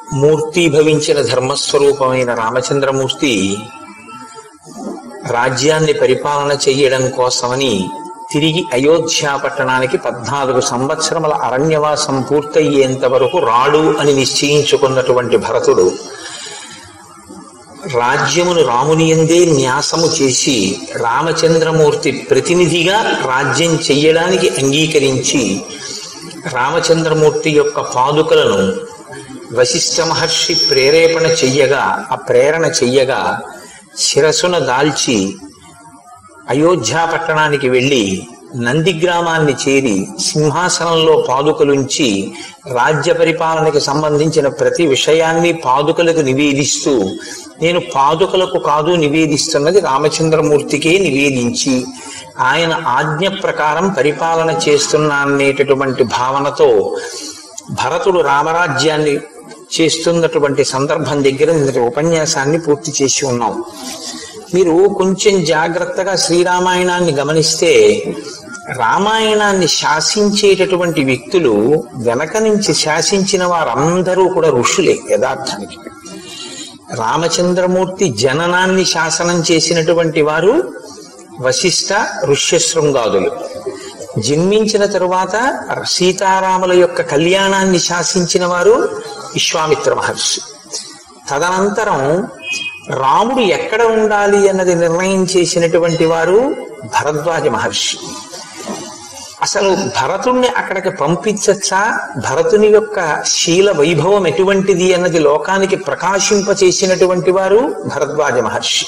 మూర్తీభవించిన ధర్మస్వరూపమైన రామచంద్రమూర్తి రాజ్యాన్ని పరిపాలన చెయ్యడం కోసమని తిరిగి అయోధ్య పట్టణానికి పద్నాలుగు సంవత్సరముల అరణ్యవాసం పూర్తయ్యేంత వరకు రాడు అని నిశ్చయించుకున్నటువంటి భరతుడు రాజ్యమును రాముని ఎందే న్యాసము చేసి రామచంద్రమూర్తి ప్రతినిధిగా రాజ్యం చెయ్యడానికి అంగీకరించి రామచంద్రమూర్తి యొక్క పాదుకలను వశిష్ఠ మహర్షి ప్రేరేపణ చెయ్యగా ఆ ప్రేరణ చెయ్యగా శిరసున దాల్చి అయోధ్య పట్టణానికి వెళ్ళి నంది గ్రామాన్ని చేరి సింహాసనంలో పాదుకలుంచి రాజ్య పరిపాలనకి సంబంధించిన ప్రతి విషయాన్ని పాదుకలకు నివేదిస్తూ నేను పాదుకలకు కాదు నివేదిస్తున్నది రామచంద్రమూర్తికే నివేదించి ఆయన ఆజ్ఞ ప్రకారం పరిపాలన చేస్తున్నా అనేటటువంటి భావనతో భరతుడు రామరాజ్యాన్ని చేస్తున్నటువంటి సందర్భం దగ్గర నిన్నటి ఉపన్యాసాన్ని పూర్తి చేసి ఉన్నాం మీరు కొంచెం జాగ్రత్తగా శ్రీరామాయణాన్ని గమనిస్తే రామాయణాన్ని శాసించేటటువంటి వ్యక్తులు వెనక నుంచి శాసించిన వారందరూ కూడా ఋషులే యథార్థానికి రామచంద్రమూర్తి జననాన్ని శాసనం చేసినటువంటి వారు వశిష్ఠ ఋష్యశృంగాదులు జన్మించిన తరువాత సీతారాముల యొక్క కళ్యాణాన్ని శాసించిన వారు విశ్వామిత్ర మహర్షి తదనంతరం రాముడు ఎక్కడ ఉండాలి అన్నది నిర్ణయం చేసినటువంటి వారు భరద్వాజ మహర్షి అసలు భరతుణ్ణి అక్కడికి పంపించచ్చా భరతుని యొక్క శీల వైభవం ఎటువంటిది అన్నది లోకానికి ప్రకాశింపచేసినటువంటి వారు భరద్వాజ మహర్షి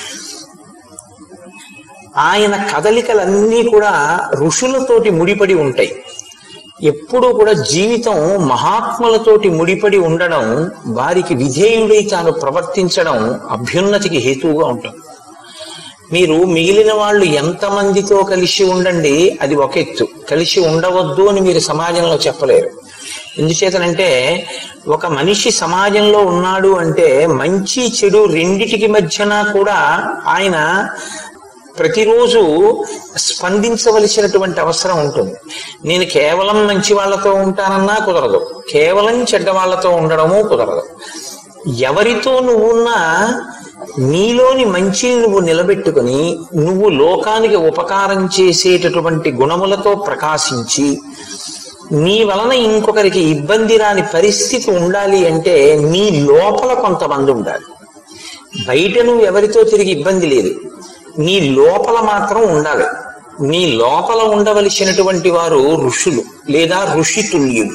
ఆయన కదలికలన్నీ కూడా ఋషులతోటి ముడిపడి ఉంటాయి ఎప్పుడూ కూడా జీవితం మహాత్ములతోటి ముడిపడి ఉండడం వారికి విధేయుడై తాను ప్రవర్తించడం అభ్యున్నతికి హేతువుగా ఉంటుంది మీరు మిగిలిన వాళ్ళు ఎంతమందితో కలిసి ఉండండి అది ఒక ఎత్తు కలిసి ఉండవద్దు అని మీరు సమాజంలో చెప్పలేరు ఎందుచేతనంటే ఒక మనిషి సమాజంలో ఉన్నాడు అంటే మంచి చెడు రెండిటికి మధ్యన కూడా ఆయన ప్రతిరోజు స్పందించవలసినటువంటి అవసరం ఉంటుంది నేను కేవలం మంచి వాళ్ళతో ఉంటానన్నా కుదరదు కేవలం చెడ్డ వాళ్ళతో ఉండడము కుదరదు ఎవరితో నువ్వున్నా నీలోని మంచిని నువ్వు నిలబెట్టుకుని నువ్వు లోకానికి ఉపకారం చేసేటటువంటి గుణములతో ప్రకాశించి నీ వలన ఇంకొకరికి ఇబ్బంది రాని పరిస్థితి ఉండాలి అంటే నీ లోపల కొంతమంది ఉండాలి బయట నువ్వు ఎవరితో తిరిగి ఇబ్బంది లేదు నీ లోపల మాత్రం ఉండాలి నీ లోపల ఉండవలసినటువంటి వారు ఋషులు లేదా ఋషితుల్యులు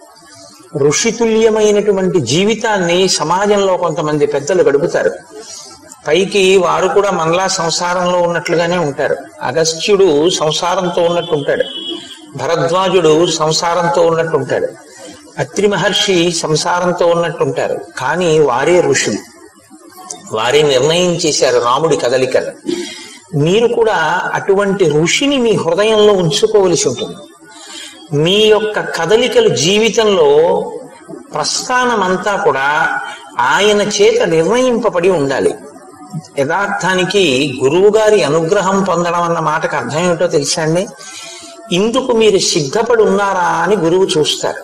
ఋషితుల్యమైనటువంటి జీవితాన్ని సమాజంలో కొంతమంది పెద్దలు గడుపుతారు పైకి వారు కూడా మనలా సంసారంలో ఉన్నట్లుగానే ఉంటారు అగస్త్యుడు సంసారంతో ఉన్నట్టు ఉంటాడు భరద్వాజుడు సంసారంతో ఉన్నట్టు ఉంటాడు అత్రి మహర్షి సంసారంతో ఉన్నట్టు ఉంటారు కానీ వారే ఋషులు వారే నిర్ణయం చేశారు రాముడి కదలికలు మీరు కూడా అటువంటి ఋషిని మీ హృదయంలో ఉంచుకోవలసి ఉంటుంది మీ యొక్క కదలికలు జీవితంలో ప్రస్థానమంతా కూడా ఆయన చేత నిర్ణయింపబడి ఉండాలి యథార్థానికి గురువు గారి అనుగ్రహం పొందడం అన్న మాటకు అర్థం ఏమిటో తెలుసా అండి ఇందుకు మీరు సిద్ధపడి ఉన్నారా అని గురువు చూస్తారు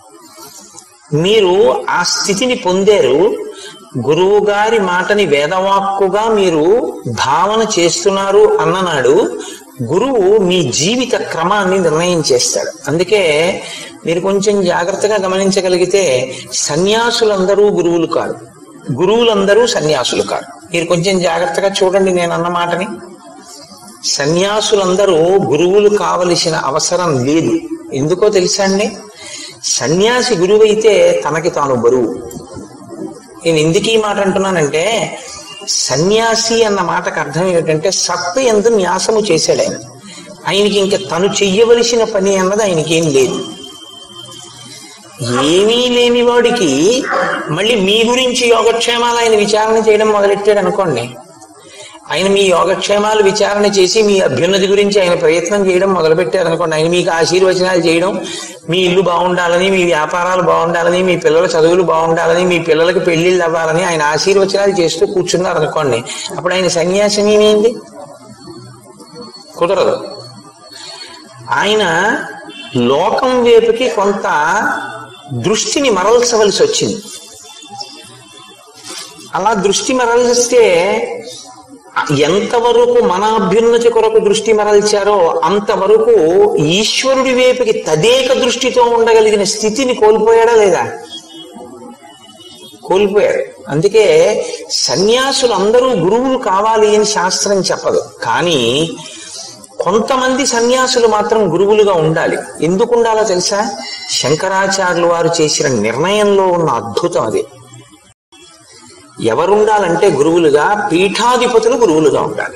మీరు ఆ స్థితిని పొందారు గురువు గారి మాటని వేదవాక్కుగా మీరు భావన చేస్తున్నారు అన్ననాడు గురువు మీ జీవిత క్రమాన్ని నిర్ణయం చేస్తాడు అందుకే మీరు కొంచెం జాగ్రత్తగా గమనించగలిగితే సన్యాసులందరూ గురువులు కాదు గురువులందరూ సన్యాసులు కాదు మీరు కొంచెం జాగ్రత్తగా చూడండి నేను అన్న మాటని సన్యాసులందరూ గురువులు కావలసిన అవసరం లేదు ఎందుకో తెలుసా అండి సన్యాసి గురువైతే తనకి తాను బరువు నేను ఎందుకు ఈ మాట అంటున్నానంటే సన్యాసి అన్న మాటకు అర్థం ఏమిటంటే సత్త ఎందు న్యాసము చేశాడు ఆయన ఆయనకి ఇంకా తను చెయ్యవలసిన పని అన్నది ఆయనకి ఏం లేదు ఏమీ లేని వాడికి మళ్ళీ మీ గురించి యోగక్షేమాలు ఆయన విచారణ చేయడం మొదలెట్టాడు అనుకోండి ఆయన మీ యోగక్షేమాలు విచారణ చేసి మీ అభ్యున్నతి గురించి ఆయన ప్రయత్నం చేయడం మొదలుపెట్టారు అనుకోండి ఆయన మీకు ఆశీర్వచనాలు చేయడం మీ ఇల్లు బాగుండాలని మీ వ్యాపారాలు బాగుండాలని మీ పిల్లల చదువులు బాగుండాలని మీ పిల్లలకి పెళ్లిళ్ళు అవ్వాలని ఆయన ఆశీర్వచనాలు చేస్తూ కూర్చున్నారు అనుకోండి అప్పుడు ఆయన సన్యాసం ఏమైంది కుదరదు ఆయన లోకం వైపుకి కొంత దృష్టిని మరల్చవలసి వచ్చింది అలా దృష్టి మరలిస్తే ఎంతవరకు మన అభ్యున్నతి కొరకు దృష్టి మరల్చారో అంతవరకు ఈశ్వరుడి వైపుకి తదేక దృష్టితో ఉండగలిగిన స్థితిని కోల్పోయాడా లేదా కోల్పోయారు అందుకే సన్యాసులు అందరూ గురువులు కావాలి అని శాస్త్రం చెప్పదు కానీ కొంతమంది సన్యాసులు మాత్రం గురువులుగా ఉండాలి ఎందుకు ఉండాలో తెలుసా శంకరాచార్యులు వారు చేసిన నిర్ణయంలో ఉన్న అద్భుతం అది ఎవరుండాలంటే గురువులుగా పీఠాధిపతులు గురువులుగా ఉండాలి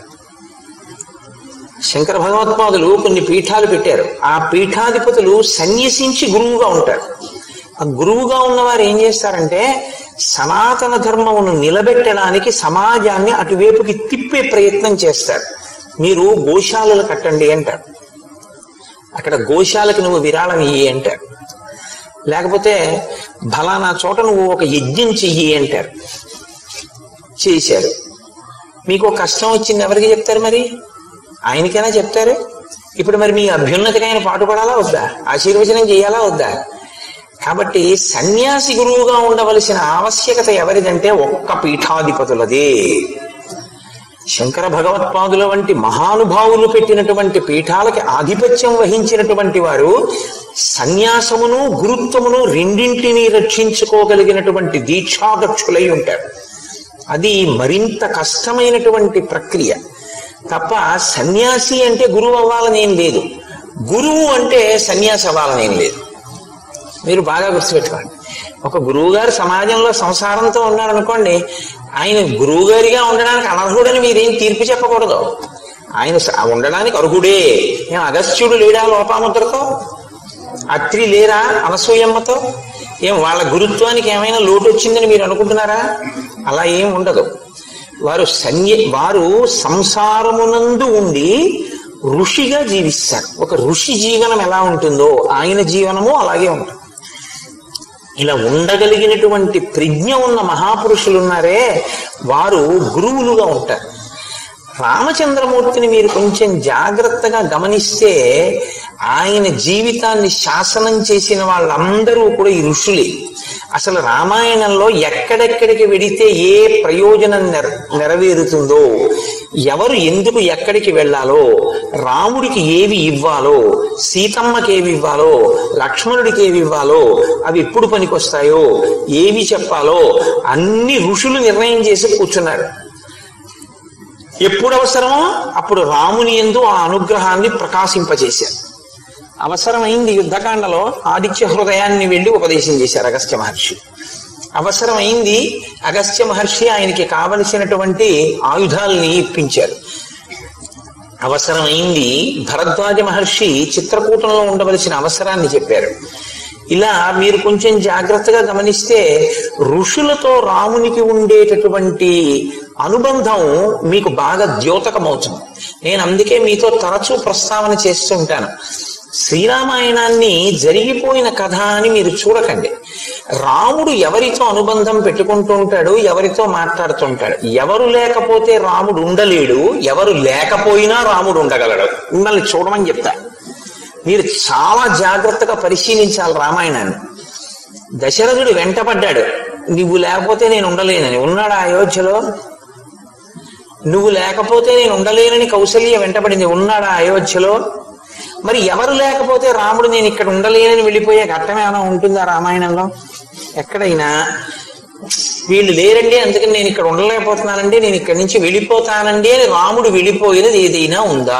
శంకర భగవత్పాదులు కొన్ని పీఠాలు పెట్టారు ఆ పీఠాధిపతులు సన్యసించి గురువుగా ఉంటారు ఆ గురువుగా ఉన్నవారు ఏం చేస్తారంటే సనాతన ధర్మమును నిలబెట్టడానికి సమాజాన్ని అటువైపుకి తిప్పే ప్రయత్నం చేస్తారు మీరు గోశాలలు కట్టండి అంటారు అక్కడ గోశాలకి నువ్వు విరాళం ఇయ్యి అంటారు లేకపోతే ఫలానా చోట నువ్వు ఒక యజ్ఞం చెయ్యి అంటారు చేశారు మీకు ఒక కష్టం వచ్చింది ఎవరికి చెప్తారు మరి ఆయనకైనా చెప్తారు ఇప్పుడు మరి మీ అభ్యున్నతికి ఆయన పాటుపడాలా వద్దా ఆశీర్వచనం చేయాలా వద్దా కాబట్టి సన్యాసి గురువుగా ఉండవలసిన ఆవశ్యకత ఎవరిదంటే ఒక్క పీఠాధిపతులదే శంకర భగవత్పాదుల వంటి మహానుభావులు పెట్టినటువంటి పీఠాలకి ఆధిపత్యం వహించినటువంటి వారు సన్యాసమును గురుత్వమును రెండింటినీ రక్షించుకోగలిగినటువంటి దీక్షాదక్షులై ఉంటారు అది మరింత కష్టమైనటువంటి ప్రక్రియ తప్ప సన్యాసి అంటే గురువు అవ్వాలని ఏం లేదు గురువు అంటే సన్యాసి అవ్వాలని ఏం లేదు మీరు బాగా గుర్తుపెట్టుకోండి ఒక గురువు గారు సమాజంలో సంసారంతో ఉన్నారనుకోండి ఆయన గురువు గారిగా ఉండడానికి అనర్హుడని మీరేం తీర్పు చెప్పకూడదు ఆయన స- ఉండడానికి అర్హుడే ఏం అగస్త్యుడు లేడా లోపాముద్రతో అత్రి లేరా అనసూయమ్మతో ఏం వాళ్ళ గురుత్వానికి ఏమైనా లోటు వచ్చిందని మీరు అనుకుంటున్నారా అలా ఏం ఉండదు వారు సన్య వారు సంసారమునందు ఉండి ఋషిగా జీవిస్తారు ఒక ఋషి జీవనం ఎలా ఉంటుందో ఆయన జీవనము అలాగే ఉంటుంది ఇలా ఉండగలిగినటువంటి ప్రజ్ఞ ఉన్న మహాపురుషులు ఉన్నారే వారు గురువులుగా ఉంటారు రామచంద్రమూర్తిని మీరు కొంచెం జాగ్రత్తగా గమనిస్తే ఆయన జీవితాన్ని శాసనం చేసిన వాళ్ళందరూ కూడా ఈ ఋషులే అసలు రామాయణంలో ఎక్కడెక్కడికి వెడితే ఏ ప్రయోజనం నెర నెరవేరుతుందో ఎవరు ఎందుకు ఎక్కడికి వెళ్ళాలో రాముడికి ఏవి ఇవ్వాలో సీతమ్మకి ఏవి ఇవ్వాలో లక్ష్మణుడికి ఏవి ఇవ్వాలో అవి ఎప్పుడు పనికొస్తాయో ఏవి చెప్పాలో అన్ని ఋషులు నిర్ణయం చేసి కూర్చున్నారు ఎప్పుడు అవసరమో అప్పుడు రాముని ఎందు ఆ అనుగ్రహాన్ని ప్రకాశింపజేశారు అవసరమైంది యుద్ధకాండలో ఆదిత్య హృదయాన్ని వెళ్ళి ఉపదేశం చేశారు అగస్త్య మహర్షి అవసరమైంది అగస్త్య మహర్షి ఆయనకి కావలసినటువంటి ఆయుధాలని ఇప్పించారు అవసరమైంది భరద్వాజ మహర్షి చిత్రకూటంలో ఉండవలసిన అవసరాన్ని చెప్పారు ఇలా మీరు కొంచెం జాగ్రత్తగా గమనిస్తే ఋషులతో రామునికి ఉండేటటువంటి అనుబంధం మీకు బాగా ద్యోతకమవుతుంది నేను అందుకే మీతో తరచూ ప్రస్తావన చేస్తుంటాను శ్రీరామాయణాన్ని జరిగిపోయిన కథ అని మీరు చూడకండి రాముడు ఎవరితో అనుబంధం పెట్టుకుంటూ ఉంటాడు ఎవరితో మాట్లాడుతుంటాడు ఎవరు లేకపోతే రాముడు ఉండలేడు ఎవరు లేకపోయినా రాముడు ఉండగలడు మిమ్మల్ని చూడమని చెప్తా మీరు చాలా జాగ్రత్తగా పరిశీలించాలి రామాయణాన్ని దశరథుడు వెంటపడ్డాడు నువ్వు లేకపోతే నేను ఉండలేనని ఉన్నాడా అయోధ్యలో నువ్వు లేకపోతే నేను ఉండలేనని కౌసల్య వెంటపడింది ఉన్నాడా అయోధ్యలో మరి ఎవరు లేకపోతే రాముడు నేను ఇక్కడ ఉండలేనని వెళ్ళిపోయే ఘట్టం ఏమైనా ఉంటుందా రామాయణంలో ఎక్కడైనా వీళ్ళు లేరండి అందుకని నేను ఇక్కడ ఉండలేకపోతున్నానండి నేను ఇక్కడి నుంచి వెళ్ళిపోతానండి అని రాముడు వెళ్ళిపోయినది ఏదైనా ఉందా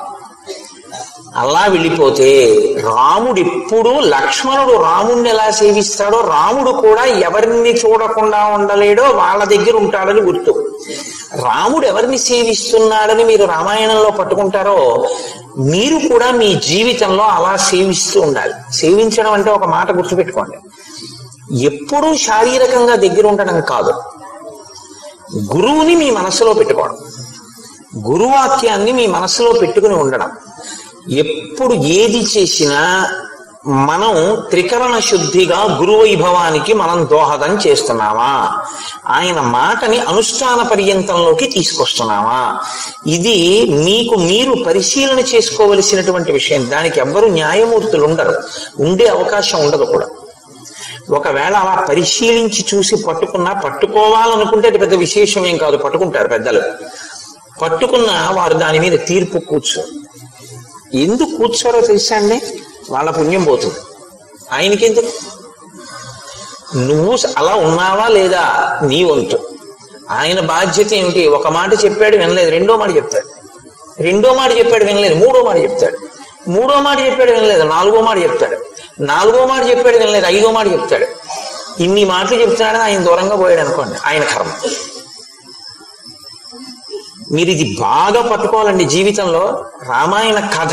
అలా వెళ్ళిపోతే రాముడు ఎప్పుడు లక్ష్మణుడు రాముడిని ఎలా సేవిస్తాడో రాముడు కూడా ఎవరిని చూడకుండా ఉండలేడో వాళ్ళ దగ్గర ఉంటాడని గుర్తు రాముడు ఎవరిని సేవిస్తున్నాడని మీరు రామాయణంలో పట్టుకుంటారో మీరు కూడా మీ జీవితంలో అలా సేవిస్తూ ఉండాలి సేవించడం అంటే ఒక మాట గుర్తుపెట్టుకోండి ఎప్పుడూ శారీరకంగా దగ్గర ఉండడం కాదు గురువుని మీ మనసులో పెట్టుకోవడం గురువాక్యాన్ని మీ మనసులో పెట్టుకుని ఉండడం ఎప్పుడు ఏది చేసినా మనం త్రికరణ శుద్ధిగా గురు వైభవానికి మనం దోహదం చేస్తున్నామా ఆయన మాటని అనుష్ఠాన పర్యంతంలోకి తీసుకొస్తున్నామా ఇది మీకు మీరు పరిశీలన చేసుకోవలసినటువంటి విషయం దానికి ఎవ్వరు న్యాయమూర్తులు ఉండరు ఉండే అవకాశం ఉండదు కూడా ఒకవేళ అలా పరిశీలించి చూసి పట్టుకున్నా పట్టుకోవాలనుకుంటే అది పెద్ద విశేషం ఏం కాదు పట్టుకుంటారు పెద్దలు పట్టుకున్నా వారు దాని మీద తీర్పు కూర్చోరు ఎందుకు కూర్చోరో తెలుసా అండి వాళ్ళ పుణ్యం పోతుంది ఆయనకెందుకు నువ్వు అలా ఉన్నావా లేదా నీ వంతు ఆయన బాధ్యత ఏమిటి ఒక మాట చెప్పాడు వినలేదు రెండో మాట చెప్తాడు రెండో మాట చెప్పాడు వినలేదు మూడో మాట చెప్తాడు మూడో మాట చెప్పాడు వినలేదు నాలుగో మాట చెప్తాడు నాలుగో మాట చెప్పాడు వినలేదు ఐదో మాట చెప్తాడు ఇన్ని మాటలు చెప్తున్నాడని ఆయన దూరంగా పోయాడు అనుకోండి ఆయన కర్మ మీరు ఇది బాగా పట్టుకోవాలండి జీవితంలో రామాయణ కథ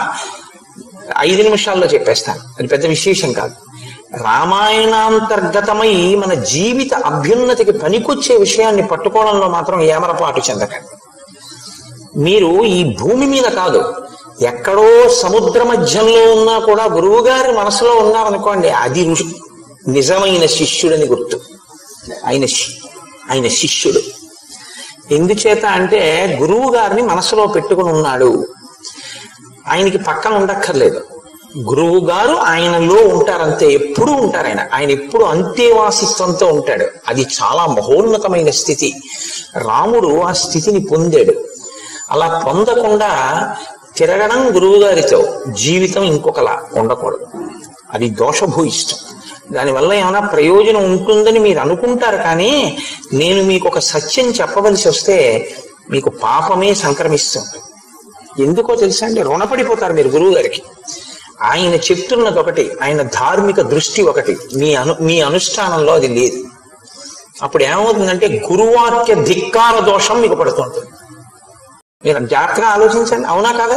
ఐదు నిమిషాల్లో చెప్పేస్తాను అది పెద్ద విశేషం కాదు రామాయణాంతర్గతమై మన జీవిత అభ్యున్నతికి పనికొచ్చే విషయాన్ని పట్టుకోవడంలో మాత్రం ఏమరపాటు చెందకండి మీరు ఈ భూమి మీద కాదు ఎక్కడో సముద్ర మధ్యంలో ఉన్నా కూడా గురువుగారి మనసులో ఉన్నారనుకోండి అది ఋషి- నిజమైన శిష్యుడని గుర్తు ఆయన శి- ఆయన శిష్యుడు ఎందుచేత అంటే గురువు గారిని మనసులో పెట్టుకుని ఉన్నాడు ఆయనకి పక్కన ఉండక్కర్లేదు గురువు గారు ఆయనలో ఉంటారంతే ఎప్పుడూ ఉంటారు ఆయన ఆయన ఎప్పుడు అంతేవాసిత్వంతో ఉంటాడు అది చాలా మహోన్నతమైన స్థితి రాముడు ఆ స్థితిని పొందాడు అలా పొందకుండా తిరగడం గురువు గారితో జీవితం ఇంకొకలా ఉండకూడదు అది దోషభూయిష్టం దానివల్ల ఏమైనా ప్రయోజనం ఉంటుందని మీరు అనుకుంటారు కానీ నేను మీకు ఒక సత్యం చెప్పవలసి వస్తే మీకు పాపమే సంక్రమిస్తుంది ఎందుకో తెలుసా అండి రుణపడిపోతారు మీరు గురువు గారికి ఆయన చెప్తున్నది ఒకటి ఆయన ధార్మిక దృష్టి ఒకటి మీ అను మీ అనుష్ఠానంలో అది లేదు అప్పుడు ఏమవుతుందంటే గురువాక్య ధిక్కార దోషం మీకు పడుతుంటుంది మీరు జాగ్రత్తగా ఆలోచించండి అవునా కాదా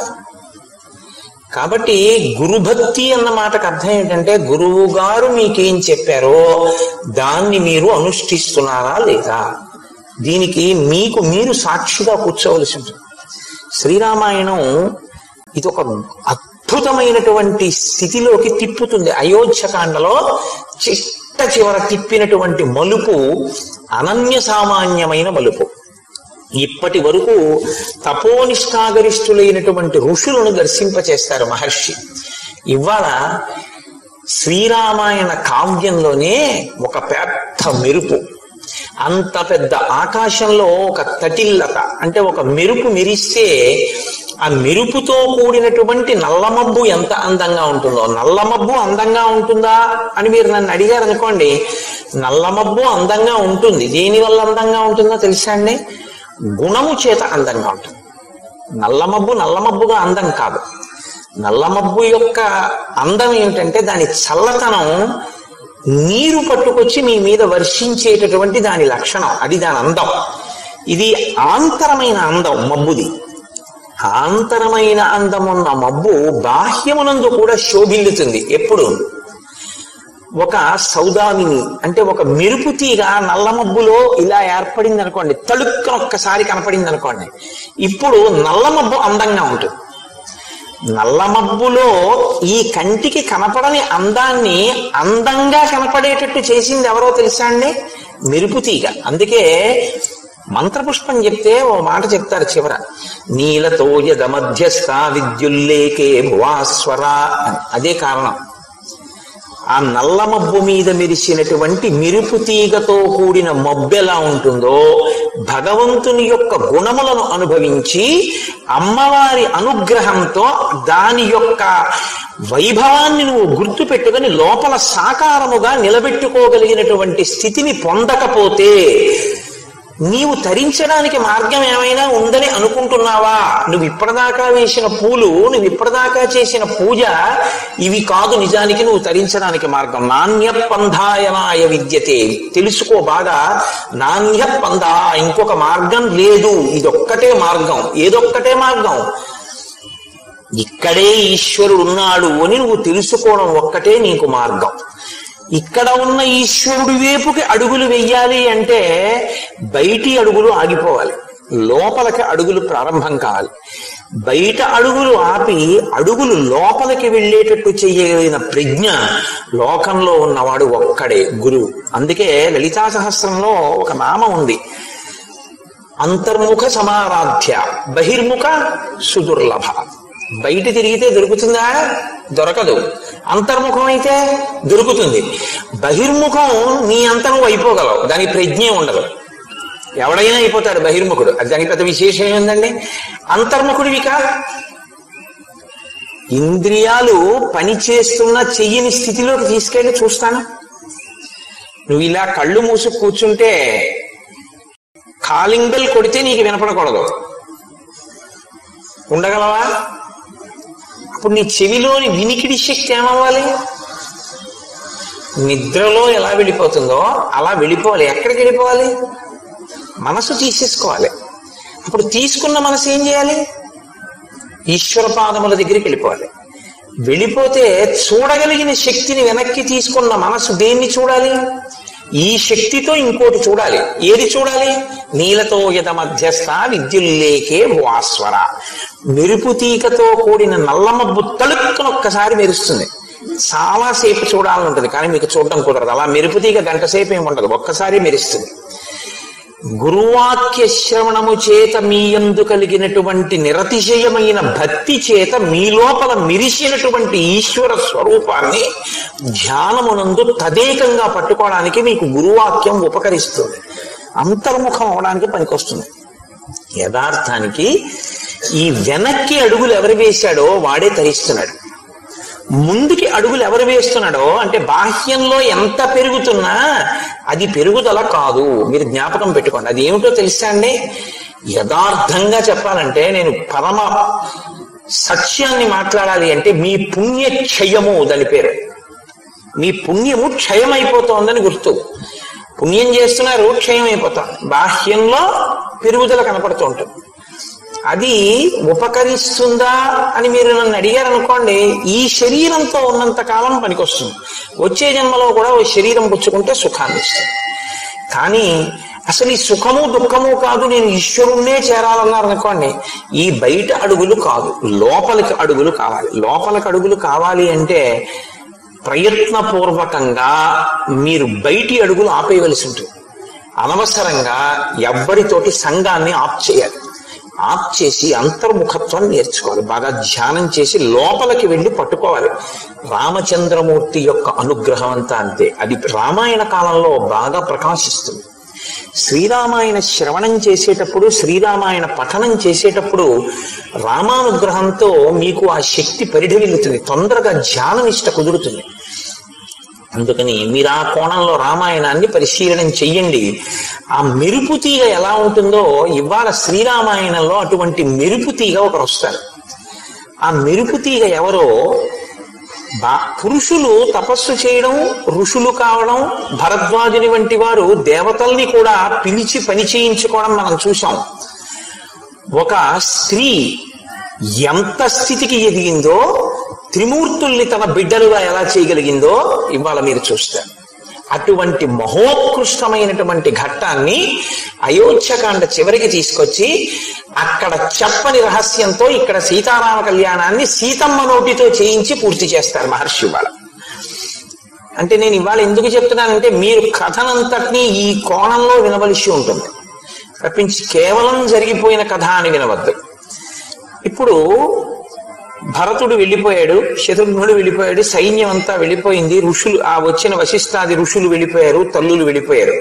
కాబట్టి గురుభక్తి అన్న మాటకు అర్థం ఏంటంటే గురువు గారు మీకేం చెప్పారో దాన్ని మీరు అనుష్ఠిస్తున్నారా లేదా దీనికి మీకు మీరు సాక్షిగా కూర్చోవలసి ఉంటుంది శ్రీరామాయణం ఇది ఒక అద్భుతమైనటువంటి స్థితిలోకి తిప్పుతుంది అయోధ్యకాండలో చిట్ట చివర తిప్పినటువంటి మలుపు అనన్య సామాన్యమైన మలుపు ఇప్పటి వరకు తపోనిష్ఠాగరిష్ఠులైనటువంటి ఋషులను దర్శింపచేస్తారు మహర్షి ఇవాళ శ్రీరామాయణ కావ్యంలోనే ఒక పెద్ద మెరుపు అంత పెద్ద ఆకాశంలో ఒక తటిల్లత అంటే ఒక మెరుపు మెరిస్తే ఆ మెరుపుతో కూడినటువంటి నల్లమబ్బు ఎంత అందంగా ఉంటుందో నల్లమబ్బు అందంగా ఉంటుందా అని మీరు నన్ను అడిగారు అనుకోండి నల్లమబ్బు అందంగా ఉంటుంది దేనివల్ల అందంగా ఉంటుందో తెలుసా అండి గుణము చేత అందంగా ఉంటుంది నల్లమబ్బు నల్లమబ్బుగా అందం కాదు నల్లమబ్బు యొక్క అందం ఏమిటంటే దాని చల్లతనం నీరు పట్టుకొచ్చి మీ మీద వర్షించేటటువంటి దాని లక్షణం అది దాని అందం ఇది ఆంతరమైన అందం మబ్బుది ఆంతరమైన అందమున్న మబ్బు బాహ్యమునందు కూడా శోభిల్లుతుంది ఎప్పుడు ఒక సౌదామిని అంటే ఒక మెరుపు తీగ నల్ల మబ్బులో ఇలా ఏర్పడింది అనుకోండి తళుక్కన ఒక్కసారి కనపడింది అనుకోండి ఇప్పుడు నల్ల మబ్బు అందంగా ఉంటుంది నల్ల మబ్బులో ఈ కంటికి కనపడని అందాన్ని అందంగా కనపడేటట్టు చేసింది ఎవరో తెలుసా అండి మెరుపు తీగ అందుకే మంత్రపుష్పం చెప్తే ఓ మాట చెప్తారు చివర నీలతో యద మధ్యస్థ విద్యుల్లేకే భువాస్వర అని. అదే కారణం ఆ నల్ల మబ్బు మీద మెరిసినటువంటి మెరుపు తీగతో కూడిన మబ్బు ఎలా ఉంటుందో భగవంతుని యొక్క గుణములను అనుభవించి అమ్మవారి అనుగ్రహంతో దాని యొక్క వైభవాన్ని నువ్వు గుర్తు పెట్టుకొని లోపల సాకారముగా నిలబెట్టుకోగలిగినటువంటి స్థితిని పొందకపోతే నీవు తరించడానికి మార్గం ఏమైనా ఉందని అనుకుంటున్నావా నువ్వు ఇప్పటిదాకా వేసిన పూలు నువ్వు ఇప్పటిదాకా చేసిన పూజ ఇవి కాదు నిజానికి నువ్వు తరించడానికి మార్గం నాణ్య పంధాయనాయ విద్యతే తెలుసుకో బాగా నాణ్య పంధ ఇంకొక మార్గం లేదు ఇదొక్కటే మార్గం ఏదొక్కటే మార్గం ఇక్కడే ఈశ్వరుడు ఉన్నాడు అని నువ్వు తెలుసుకోవడం ఒక్కటే నీకు మార్గం ఇక్కడ ఉన్న ఈశ్వరుడి వైపుకి అడుగులు వెయ్యాలి అంటే బయటి అడుగులు ఆగిపోవాలి లోపలికి అడుగులు ప్రారంభం కావాలి బయట అడుగులు ఆపి అడుగులు లోపలికి వెళ్ళేటట్టు చేయగలిగిన ప్రజ్ఞ లోకంలో ఉన్నవాడు ఒక్కడే గురువు అందుకే లలితా సహస్రంలో ఒక నామం ఉంది అంతర్ముఖ సమారాధ్య బహిర్ముఖ సుదుర్లభ బయట తిరిగితే దొరుకుతుందా దొరకదు అంతర్ముఖం అయితే దొరుకుతుంది బహిర్ముఖం నీ అంత నువ్వు అయిపోగలవు దానికి ప్రజ్ఞే ఉండదు ఎవడైనా అయిపోతాడు బహిర్ముఖుడు అది దానికి పెద్ద విశేషం ఏందండి అంతర్ముఖుడివికా ఇంద్రియాలు పని చేస్తున్న చెయ్యని స్థితిలోకి తీసుకెళ్ళి చూస్తాను నువ్వు ఇలా కళ్ళు మూసి కూర్చుంటే కాలింగ్ బెల్ కొడితే నీకు వినపడకూడదు ఉండగలవా అప్పుడు నీ చెవిలోని వినికిడి శక్తి ఏమవ్వాలి నిద్రలో ఎలా వెళ్ళిపోతుందో అలా వెళ్ళిపోవాలి ఎక్కడికి వెళ్ళిపోవాలి మనసు తీసేసుకోవాలి అప్పుడు తీసుకున్న మనసు ఏం చేయాలి ఈశ్వర పాదముల దగ్గరికి వెళ్ళిపోవాలి వెళ్ళిపోతే చూడగలిగిన శక్తిని వెనక్కి తీసుకున్న మనసు దేన్ని చూడాలి ఈ శక్తితో ఇంకోటి చూడాలి ఏది చూడాలి నీలతో యద మధ్యస్థ విద్యుల్లేకే వాస్వర మెరుపు తీకతో కూడిన నల్లమబ్బు తలుక్కున ఒక్కసారి మెరుస్తుంది చాలా సేపు చూడాలని ఉంటుంది కానీ మీకు చూడడం కుదరదు అలా మెరుపు తీగ గంట సేపు ఏమి ఉండదు ఒక్కసారి మెరుస్తుంది గురువాక్య శ్రవణము చేత మీ యందు కలిగినటువంటి నిరతిశయమైన భక్తి చేత మీ లోపల మిరిసినటువంటి ఈశ్వర స్వరూపాన్ని ధ్యానమునందు తదేకంగా పట్టుకోవడానికి మీకు గురువాక్యం ఉపకరిస్తుంది అంతర్ముఖం అవడానికి పనికొస్తుంది యథార్థానికి ఈ వెనక్కి అడుగులు ఎవరు వేశాడో వాడే తరిస్తున్నాడు ముందుకి అడుగులు ఎవరు వేస్తున్నాడో అంటే బాహ్యంలో ఎంత పెరుగుతున్నా అది పెరుగుదల కాదు మీరు జ్ఞాపకం పెట్టుకోండి అది ఏమిటో తెలుసా అండి యథార్థంగా చెప్పాలంటే నేను పరమ సత్యాన్ని మాట్లాడాలి అంటే మీ పుణ్య క్షయము దాని పేరు మీ పుణ్యము క్షయమైపోతోందని గుర్తు పుణ్యం చేస్తున్నారు క్షయం అయిపోతాం బాహ్యంలో పెరుగుదల కనపడుతూ ఉంటుంది అది ఉపకరిస్తుందా అని మీరు నన్ను అడిగారు అనుకోండి ఈ శరీరంతో ఉన్నంత కాలం పనికొస్తుంది వచ్చే జన్మలో కూడా ఓ శరీరం పుచ్చుకుంటే సుఖాన్ని ఇస్తుంది కానీ అసలు ఈ సుఖము దుఃఖము కాదు నేను ఈశ్వరుణ్ణే చేరాలన్నారు అనుకోండి ఈ బయట అడుగులు కాదు లోపలికి అడుగులు కావాలి లోపలికి అడుగులు కావాలి అంటే ప్రయత్నపూర్వకంగా మీరు బయటి అడుగులు ఆపేయవలసి ఉంటుంది అనవసరంగా ఎవ్వరితోటి సంఘాన్ని ఆప్ చేయాలి ఆప్ చేసి అంతర్ముఖత్వాన్ని నేర్చుకోవాలి బాగా ధ్యానం చేసి లోపలికి వెళ్ళి పట్టుకోవాలి రామచంద్రమూర్తి యొక్క అనుగ్రహం అంతా అంతే అది రామాయణ కాలంలో బాగా ప్రకాశిస్తుంది శ్రీరామాయణ శ్రవణం చేసేటప్పుడు శ్రీరామాయణ పఠనం చేసేటప్పుడు రామానుగ్రహంతో మీకు ఆ శక్తి పరిఢవిల్లుతుంది తొందరగా ధ్యాననిష్ట కుదురుతుంది అందుకని మీరు ఆ కోణంలో రామాయణాన్ని పరిశీలనం చెయ్యండి ఆ మెరుపు తీగ ఎలా ఉంటుందో ఇవాళ శ్రీరామాయణంలో అటువంటి మెరుపు తీగ ఒకరు వస్తారు ఆ మెరుపు తీగ ఎవరో బా పురుషులు తపస్సు చేయడం ఋషులు కావడం భరద్వాజుని వంటి వారు దేవతల్ని కూడా పిలిచి పని చేయించుకోవడం మనం చూసాం ఒక స్త్రీ ఎంత స్థితికి ఎదిగిందో త్రిమూర్తుల్ని తన బిడ్డలుగా ఎలా చేయగలిగిందో ఇవాళ మీరు చూస్తారు అటువంటి మహోత్కృష్టమైనటువంటి ఘట్టాన్ని అయోధ్యకాండ చివరికి తీసుకొచ్చి అక్కడ చెప్పని రహస్యంతో ఇక్కడ సీతారామ కళ్యాణాన్ని సీతమ్మ నోటితో చేయించి పూర్తి చేస్తారు మహర్షి ఇవాళ అంటే నేను ఇవాళ ఎందుకు చెప్తున్నానంటే మీరు కథనంతటినీ ఈ కోణంలో వినవలసి ఉంటుంది తప్పించి కేవలం జరిగిపోయిన కథ అని వినవద్దు ఇప్పుడు భరతుడు వెళ్ళిపోయాడు శత్రుఘ్నుడు వెళ్ళిపోయాడు సైన్యం అంతా వెళ్ళిపోయింది ఋషులు ఆ వచ్చిన వశిష్ఠాది ఋషులు వెళ్ళిపోయారు తల్లులు వెళ్ళిపోయారు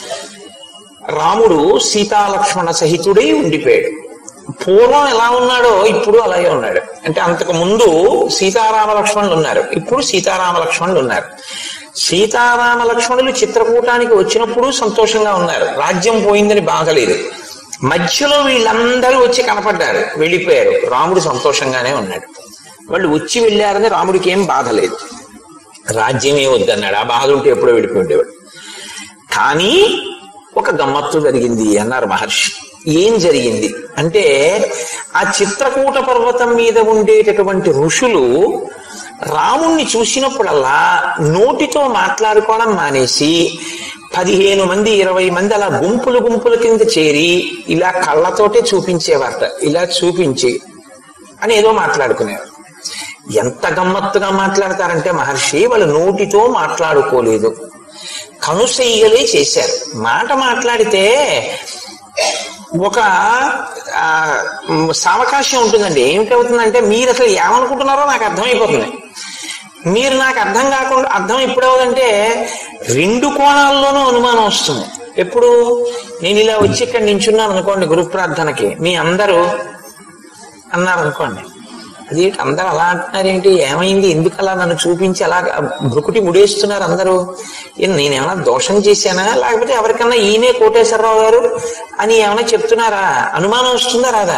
రాముడు సీతాలక్ష్మణ సహితుడై ఉండిపోయాడు పూర్వం ఎలా ఉన్నాడో ఇప్పుడు అలాగే ఉన్నాడు అంటే అంతకు ముందు సీతారామ లక్ష్మణులు ఉన్నారు ఇప్పుడు సీతారామ లక్ష్మణులు ఉన్నారు సీతారామ లక్ష్మణులు చిత్రకూటానికి వచ్చినప్పుడు సంతోషంగా ఉన్నారు రాజ్యం పోయిందని బాగలేదు మధ్యలో వీళ్ళందరూ వచ్చి కనపడ్డారు వెళ్ళిపోయారు రాముడు సంతోషంగానే ఉన్నాడు వాళ్ళు వచ్చి వెళ్ళారని రాముడికి ఏం బాధ లేదు రాజ్యమే వద్దన్నాడు ఆ బాధ ఉంటే ఎప్పుడో వెళ్ళిపోయి ఉండేవాడు కానీ ఒక గమ్మత్తు జరిగింది అన్నారు మహర్షి ఏం జరిగింది అంటే ఆ చిత్రకూట పర్వతం మీద ఉండేటటువంటి ఋషులు రాముణ్ణి చూసినప్పుడల్లా నోటితో మాట్లాడుకోవడం మానేసి పదిహేను మంది ఇరవై మంది అలా గుంపులు గుంపుల కింద చేరి ఇలా కళ్ళతోటే చూపించేవారట ఇలా చూపించి అని ఏదో మాట్లాడుకునేవారు ఎంత గమ్మత్తుగా మాట్లాడతారంటే మహర్షి వాళ్ళు నోటితో మాట్లాడుకోలేదు కనుసైగలే చేశారు మాట మాట్లాడితే ఒక ఆ, మ్, సావకాశం ఉంటుందండి ఏమిటవుతుందంటే మీరు అసలు ఏమనుకుంటున్నారో నాకు అర్థమైపోతుంది మీరు నాకు అర్థం కాకుండా అర్థం ఎప్పుడవుదంటే రెండు కోణాల్లోనూ అనుమానం వస్తుంది ఎప్పుడు నేను ఇలా వచ్చి ఇక్కడ నించున్నాను అనుకోండి గురు ప్రార్థనకి మీ అందరూ అన్నారు అనుకోండి అది అందరు అలా అంటున్నారేంటి ఏమైంది ఎందుకు అలా నన్ను చూపించి అలా భృకుటి ముడేస్తున్నారు అందరూ ఏం నేనేమైనా దోషం చేశానా లేకపోతే ఎవరికన్నా ఈయనే కోటేశ్వరరావు గారు అని ఏమైనా చెప్తున్నారా అనుమానం వస్తుందా రాదా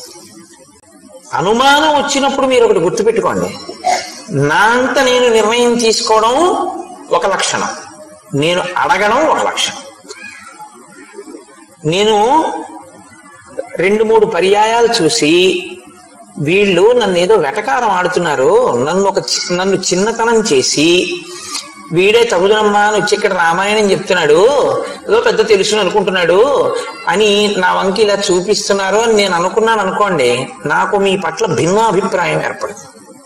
అనుమానం వచ్చినప్పుడు మీరు ఒకటి గుర్తుపెట్టుకోండి నా అంత నేను నిర్ణయం తీసుకోవడం ఒక లక్షణం నేను అడగడం ఒక లక్షణం నేను రెండు మూడు పర్యాయాలు చూసి వీళ్ళు నన్ను ఏదో వెటకారం ఆడుతున్నారు నన్ను ఒక చి- నన్ను చిన్నతనం చేసి వీడే తగుదనమ్మా అని వచ్చి ఇక్కడ రామాయణం చెప్తున్నాడు ఏదో పెద్ద తెలుసు అనుకుంటున్నాడు అని నా వంకి ఇలా చూపిస్తున్నారు అని నేను అనుకున్నాను అనుకోండి నాకు మీ పట్ల భిన్నాభిప్రాయం ఏర్పడింది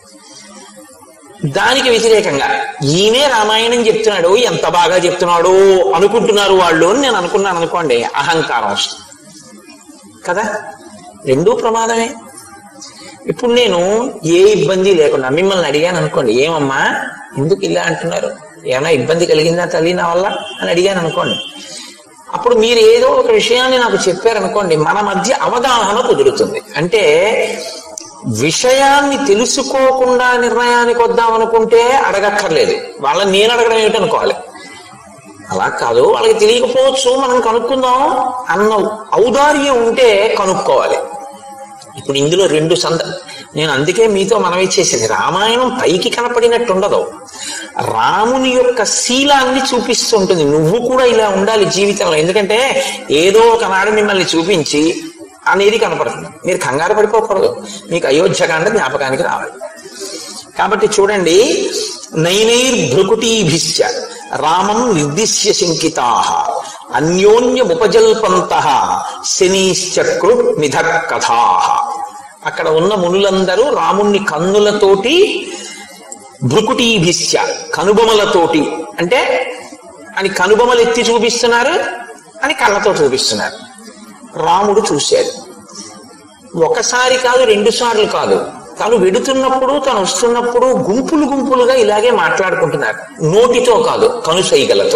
దానికి వ్యతిరేకంగా ఈయనే రామాయణం చెప్తున్నాడు ఎంత బాగా చెప్తున్నాడు అనుకుంటున్నారు వాళ్ళు అని నేను అనుకున్నాను అనుకోండి అహంకారం వస్తుంది కదా రెండూ ప్రమాదమే ఇప్పుడు నేను ఏ ఇబ్బంది లేకుండా మిమ్మల్ని అడిగాను అనుకోండి ఏమమ్మా ఎందుకు ఇలా అంటున్నారు ఏమైనా ఇబ్బంది కలిగిందా తల్లి నా వల్ల అని అడిగాను అనుకోండి అప్పుడు మీరు ఏదో ఒక విషయాన్ని నాకు చెప్పారనుకోండి మన మధ్య అవగాహన కుదురుతుంది అంటే విషయాన్ని తెలుసుకోకుండా నిర్ణయానికి వద్దాం అనుకుంటే అడగక్కర్లేదు వాళ్ళని నేను అడగడం ఏమిటనుకోవాలి అలా కాదు వాళ్ళకి తెలియకపోవచ్చు మనం కనుక్కుందాం అన్న ఔదార్యం ఉంటే కనుక్కోవాలి ఇప్పుడు ఇందులో రెండు సంద నేను అందుకే మీతో మనవి చేసేది రామాయణం పైకి కనపడినట్టు ఉండదు రాముని యొక్క శీలాన్ని చూపిస్తుంటుంది నువ్వు కూడా ఇలా ఉండాలి జీవితంలో ఎందుకంటే ఏదో ఒకనాడు మిమ్మల్ని చూపించి అనేది కనపడుతుంది మీరు కంగారు పడిపోకూడదు మీకు అయోధ్యకాండ జ్ఞాపకానికి రావాలి కాబట్టి చూడండి నైనైర్భృకుటీభిశ్చ రామం నిర్దిశ్య శంకితా అన్యోన్యముపజల్పంత శనీశ్చక్రు మిథ కథా అక్కడ ఉన్న మునులందరూ రాముణ్ణి కన్నులతోటి భృకుటీభిశ్చ కనుబొమలతోటి అంటే అని కనుబొమలు ఎత్తి చూపిస్తున్నారు అని కళ్ళతో చూపిస్తున్నారు రాముడు చూశాడు ఒకసారి కాదు రెండు సార్లు కాదు తను వెడుతున్నప్పుడు తను వస్తున్నప్పుడు గుంపులు గుంపులుగా ఇలాగే మాట్లాడుకుంటున్నారు నోటితో కాదు కనుసైగలతో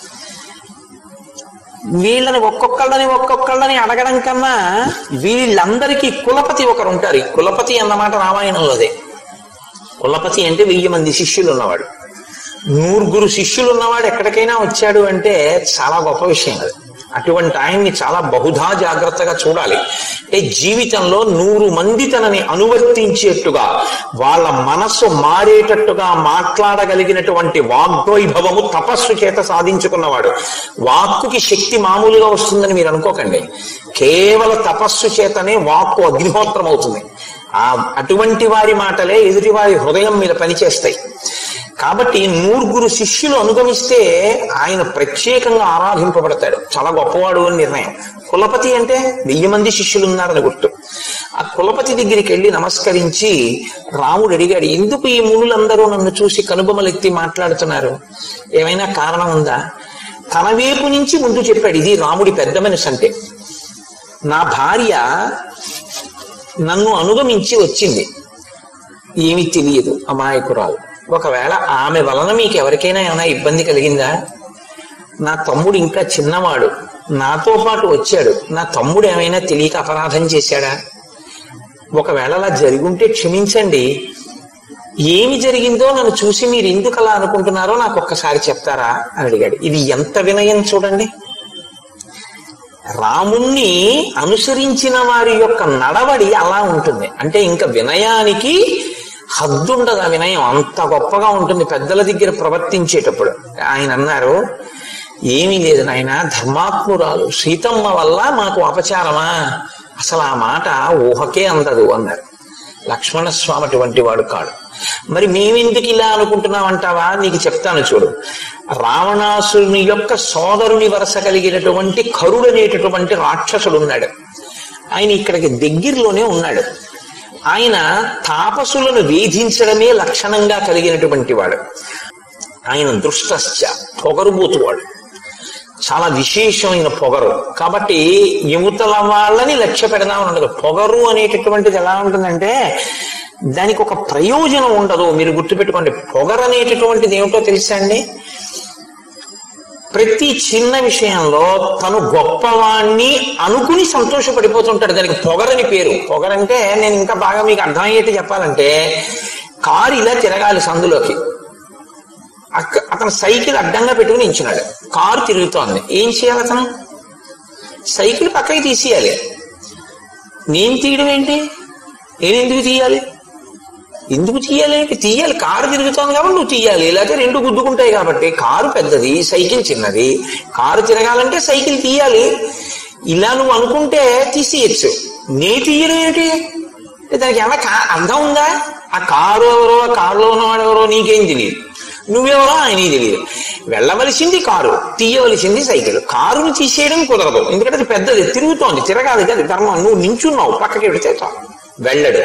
వీళ్ళని ఒక్కొక్కళ్ళని ఒక్కొక్కళ్ళని అడగడం కన్నా వీళ్ళందరికీ కులపతి ఒకరు ఉంటారు ఈ కులపతి అన్నమాట రామాయణంలోదే కులపతి అంటే వెయ్యి మంది శిష్యులు ఉన్నవాడు నూరుగురు శిష్యులు ఉన్నవాడు ఎక్కడికైనా వచ్చాడు అంటే చాలా గొప్ప విషయం అది అటువంటి ఆయన్ని చాలా బహుధా జాగ్రత్తగా చూడాలి అంటే జీవితంలో నూరు మంది తనని అనువర్తించేట్టుగా వాళ్ళ మనస్సు మారేటట్టుగా మాట్లాడగలిగినటువంటి వాగ్వైభవము తపస్సు చేత సాధించుకున్నవాడు వాక్కుకి శక్తి మామూలుగా వస్తుందని మీరు అనుకోకండి కేవల తపస్సు చేతనే వాక్కు అగ్నిహోత్రం అవుతుంది ఆ అటువంటి వారి మాటలే ఎదుటి వారి హృదయం మీద పనిచేస్తాయి కాబట్టి నూరుగురు శిష్యులు అనుగమిస్తే ఆయన ప్రత్యేకంగా ఆరాధింపబడతాడు చాలా గొప్పవాడు అని నిర్ణయం కులపతి అంటే వెయ్యి మంది శిష్యులు ఉన్నారని గుర్తు ఆ కులపతి దగ్గరికి వెళ్ళి నమస్కరించి రాముడు అడిగాడు ఎందుకు ఈ మునులందరూ నన్ను చూసి కనుబొమలెత్తి మాట్లాడుతున్నారు ఏమైనా కారణం ఉందా తన వైపు నుంచి ముందు చెప్పాడు ఇది రాముడి పెద్ద మనసు అంటే నా భార్య నన్ను అనుగమించి వచ్చింది ఏమీ తెలియదు అమాయకురాలు ఒకవేళ ఆమె వలన మీకు ఎవరికైనా ఏమైనా ఇబ్బంది కలిగిందా నా తమ్ముడు ఇంకా చిన్నవాడు నాతో పాటు వచ్చాడు నా తమ్ముడు ఏమైనా తెలియక అపరాధం చేశాడా ఒకవేళ అలా జరుగుంటే క్షమించండి ఏమి జరిగిందో నన్ను చూసి మీరు ఎందుకు అలా అనుకుంటున్నారో నాకు ఒక్కసారి చెప్తారా అని అడిగాడు ఇది ఎంత వినయం చూడండి రాముణ్ణి అనుసరించిన వారి యొక్క నడవడి అలా ఉంటుంది అంటే ఇంకా వినయానికి హద్దుండదు ఆ వినయం అంత గొప్పగా ఉంటుంది పెద్దల దగ్గర ప్రవర్తించేటప్పుడు ఆయన అన్నారు ఏమీ లేదు నాయన ధర్మాత్మురాలు సీతమ్మ వల్ల మాకు అపచారమా అసలు ఆ మాట ఊహకే అందదు అన్నారు లక్ష్మణ స్వామి అటువంటి వాడు కాడు మరి మేమెందుకు ఇలా అనుకుంటున్నామంటావా నీకు చెప్తాను చూడు రావణాసురుని యొక్క సోదరుని వరస కలిగినటువంటి కరుడనేటటువంటి రాక్షసుడు ఉన్నాడు ఆయన ఇక్కడికి దగ్గరలోనే ఉన్నాడు ఆయన తాపసులను వేధించడమే లక్షణంగా కలిగినటువంటి వాడు ఆయన దృష్టశ్చ పొగరుబోతువాడు చాలా విశేషమైన పొగరు కాబట్టి యువతల వాళ్ళని లక్ష్య పెడదామని ఉండదు పొగరు అనేటటువంటిది ఎలా ఉంటుందంటే దానికి ఒక ప్రయోజనం ఉండదు మీరు గుర్తుపెట్టుకోండి పొగరు అనేటటువంటిది ఏమిటో తెలుసా అండి ప్రతి చిన్న విషయంలో తను గొప్పవాణ్ణి అనుకుని సంతోషపడిపోతుంటాడు దానికి పొగరని పేరు పొగరంటే నేను ఇంకా బాగా మీకు అర్థమయ్యేట్టు చెప్పాలంటే కారు ఇలా తిరగాలి సందులోకి అక్క- అతను సైకిల్ అడ్డంగా పెట్టుకుని నించున్నాడు కారు తిరుగుతోంది ఏం చేయాలి అతను సైకిల్ పక్కకి తీసేయాలి నేను తీయడం ఏంటి నేను ఎందుకు తీయాలి ఎందుకు తీయాలి ఏంటి తీయాలి కారు తిరుగుతోంది కాబట్టి నువ్వు తీయాలి లేకపోతే రెండు గుద్దుకుంటాయి కాబట్టి కారు పెద్దది సైకిల్ చిన్నది కారు తిరగాలంటే సైకిల్ తీయాలి ఇలా నువ్వు అనుకుంటే తీసేయచ్చు నే తీయడం ఏంటి దానికి ఏమైనా కా- అర్థం ఉందా ఆ కారు ఎవరో ఆ కారులో ఉన్నవాడు ఎవరో నీకేం తెలియదు నువ్వెవరో ఆయనకి తెలియదు వెళ్ళవలసింది కారు తీయవలసింది సైకిల్ కారుని తీసేయడం కుదరదు ఎందుకంటే అది పెద్దది తిరుగుతోంది తిరగాలి కదా ధర్మం నువ్వు నించున్నావు పక్కకి పెడితే చాలు. వెళ్ళడు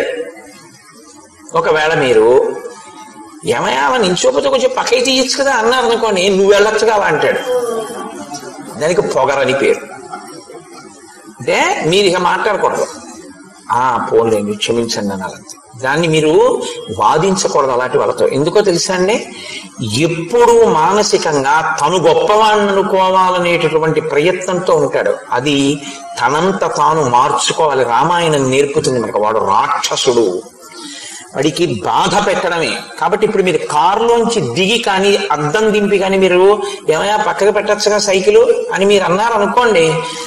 ఒకవేళ మీరు ఏమయ్యా అలా నించోపోతే కొంచెం పక్కకి తీయచ్చు కదా అన్నారు అనుకోండి నువ్వు వెళ్ళొచ్చు కదా అంటాడు దానికి పొగరని పేరు అంటే మీరు ఇక మాట్లాడకూడదు ఆ పోలేండి క్షమించండి అనాలంతే దాన్ని మీరు వాదించకూడదు అలాంటి వాళ్ళతో ఎందుకో తెలుసా అండి ఎప్పుడు మానసికంగా తను గొప్పవాడిని అనుకోవాలనేటటువంటి ప్రయత్నంతో ఉంటాడు అది తనంత తాను మార్చుకోవాలి రామాయణం నేర్పుతుంది మనకు వాడు రాక్షసుడు వాడికి బాధ పెట్టడమే కాబట్టి ఇప్పుడు మీరు కారులోంచి దిగి కానీ అద్దం దింపి కానీ మీరు ఏమయ్యా పక్కకు పెట్టచ్చుగా సైకిల్ అని మీరు అన్నారు అనుకోండి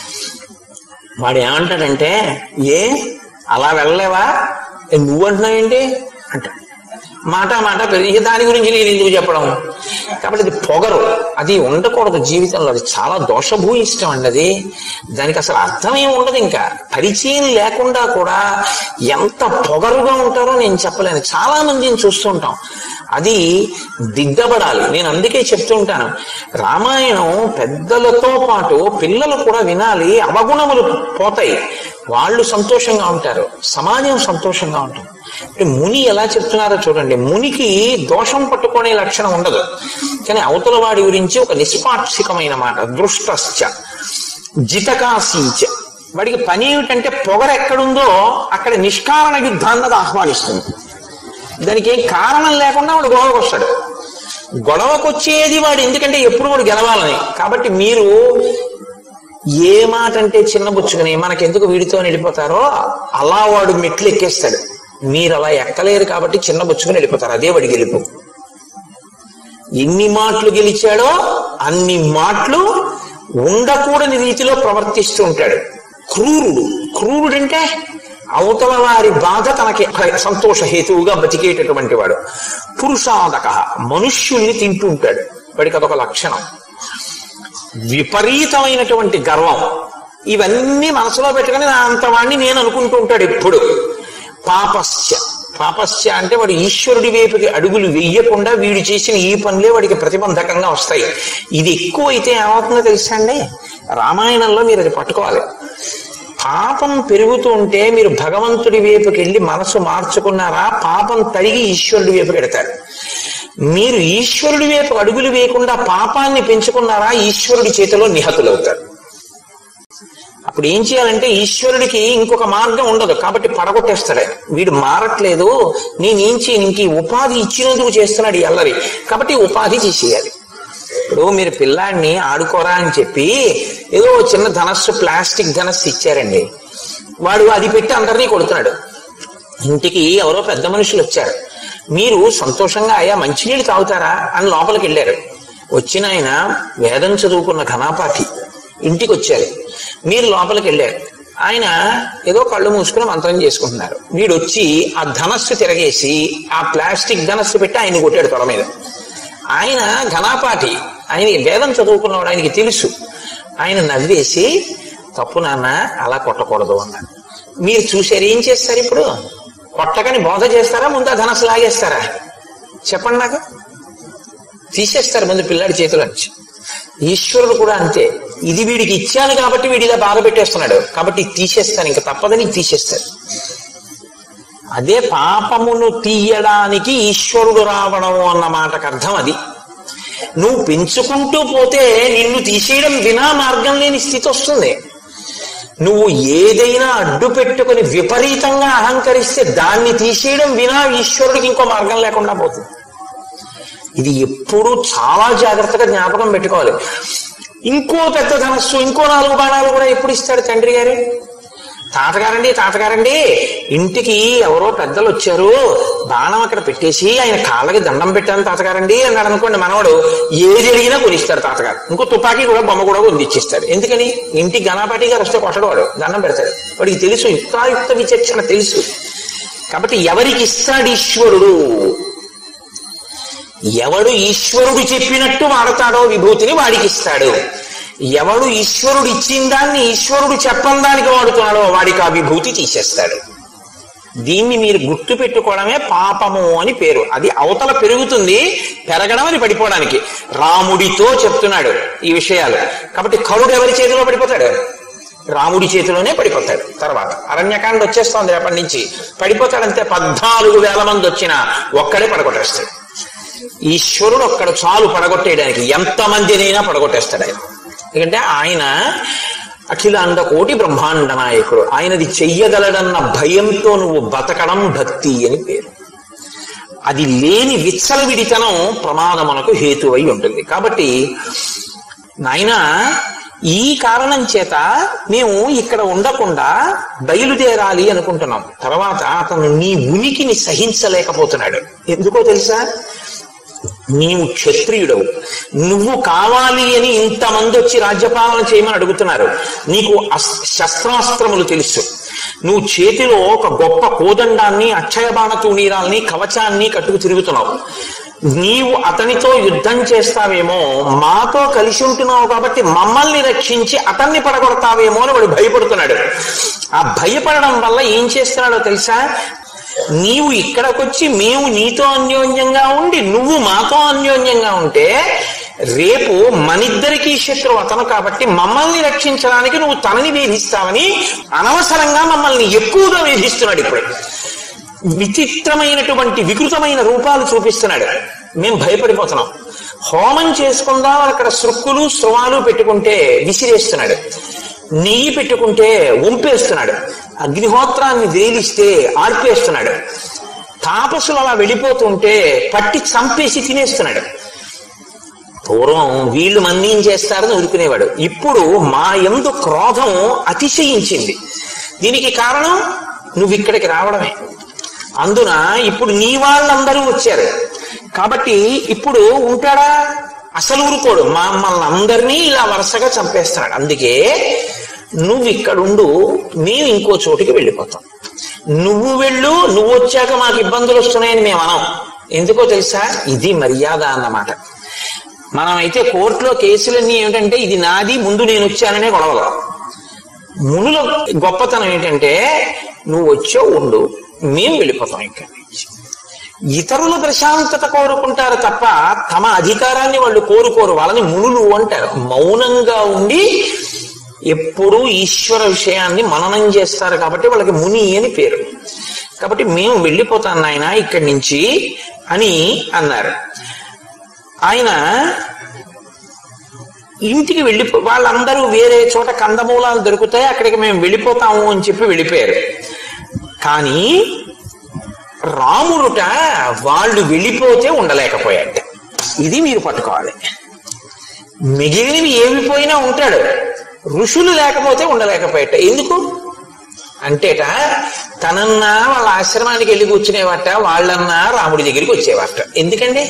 వాడు ఏమంటాడంటే ఏ అలా వెళ్ళలేవా ఏ, నువ్వు అంటున్నావేంటి అంటాడు మాట మాట పెరిగి ఇక దాని గురించి నేను ఎందుకు చెప్పడం కాబట్టి అది పొగరు అది ఉండకూడదు జీవితంలో అది చాలా దోషభూయిష్టం అండి అది దానికి అసలు అర్థం ఏమి ఉండదు ఇంకా పరిచయం లేకుండా కూడా ఎంత పొగరుగా ఉంటారో నేను చెప్పలేను చాలా మందిని చూస్తుంటాం అది దిద్దబడాలి నేను అందుకే చెప్తూ ఉంటాను రామాయణం పెద్దలతో పాటు పిల్లలు కూడా వినాలి అవగుణములు పోతాయి వాళ్ళు సంతోషంగా ఉంటారు సమాజం సంతోషంగా ఉంటుంది ఇప్పుడు ముని ఎలా చెప్తున్నారో చూడండి మునికి దోషం పట్టుకునే లక్షణం ఉండదు కానీ అవతల వాడి గురించి ఒక నిష్పాక్షికమైన మాట దృష్టశ్చ జితకాశీచ వాడికి పని ఏమిటంటే పొగర ఎక్కడుందో అక్కడ నిష్కారణ యుద్ధాన్నది ఆహ్వానిస్తుంది దానికి ఏం కారణం లేకుండా వాడు గొడవకు వస్తాడు గొడవకు వచ్చేది వాడు ఎందుకంటే ఎప్పుడు వాడు గెలవాలని కాబట్టి మీరు ఏ మాట అంటే చిన్నబుచ్చుకుని మనకెందుకు వీడితో వెళ్ళిపోతారో అలా వాడు మెట్లు ఎక్కేస్తాడు మీరు అలా ఎక్కలేరు కాబట్టి చిన్నబుచ్చుకుని వెళ్ళిపోతారు అదే వాడి గెలుపు ఎన్ని మాటలు గెలిచాడో అన్ని మాటలు ఉండకూడని రీతిలో ప్రవర్తిస్తూ ఉంటాడు క్రూరుడు క్రూరుడంటే అవతల వారి బాధ తనకి సంతోష హేతువుగా బతికేటటువంటి వాడు పురుషాదక మనుష్యుల్ని తింటూ ఉంటాడు వాడికి అదొక లక్షణం విపరీతమైనటువంటి గర్వం ఇవన్నీ మనసులో పెట్టుకుని నా అంతవాణ్ణి నేను అనుకుంటూ ఉంటాడు ఎప్పుడు పాపస్య పాపస్య అంటే వాడు ఈశ్వరుడి వైపుకి అడుగులు వెయ్యకుండా వీడు చేసిన ఈ పనులే వాడికి ప్రతిబంధకంగా వస్తాయి ఇది ఎక్కువైతే ఏమవుతుందో తెలుసా అండి రామాయణంలో మీరు అది పట్టుకోవాలి పాపం పెరుగుతూ ఉంటే మీరు భగవంతుడి వైపుకి వెళ్ళి మనసు మార్చుకున్నారా పాపం తరిగి ఈశ్వరుడి వైపుకి వెడతారు మీరు ఈశ్వరుడి వైపు అడుగులు వేయకుండా పాపాన్ని పెంచుకున్నారా ఈశ్వరుడి చేతిలో నిహతులవుతారు అప్పుడు ఏం చేయాలంటే ఈశ్వరుడికి ఇంకొక మార్గం ఉండదు కాబట్టి పడగొట్టేస్తాడు ఆయన. వీడు మారట్లేదు నేనేం చేయను ఇంక ఈ ఉపాధి ఇచ్చినందుకు చేస్తున్నాడు ఈ అల్లరి కాబట్టి ఈ ఉపాధి తీసేయాలి ఇప్పుడు మీరు పిల్లాడిని ఆడుకోరా అని చెప్పి ఏదో ఓ చిన్న ధనస్సు ప్లాస్టిక్ ధనస్సు ఇచ్చారండి వాడు అది పెట్టి అందరినీ కొడుతున్నాడు ఇంటికి ఎవరో పెద్ద మనుషులు వచ్చారు మీరు సంతోషంగా అయ్యా మంచినీళ్ళు తాగుతారా అని లోపలికి వెళ్ళారు వచ్చిన ఆయన వేదం చదువుకున్న ఘనాపాఠి ఇంటికి వచ్చారు మీరు లోపలికి వెళ్ళారు ఆయన ఏదో కళ్ళు మూసుకుని మంత్రం చేసుకుంటున్నారు వీడు వచ్చి ఆ ధనస్సు తిరగేసి ఆ ప్లాస్టిక్ ధనస్సు పెట్టి ఆయన కొట్టాడు తొడ మీద ఆయన ఘనాపాఠి ఆయన వేదం చదువుకున్నవాడు ఆయనకి తెలుసు ఆయన నవ్వేసి తప్పు నాన్న అలా కొట్టకూడదు అన్నాడు మీరు చూసారు ఏం చేస్తారు ఇప్పుడు కొట్టకని బోధ చేస్తారా ముందు ఆ ధనస్సు లాగేస్తారా చెప్పండి నాకు తీసేస్తారు ముందు పిల్లాడి చేతిలో నుంచి ఈశ్వరుడు కూడా అంతే ఇది వీడికి ఇచ్చాను కాబట్టి వీడి ఇలా బాధ పెట్టేస్తున్నాడు కాబట్టి ఇది తీసేస్తాను ఇంకా తప్పదని ఇది తీసేస్తాడు అదే పాపమును తీయడానికి ఈశ్వరుడు రావడం అన్న మాటకు అర్థం అది నువ్వు పెంచుకుంటూ పోతే నిన్ను తీసేయడం వినా మార్గం లేని స్థితి వస్తుంది నువ్వు ఏదైనా అడ్డు పెట్టుకుని విపరీతంగా అహంకరిస్తే దాన్ని తీసేయడం వినా ఈశ్వరుడికి ఇంకో మార్గం లేకుండా పోతుంది ఇది ఎప్పుడూ చాలా జాగ్రత్తగా జ్ఞాపకం పెట్టుకోవాలి ఇంకో పెద్ద ధనస్సు ఇంకో నాలుగు బాణాలు కూడా ఎప్పుడు ఇస్తాడు తండ్రి గారు తాతగారండి తాతగారండి ఇంటికి ఎవరో పెద్దలు వచ్చారు బాణం అక్కడ పెట్టేసి ఆయన కాళ్ళకి దండం పెట్టాను తాతగారండి అన్నాడు అనుకోండి మనవడు ఏది అడిగినా కొనిస్తాడు తాతగారు ఇంకో తుపాకీ కూడా బొమ్మ కూడా కొనిచ్చిస్తాడు ఎందుకని ఇంటి గణపాటి గారు వస్తే కొట్టడు వాడు దండం పెడతాడు వాడికి తెలుసు యుక్తాయుక్త విచక్షణ తెలుసు కాబట్టి ఎవరికి ఇస్తాడు ఈశ్వరుడు ఎవడు ఈశ్వరుడు చెప్పినట్టు వాడతాడో విభూతిని వాడికి ఇస్తాడు ఎవడు ఈశ్వరుడు ఇచ్చిన దాన్ని ఈశ్వరుడు చెప్పని దానికి వాడుతున్నాడో వాడికి ఆ విభూతి తీసేస్తాడు దీన్ని మీరు గుర్తు పెట్టుకోవడమే పాపము అని పేరు అది అవతల పెరుగుతుంది పెరగడం అని పడిపోవడానికి రాముడితో చెప్తున్నాడు ఈ విషయాలు కాబట్టి కరుడు ఎవరి చేతిలో పడిపోతాడు రాముడి చేతిలోనే పడిపోతాడు తర్వాత అరణ్యకాండ వచ్చేస్తోంది రేపటి నుంచి పడిపోతాడంతే పద్నాలుగు వేల మంది వచ్చినా ఒక్కడే పడగొట్టేస్తాడు ఈశ్వరుడు ఒక్కడ చాలు పడగొట్టేయడానికి ఎంతమందినైనా పడగొట్టేస్తాడు ఆయన ఎందుకంటే ఆయన అఖిలాండ కోటి బ్రహ్మాండ నాయకుడు ఆయనది చెయ్యగలడన్న భయంతో నువ్వు బతకడం భక్తి అని పేరు అది లేని విచ్చలవిడితనం ప్రమాదమునకు హేతువై ఉంటుంది కాబట్టి నాయన ఈ కారణం చేత మేము ఇక్కడ ఉండకుండా బయలుదేరాలి అనుకుంటున్నాం తర్వాత అతను నీ ఉనికిని సహించలేకపోతున్నాడు ఎందుకో తెలుసా నీవు క్షత్రియుడవు నువ్వు కావాలి అని ఇంతమంది వచ్చి రాజ్యపాలన చేయమని అడుగుతున్నారు నీకు అస్- శస్త్రాస్త్రములు తెలుసు నువ్వు చేతిలో ఒక గొప్ప కోదండాన్ని అక్షయ బాణ తూణీరాల్ని కవచాన్ని కట్టుకు తిరుగుతున్నావు నీవు అతనితో యుద్ధం చేస్తావేమో మాతో కలిసి ఉంటున్నావు కాబట్టి మమ్మల్ని రక్షించి అతన్ని పడగొడతావేమో అని వాడు భయపడుతున్నాడు ఆ భయపడడం వల్ల ఏం చేస్తున్నాడో తెలుసా నీవు ఇక్కడికొచ్చి మేము నీతో అన్యోన్యంగా ఉండి నువ్వు మాతో అన్యోన్యంగా ఉంటే రేపు మనిద్దరికీ శత్రువు అతను కాబట్టి మమ్మల్ని రక్షించడానికి నువ్వు తనని వేధిస్తావని అనవసరంగా మమ్మల్ని ఎక్కువగా వేధిస్తున్నాడు ఇప్పుడు విచిత్రమైనటువంటి వికృతమైన రూపాలు చూపిస్తున్నాడు మేము భయపడిపోతున్నాం హోమం చేసుకుందాం అక్కడ సృక్కులు స్రవాలు పెట్టుకుంటే విసిరేస్తున్నాడు నెయ్యి పెట్టుకుంటే వంపేస్తున్నాడు అగ్నిహోత్రాన్ని వేలిస్తే ఆర్పేస్తున్నాడు తాపసులు అలా వెళ్ళిపోతుంటే పట్టి చంపేసి తినేస్తున్నాడు పూర్వం వీళ్ళు మన్నేం చేస్తారని ఊరుకునేవాడు ఇప్పుడు మా ఎందు క్రోధం అతిశయించింది దీనికి కారణం నువ్వు ఇక్కడికి రావడమే అందున ఇప్పుడు నీ వాళ్ళందరూ వచ్చారు కాబట్టి ఇప్పుడు ఉంటాడా అసలు ఊరుకోడు మమ్మల్ని అందరినీ ఇలా వరుసగా చంపేస్తున్నాడు అందుకే నువ్వు ఇక్కడుండు మేము ఇంకో చోటికి వెళ్ళిపోతాం నువ్వు వెళ్ళు నువ్వు వచ్చాక మాకు ఇబ్బందులు వస్తున్నాయని మేము అనం ఎందుకో తెలుసా ఇది మర్యాద అన్నమాట మనమైతే కోర్టులో కేసులన్నీ ఏమిటంటే ఇది నాది ముందు నేను వచ్చాననే గొడవలు మునుల గొప్పతనం ఏంటంటే నువ్వు వచ్చో ఉండు మేము వెళ్ళిపోతాం ఇక్కడి నుంచి ఇతరుల ప్రశాంతత కోరుకుంటారు తప్ప తమ అధికారాన్ని వాళ్ళు కోరుకోరు వాళ్ళని మునులు అంటారు మౌనంగా ఉండి ఎప్పుడూ ఈశ్వర విషయాన్ని మననం చేస్తారు కాబట్టి వాళ్ళకి ముని అని పేరు కాబట్టి మేము వెళ్ళిపోతాం నాయన ఇక్కడి నుంచి అని అన్నారు ఆయన ఇంటికి వెళ్ళిపో వాళ్ళందరూ వేరే చోట కందమూలాలు దొరుకుతాయి అక్కడికి మేము వెళ్ళిపోతాము అని చెప్పి వెళ్ళిపోయారు కానీ రాముడుట వాళ్ళు వెళ్ళిపోతే ఉండలేకపోయాట ఇది మీరు పట్టుకోవాలి మిగిలినవి ఏమి పోయినా ఉంటాడు ఋషులు లేకపోతే ఉండలేకపోయాట ఎందుకు అంటేట తనన్నా వాళ్ళ ఆశ్రమానికి వెళ్ళి కూర్చునేవాట వాళ్ళన్నా రాముడి దగ్గరికి వచ్చేవాట ఎందుకండి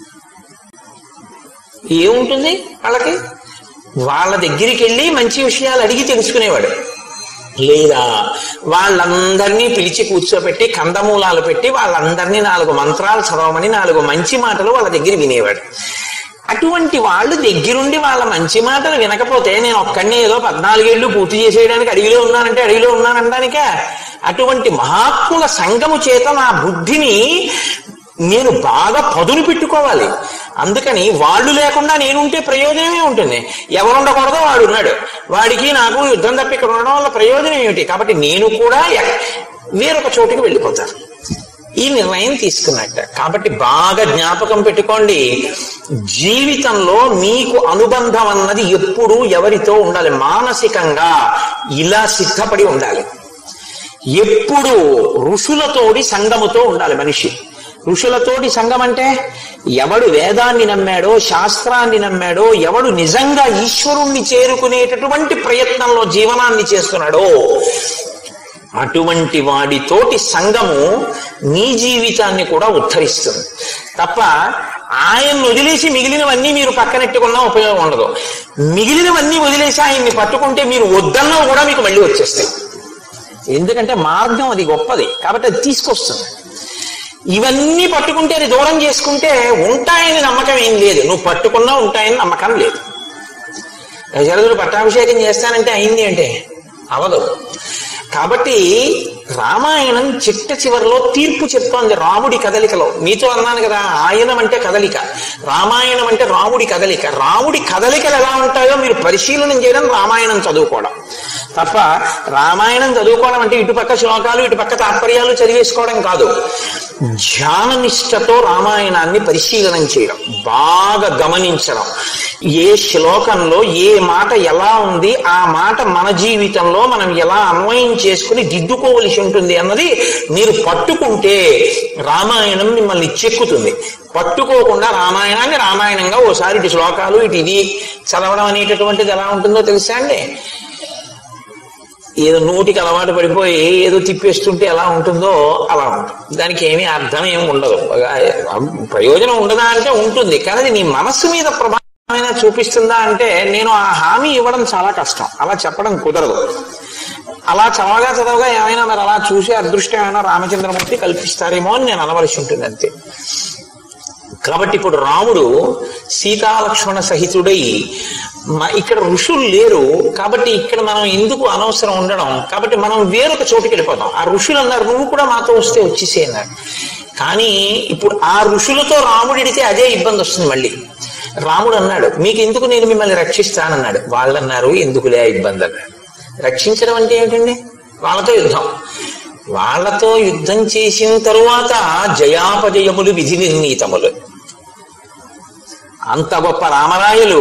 ఏముంటుంది వాళ్ళకి వాళ్ళ దగ్గరికి వెళ్ళి మంచి విషయాలు అడిగి తెలుసుకునేవాడు లేదా వాళ్ళందరినీ పిలిచి కూర్చోబెట్టి కందమూలాలు పెట్టి వాళ్ళందరినీ నాలుగు మంత్రాలు చదవమని నాలుగు మంచి మాటలు వాళ్ళ దగ్గర వినేవాడు అటువంటి వాళ్ళు దగ్గరుండి వాళ్ళ మంచి మాటలు వినకపోతే నేను ఒక్కడినే ఏదో పద్నాలుగేళ్లు పూర్తి చేసేయడానికి అడవిలో ఉన్నానంటే అడవిలో ఉన్నానంటానిక అటువంటి మహాత్ముల సంగము చేత నా బుద్ధిని నేను బాగా పదును పెట్టుకోవాలి అందుకని వాళ్ళు లేకుండా నేనుంటే ప్రయోజనమే ఉంటుంది ఎవరు ఉండకూడదో వాడు ఉన్నాడు వాడికి నాకు యుద్ధం తప్ప ఇక్కడ ఉండడం వల్ల ప్రయోజనం ఏమిటి కాబట్టి నేను కూడా ఎ- వేరొక చోటుకి వెళ్ళిపోతాను ఈ నిర్ణయం తీసుకున్నట్ట కాబట్టి బాగా జ్ఞాపకం పెట్టుకోండి జీవితంలో మీకు అనుబంధం అన్నది ఎప్పుడు ఎవరితో ఉండాలి మానసికంగా ఇలా సిద్ధపడి ఉండాలి ఎప్పుడు ఋషులతోడి సంగముతో ఉండాలి మనిషి ఋషులతోటి సంఘం అంటే ఎవడు వేదాన్ని నమ్మాడో శాస్త్రాన్ని నమ్మాడో ఎవడు నిజంగా ఈశ్వరుణ్ణి చేరుకునేటటువంటి ప్రయత్నంలో జీవనాన్ని చేస్తున్నాడో అటువంటి వాడితోటి సంఘము నీ జీవితాన్ని కూడా ఉద్ధరిస్తుంది తప్ప ఆయన్ని వదిలేసి మిగిలినవన్నీ మీరు పక్కనెట్టుకున్నా ఉపయోగం ఉండదు మిగిలినవన్నీ వదిలేసి ఆయన్ని పట్టుకుంటే మీరు వద్దన్నా కూడా మీకు మళ్ళీ వచ్చేస్తాయి ఎందుకంటే మార్గం అది గొప్పది కాబట్టి అది తీసుకొస్తుంది ఇవన్నీ పట్టుకుంటే అది దూరం చేసుకుంటే ఉంటాయని నమ్మకం ఏం లేదు నువ్వు పట్టుకున్నా ఉంటాయని నమ్మకం లేదు దశరథుడు పట్టాభిషేకం చేస్తానంటే అయింది అంటే అవదు కాబట్టి రామాయణం చిట్ట చివరిలో తీర్పు చెప్తోంది రాముడి కదలికలో మీతో అన్నాను కదా ఆయనం అంటే కదలిక రామాయణం అంటే రాముడి కదలిక రాముడి కదలికలు ఎలా ఉంటాయో మీరు పరిశీలన చేయడం రామాయణం చదువుకోవడం తప్ప రామాయణం చదువుకోవడం అంటే ఇటుపక్క శ్లోకాలు ఇటుపక్క తాత్పర్యాలు చదివేసుకోవడం కాదు ధ్యాన నిష్టతో రామాయణాన్ని పరిశీలనం చేయడం బాగా గమనించడం ఏ శ్లోకంలో ఏ మాట ఎలా ఉంది ఆ మాట మన జీవితంలో మనం ఎలా అన్వయం చేసుకుని దిద్దుకోవలసి ఉంటుంది అన్నది మీరు పట్టుకుంటే రామాయణం మిమ్మల్ని చెక్కుతుంది పట్టుకోకుండా రామాయణాన్ని రామాయణంగా ఓసారి ఇటు శ్లోకాలు ఇటు ఇది చదవడం అనేటటువంటిది ఎలా ఉంటుందో తెలుసా అండి ఏదో నోటికి అలవాటు పడిపోయి ఏదో తిప్పేస్తుంటే ఎలా ఉంటుందో అలా ఉంటుంది దానికి ఏమీ అర్థం ఏమి ఉండదు ప్రయోజనం ఉండదా అంటే ఉంటుంది కానీ అది నీ మనస్సు మీద ప్రభావమైనా చూపిస్తుందా అంటే నేను ఆ హామీ ఇవ్వడం చాలా కష్టం అలా చెప్పడం కుదరదు అలా చదవగా చదవగా ఏమైనా మరి అలా చూసి అదృష్టం ఏమైనా రామచంద్రమూర్తి కల్పిస్తారేమో అని నేను అనవలసి ఉంటుంది అంతే కాబట్టి ఇప్పుడు రాముడు సీతాలక్ష్మణ సహితుడై మ- ఇక్కడ ఋషులు లేరు కాబట్టి ఇక్కడ మనం ఎందుకు అనవసరం ఉండడం కాబట్టి మనం వేరొక చోటుకి వెళ్ళిపోతాం ఆ ఋషులు అన్నారు నువ్వు కూడా మాతో వస్తే వచ్చేసే అన్నారు కానీ ఇప్పుడు ఆ ఋషులతో రాముడు ఇడితే అదే ఇబ్బంది వస్తుంది మళ్ళీ రాముడు అన్నాడు మీకు ఎందుకు నేను మిమ్మల్ని రక్షిస్తానన్నాడు వాళ్ళు అన్నారు ఎందుకులే ఆ ఇబ్బంది అన్నాడు రక్షించడం అంటే ఏమిటండి వాళ్ళతో యుద్ధం వాళ్ళతో యుద్ధం చేసిన తరువాత జయాపజయములు విధి నిర్ణీతములు అంత గొప్ప రామరాయలు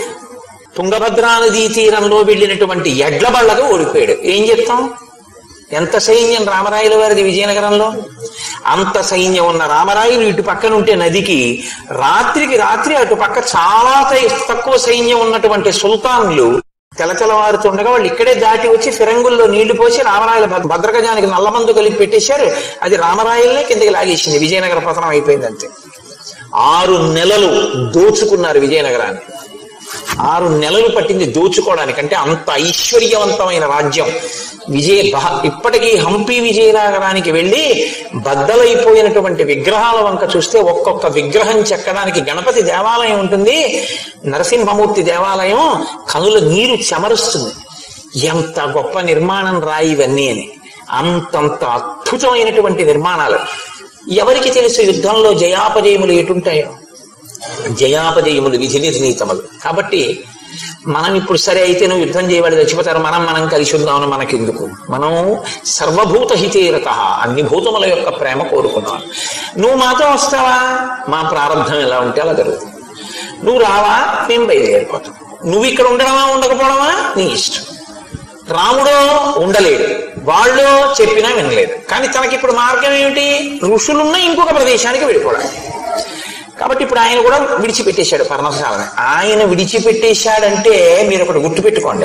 తుంగభద్రా నదీ తీరంలో వెళ్ళినటువంటి ఎడ్ల బళ్ళగా ఓడిపోయాడు ఏం చెప్తాం ఎంత సైన్యం రామరాయల వారిది విజయనగరంలో అంత సైన్యం ఉన్న రామరాయులు ఇటు పక్కన ఉంటే నదికి రాత్రికి రాత్రి అటు పక్క చాలా తై- తక్కువ సైన్యం ఉన్నటువంటి సుల్తాన్లు తెలతెలవారుతుండగా వాళ్ళు ఇక్కడే దాటి వచ్చి ఫిరంగుల్లో నీళ్లు పోసి రామరాయల భద్ర- భద్రగజానికి నల్లమందు కలిపి పెట్టేశారు అది రామరాయలనే కిందకి లాగేసింది విజయనగర పతనం అయిపోయింది అంతే ఆరు నెలలు దోచుకున్నారు విజయనగరాన్ని ఆరు నెలలు పట్టింది దోచుకోవడానికి అంటే అంత ఐశ్వర్యవంతమైన రాజ్యం విజయ బహ- ఇప్పటికీ హంపి విజయనగరానికి వెళ్ళి బద్దలైపోయినటువంటి విగ్రహాల వంక చూస్తే ఒక్కొక్క విగ్రహం చెక్కడానికి గణపతి దేవాలయం ఉంటుంది నరసింహమూర్తి దేవాలయం కనుల నీరు చెమరుస్తుంది ఎంత గొప్ప నిర్మాణం రాయి ఇవన్నీ అని అంతంత అద్భుతమైనటువంటి నిర్మాణాలు ఎవరికి తెలుసు యుద్ధంలో జయాపజయములు ఎటుంటాయో జయాపజయములు విధి నిర్ణీతములు కాబట్టి మనం ఇప్పుడు సరే అయితే నువ్వు యుద్ధం చేయబడి చచ్చిపోతారు మనం మనం కలిసి ఉందామని మనకెందుకు మనం సర్వభూత హితేరత అన్ని భూతముల యొక్క ప్రేమ కోరుకున్నాం నువ్వు మాతో వస్తావా మా ప్రారంభం ఎలా ఉంటే అలా జరుగుతుంది నువ్వు రావా మేము బయలుదేరిపోతాం నువ్వు ఇక్కడ ఉండడమా ఉండకపోవడమా నీ ఇష్టం రాముడు ఉండలేడు వాళ్ళు చెప్పినా వినలేదు కానీ తనకి ఇప్పుడు మార్గం ఏమిటి ఋషులున్న ఇంకొక ప్రదేశానికి వెళ్ళిపోవడం కాబట్టి ఇప్పుడు ఆయన కూడా విడిచిపెట్టేశాడు పర్ణశాలని ఆయన విడిచిపెట్టేశాడంటే మీరు ఒకటి గుర్తుపెట్టుకోండి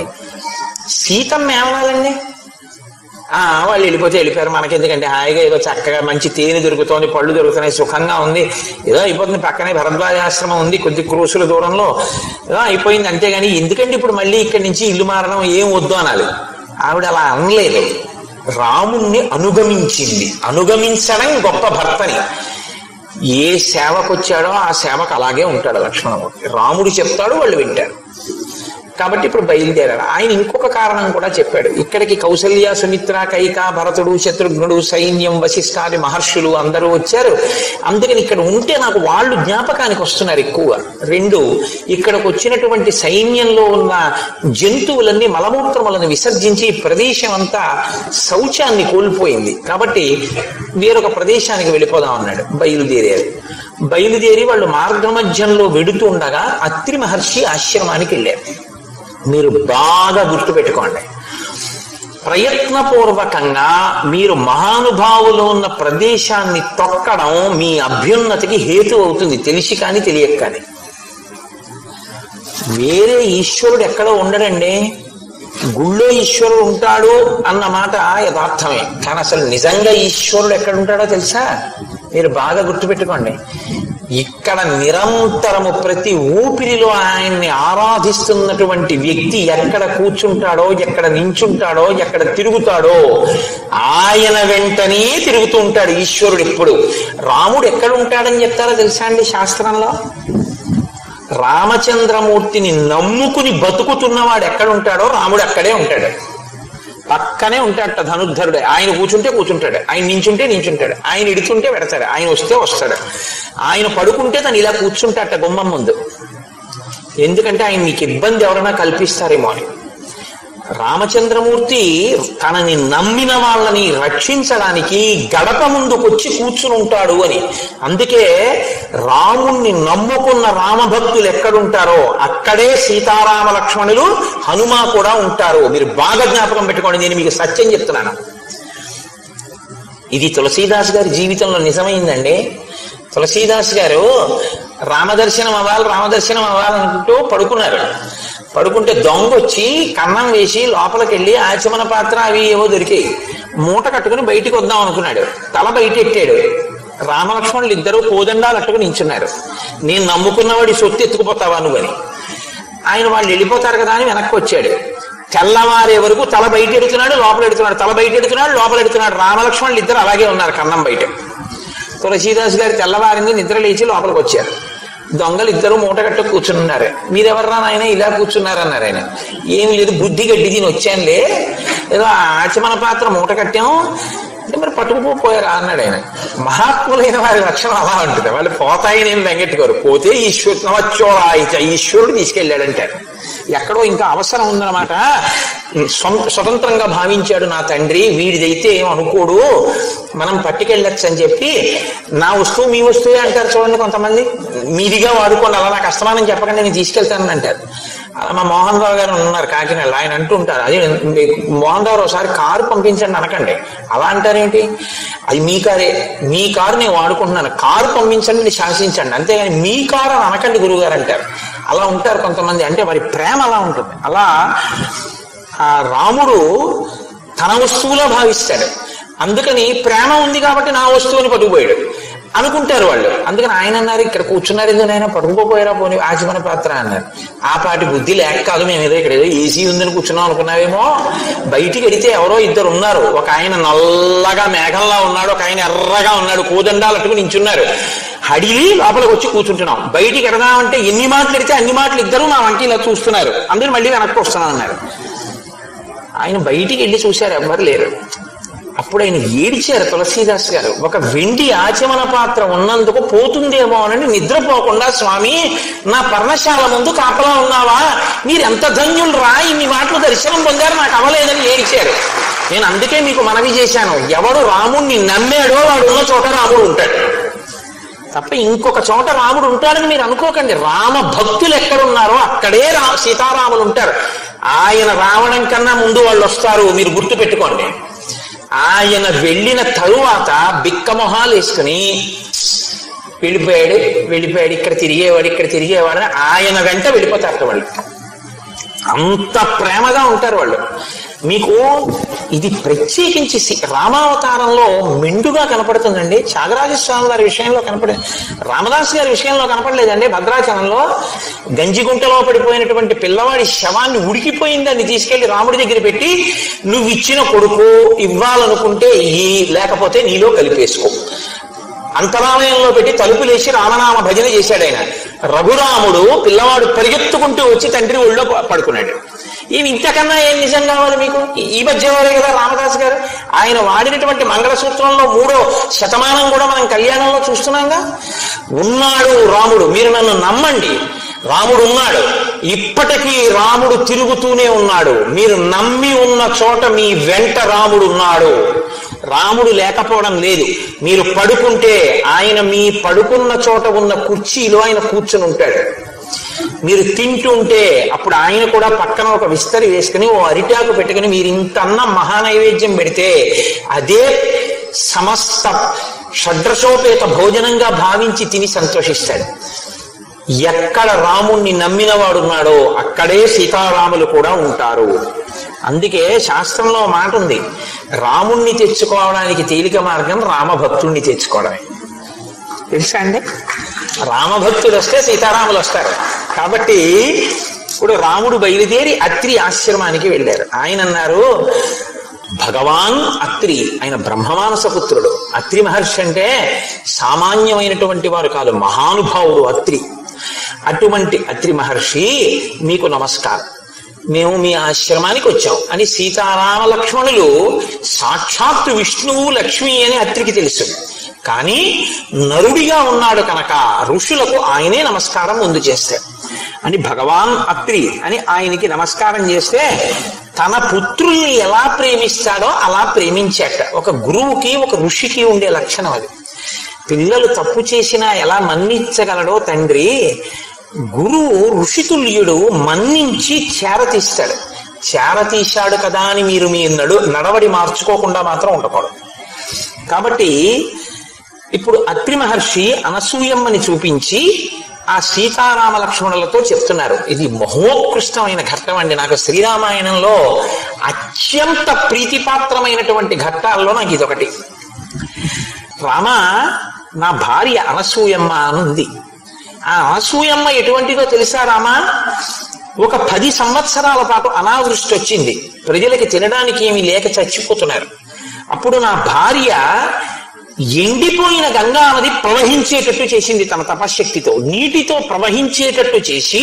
సీతమ్మ ఏమనాలండి ఆ వాళ్ళు వెళ్ళిపోతే వెళ్ళిపోయారు మనకెందుకంటే హాయిగా ఏదో చక్కగా మంచి తేనె దొరుకుతోంది పళ్ళు దొరుకుతున్నాయి సుఖంగా ఉంది ఏదో అయిపోతుంది పక్కనే భరద్వాజాశ్రమం ఉంది కొద్ది క్రూసుల దూరంలో ఏదో అయిపోయింది అంతేగాని ఎందుకంటే ఇప్పుడు మళ్ళీ ఇక్కడి నుంచి ఇల్లు మారడం ఏం వద్దు అనాలి ఆవిడ అలా అనలేదు రాముణ్ణి అనుగమించింది అనుగమించడం గొప్ప భర్తని ఏ సేవకు వచ్చాడో ఆ సేవకు అలాగే ఉంటాడు లక్ష్మణమూర్తి రాముడు చెప్తాడు వాళ్ళు వింటారు కాబట్టి ఇప్పుడు బయలుదేరాడు ఆయన ఇంకొక కారణం కూడా చెప్పాడు ఇక్కడికి కౌసల్య సుమిత్ర కైక భరతుడు శత్రుఘ్నుడు సైన్యం వశిష్ఠాది మహర్షులు అందరూ వచ్చారు అందుకని ఇక్కడ ఉంటే నాకు వాళ్ళు జ్ఞాపకానికి వస్తున్నారు ఎక్కువ రెండు ఇక్కడికి వచ్చినటువంటి సైన్యంలో ఉన్న జంతువులన్నీ మలమూత్రములను విసర్జించి ఈ ప్రదేశం అంతా శౌచాన్ని కోల్పోయింది కాబట్టి వేరొక ప్రదేశానికి వెళ్ళిపోదాం అన్నాడు బయలుదేరారు బయలుదేరి వాళ్ళు మార్గమధ్యంలో వెడుతూ ఉండగా అత్రి మహర్షి ఆశ్రమానికి వెళ్ళారు మీరు బాగా గుర్తుపెట్టుకోండి ప్రయత్నపూర్వకంగా మీరు మహానుభావులు ఉన్న ప్రదేశాన్ని తొక్కడం మీ అభ్యున్నతికి హేతు అవుతుంది తెలిసి కానీ తెలియక కానీ వేరే ఈశ్వరుడు ఎక్కడో ఉండడండి గుళ్ళో ఈశ్వరుడు ఉంటాడు అన్న మాట యథార్థమే కానీ అసలు నిజంగా ఈశ్వరుడు ఎక్కడ ఉంటాడో తెలుసా మీరు బాగా గుర్తుపెట్టుకోండి ఇక్కడ నిరంతరము ప్రతి ఊపిరిలో ఆయన్ని ఆరాధిస్తున్నటువంటి వ్యక్తి ఎక్కడ కూర్చుంటాడో ఎక్కడ నించుంటాడో ఎక్కడ తిరుగుతాడో ఆయన వెంటనే తిరుగుతూ ఉంటాడు ఈశ్వరుడు ఎప్పుడు రాముడు ఎక్కడ ఉంటాడని చెప్తారో తెలుసా అండి శాస్త్రంలో రామచంద్రమూర్తిని నమ్ముకుని బతుకుతున్నవాడు ఎక్కడ ఉంటాడో రాముడు అక్కడే ఉంటాడు పక్కనే ఉంటాడట ధనుర్ధరుడు ఆయన కూర్చుంటే కూర్చుంటాడు ఆయన నించుంటే నించుంటాడు ఆయన ఇడుతుంటే పెడతాడు ఆయన వస్తే వస్తాడు ఆయన పడుకుంటే తను ఇలా కూర్చుంటాడట గుమ్మం ముందు ఎందుకంటే ఆయన నీకు ఇబ్బంది ఎవరైనా కల్పిస్తారేమో అని రామచంద్రమూర్తి తనని నమ్మిన వాళ్ళని రక్షించడానికి గడప ముందుకొచ్చి కూర్చుని ఉంటాడు అని అందుకే రాముణ్ణి నమ్ముకున్న రామభక్తులు ఎక్కడుంటారో అక్కడే సీతారామ లక్ష్మణులు హనుమ కూడా ఉంటారు మీరు బాగా జ్ఞాపకం పెట్టుకోండి నేను మీకు సత్యం చెప్తున్నాను ఇది తులసీదాస్ గారి జీవితంలో నిజమైందండి తులసీదాస్ గారు రామదర్శనం అవ్వాలి రామదర్శనం అవ్వాలనుకుంటూ పడుకున్నారు పడుకుంటే దొంగ వచ్చి కన్నం వేసి లోపలికి వెళ్ళి ఆచమన పాత్ర అవి ఏవో దొరికాయి మూట కట్టుకుని బయటికి వద్దాం అనుకున్నాడు తల బయట ఎట్టాడు రామలక్ష్మణులు ఇద్దరు కోదండాలు అట్టుకుని నించున్నారు నేను నమ్ముకున్నవాడి సొత్తు ఎత్తుకుపోతావా నువ్వని ఆయన వాళ్ళు వెళ్ళిపోతారు కదా అని వెనక్కి వచ్చాడు తెల్లవారే వరకు తల బయట ఎడుతున్నాడు లోపల ఎడుతున్నాడు తల బయట ఎడుతున్నాడు లోపల ఎడుతున్నాడు రామలక్ష్మణులు ఇద్దరు అలాగే ఉన్నారు కన్నం బయట తులసీదాస్ గారు తెల్లవారింది నిద్ర లేచి లోపలికి వచ్చారు దొంగలు ఇద్దరు మూట కట్టు కూర్చున్నారు మీరెవర్రా నాయన ఇలా కూర్చున్నారన్నారు ఆయన ఏం లేదు బుద్ధి గడ్డి దీని వచ్చానులే ఏదో ఆచమన పాత్ర మూట కట్టాము అంటే మరి పట్టుకుపోయారా అన్నాడు ఆయన మహాత్ములైన వారి లక్షణం అలా ఉంటుంది వాళ్ళు పోతాయి నేను వెంకట్టుకోరు పోతే ఈశ్వరు నవచ్చోళాయిత ఈశ్వరుడు తీసుకెళ్ళాడంటారు ఎక్కడో ఇంకా అవసరం ఉందన్నమాట స్వం- స్వతంత్రంగా భావించాడు నా తండ్రి వీడిదైతే ఏం అనుకోడు మనం పట్టుకెళ్ళొచ్చు అని చెప్పి నా వస్తువు మీ వస్తువే అంటారు చూడండి కొంతమంది మీదిగా వాడుకోండి అలా నాకు అస్తమానం చెప్పకండి నేను తీసుకెళ్తానని అంటారు అలా మా మోహన్ రావు గారు ఉన్నారు కాకినాడలో ఆయన అంటూ ఉంటారు అది మీకు మోహన్ రావు ఒకసారి కారు పంపించండి అనకండి అలా అంటారేంటి అది మీ కారే మీ కారు నేను వాడుకుంటున్నాను కారు పంపించండి నేను శాసించండి అంతేగాని మీ కారు అని అనకండి గురువుగారు అంటారు అలా ఉంటారు కొంతమంది అంటే వారి ప్రేమ అలా ఉంటుంది అలా ఆ రాముడు తన వస్తువులో భావిస్తాడు అందుకని ప్రేమ ఉంది కాబట్టి నా వస్తువుని పట్టుకుపోయాడు అనుకుంటారు వాళ్ళు అందుకని ఆయన అన్నారు ఇక్కడ కూర్చున్నారు ఎందుకు ఆయన పట్టుకుపోయారా పోనీ ఆచమన పాత్ర అన్నారు ఆ పాటి బుద్ధి లేక కాదు మేము ఏదో ఇక్కడ ఏదో ఏసీ ఉందని కూర్చున్నాం అనుకున్నావేమో బయటికి వెడితే ఎవరో ఇద్దరు ఉన్నారు ఒక ఆయన నల్లగా మేఘంలా ఉన్నాడు ఒక ఆయన ఎర్రగా ఉన్నాడు కోదండాలు అట్టుకుని నించున్నారు హడిలి లోపలికి వచ్చి కూర్చుంటున్నాం బయటికి ఎడదామంటే ఎన్ని మాటలు ఎడితే అన్ని మాటలు ఇద్దరు మా వంటి ఇలా చూస్తున్నారు అందరూ మళ్ళీ వెనక్కి వస్తున్నాను అన్నారు ఆయన బయటికి వెళ్ళి చూశారు ఎవ్వరు లేరు అప్పుడు ఆయన ఏడిచారు తులసీదాస్ గారు ఒక వెండి ఆచమన పాత్ర ఉన్నందుకు పోతుందేమో అని నిద్రపోకుండా స్వామి నా పర్ణశాల ముందు కాపలా ఉన్నావా మీరు ఎంత ధన్యులు రా ఇన్ని మాటలు దర్శనం పొందారు నాకు అవ్వలేదని ఏడిచారు నేను అందుకే మీకు మనవి చేశాను ఎవడు రాముణ్ణి నమ్మాడో వాడు ఉన్న చోట రాముడు ఉంటాడు తప్ప ఇంకొక చోట రాముడు ఉంటాడని మీరు అనుకోకండి రామ భక్తులు ఎక్కడున్నారో అక్కడే రా సీతారాములు ఉంటారు ఆయన రావడం కన్నా ముందు వాళ్ళు వస్తారు మీరు గుర్తు పెట్టుకోండి ఆయన వెళ్ళిన తరువాత బిక్క మొహాలు వేసుకుని వెళ్ళిపోయాడు వెళ్ళిపోయాడు ఇక్కడ తిరిగేవాడు ఇక్కడ తిరిగేవాడు అని ఆయన వెంట వెళ్ళిపోతారు వాళ్ళు అంత ప్రేమగా ఉంటారు వాళ్ళు మీకు ఇది ప్రత్యేకించి సి- రామావతారంలో మెండుగా కనపడుతుందండి త్యాగరాజస్వామి వారి విషయంలో కనపడే రామదాస్ గారి విషయంలో కనపడలేదండి భద్రాచలంలో గంజిగుంటలో పడిపోయినటువంటి పిల్లవాడి శవాన్ని ఉడికిపోయింది దాన్ని తీసుకెళ్లి రాముడి దగ్గర పెట్టి నువ్వు ఇచ్చిన కొడుకు ఇవ్వాలనుకుంటే ఈ లేకపోతే నీలో కలిపేసుకో అంతరాలయంలో పెట్టి తలుపులేసి రామనామ భజన చేశాడు ఆయన రఘురాముడు పిల్లవాడు పరిగెత్తుకుంటూ వచ్చి తండ్రి ఒళ్ళో ప- పడుకున్నాడు ఇవి ఇంతకన్నా ఏం నిజం కావాలి మీకు ఈ- ఈ మధ్య వారే కదా రామదాస్ గారు ఆయన వాడినటువంటి మంగళసూత్రంలో మూడో శతమానం కూడా మనం కళ్యాణంలో చూస్తున్నాంగా ఉన్నాడు రాముడు మీరు నన్ను నమ్మండి రాముడు ఉన్నాడు ఇప్పటికీ రాముడు తిరుగుతూనే ఉన్నాడు మీరు నమ్మి ఉన్న చోట మీ వెంట రాముడు ఉన్నాడు రాముడు లేకపోవడం లేదు మీరు పడుకుంటే ఆయన మీ పడుకున్న చోట ఉన్న కుర్చీలో ఆయన కూర్చుని ఉంటాడు మీరు తింటుంటే అప్పుడు ఆయన కూడా పక్కన ఒక విస్తరి వేసుకుని ఓ అరిటాకు పెట్టుకుని మీరు ఇంత అన్నం మహానైవేద్యం పెడితే అదే సమస్త షడ్రసోపేత భోజనంగా భావించి తిని సంతోషిస్తాడు ఎక్కడ రాముణ్ణి నమ్మిన వాడున్నాడో అక్కడే సీతారాములు కూడా ఉంటారు అందుకే శాస్త్రంలో ఓ మాట ఉంది రాముణ్ణి తెచ్చుకోవడానికి తేలిక మార్గం రామభక్తుణ్ణి తెచ్చుకోవడమే తెలుసా అండి రామభక్తులు వస్తే సీతారాములు వస్తారు కాబట్టి ఇప్పుడు రాముడు బయలుదేరి అత్రి ఆశ్రమానికి వెళ్ళారు ఆయన అన్నారు భగవాన్ అత్రి ఆయన బ్రహ్మమానస పుత్రుడు అత్రి మహర్షి అంటే సామాన్యమైనటువంటి వారు కాదు మహానుభావుడు అత్రి అటువంటి అత్రి మహర్షి మీకు నమస్కారం మేము మీ ఆశ్రమానికి వచ్చాం అని సీతారామ లక్ష్మణులు సాక్షాత్తు విష్ణువు లక్ష్మి అని అత్రికి తెలుసు కానీ నరుడిగా ఉన్నాడు కనుక ఋషులకు ఆయనే నమస్కారం ముందు చేస్తాడు అని భగవాన్ అత్రి అని ఆయనకి నమస్కారం చేస్తే తన పుత్రుల్ని ఎలా ప్రేమిస్తాడో అలా ప్రేమించాట ఒక గురువుకి ఒక ఋషికి ఉండే లక్షణం అది పిల్లలు తప్పు చేసినా ఎలా మన్నించగలడో తండ్రి గురువు ఋషితుల్యుడు మన్నించి చేరతీస్తాడు చేరతీశాడు కదా అని మీరు మీ నడు నడవడి మార్చుకోకుండా మాత్రం ఉండకూడదు కాబట్టి ఇప్పుడు అత్రి మహర్షి అనసూయమ్మని చూపించి ఆ సీతారామ లక్ష్మణులతో చెప్తున్నారు ఇది మహోత్కృష్టమైన ఘట్టం అండి నాకు శ్రీరామాయణంలో అత్యంత ప్రీతిపాత్రమైనటువంటి ఘట్టాల్లో నాకు ఇదొకటి రామ నా భార్య అనసూయమ్మ అని ఉంది ఆ అనసూయమ్మ ఎటువంటిదో తెలుసా రామా ఒక పది సంవత్సరాల పాటు అనావృష్టి వచ్చింది ప్రజలకి తినడానికి ఏమీ లేక చచ్చిపోతున్నారు అప్పుడు నా భార్య ఎండిపోయిన గంగా నది ప్రవహించేటట్టు చేసింది తన తపశ్శక్తితో నీటితో ప్రవహించేటట్టు చేసి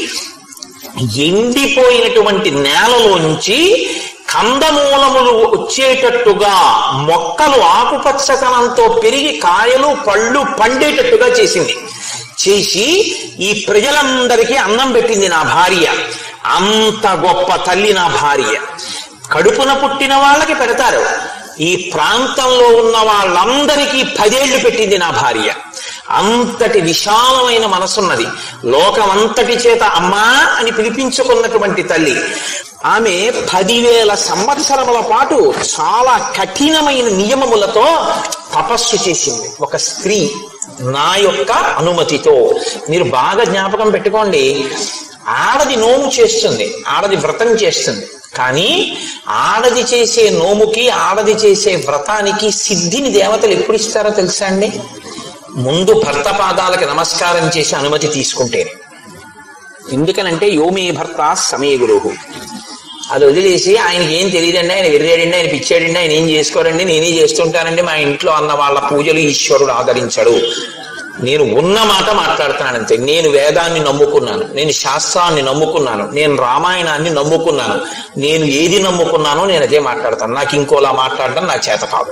ఎండిపోయినటువంటి నేలలో నుంచి కందమూలములు వచ్చేటట్టుగా మొక్కలు ఆకుపచ్చతనంతో పెరిగి కాయలు పళ్ళు పండేటట్టుగా చేసింది చేసి ఈ ప్రజలందరికీ అన్నం పెట్టింది నా భార్య అంత గొప్ప తల్లి నా భార్య కడుపున పుట్టిన వాళ్ళకి పెడతారు ఈ ప్రాంతంలో ఉన్న వాళ్ళందరికీ పదేళ్లు పెట్టింది నా భార్య అంతటి విశాలమైన మనసున్నది లోకమంతటి చేత అమ్మా అని పిలిపించుకున్నటువంటి తల్లి ఆమె పదివేల సంవత్సరముల పాటు చాలా కఠినమైన నియమములతో తపస్సు చేసింది ఒక స్త్రీ నా యొక్క అనుమతితో మీరు బాగా జ్ఞాపకం పెట్టుకోండి ఆడది నోము చేస్తుంది ఆడది వ్రతం చేస్తుంది కానీ ఆడది చేసే నోముకి ఆడది చేసే వ్రతానికి సిద్ధిని దేవతలు ఎప్పుడు ఇస్తారో తెలుసా అండి ముందు భర్త పాదాలకి నమస్కారం చేసి అనుమతి తీసుకుంటే ఎందుకనంటే యోమే భర్త సమే గురువు అది వదిలేసి ఆయనకి ఏం తెలియదండి ఆయన వెర్రాడండి ఆయన పిచ్చాడండి ఆయన ఏం చేసుకోరండి నేనే చేస్తుంటానండి మా ఇంట్లో అన్న వాళ్ళ పూజలు ఈశ్వరుడు ఆదరించడు నేను ఉన్న మాట మాట్లాడుతున్నాను అంతే నేను వేదాన్ని నమ్ముకున్నాను నేను శాస్త్రాన్ని నమ్ముకున్నాను నేను రామాయణాన్ని నమ్ముకున్నాను నేను ఏది నమ్ముకున్నానో నేను అదే మాట్లాడతాను నాకు ఇంకోలా మాట్లాడడం నా చేత కాదు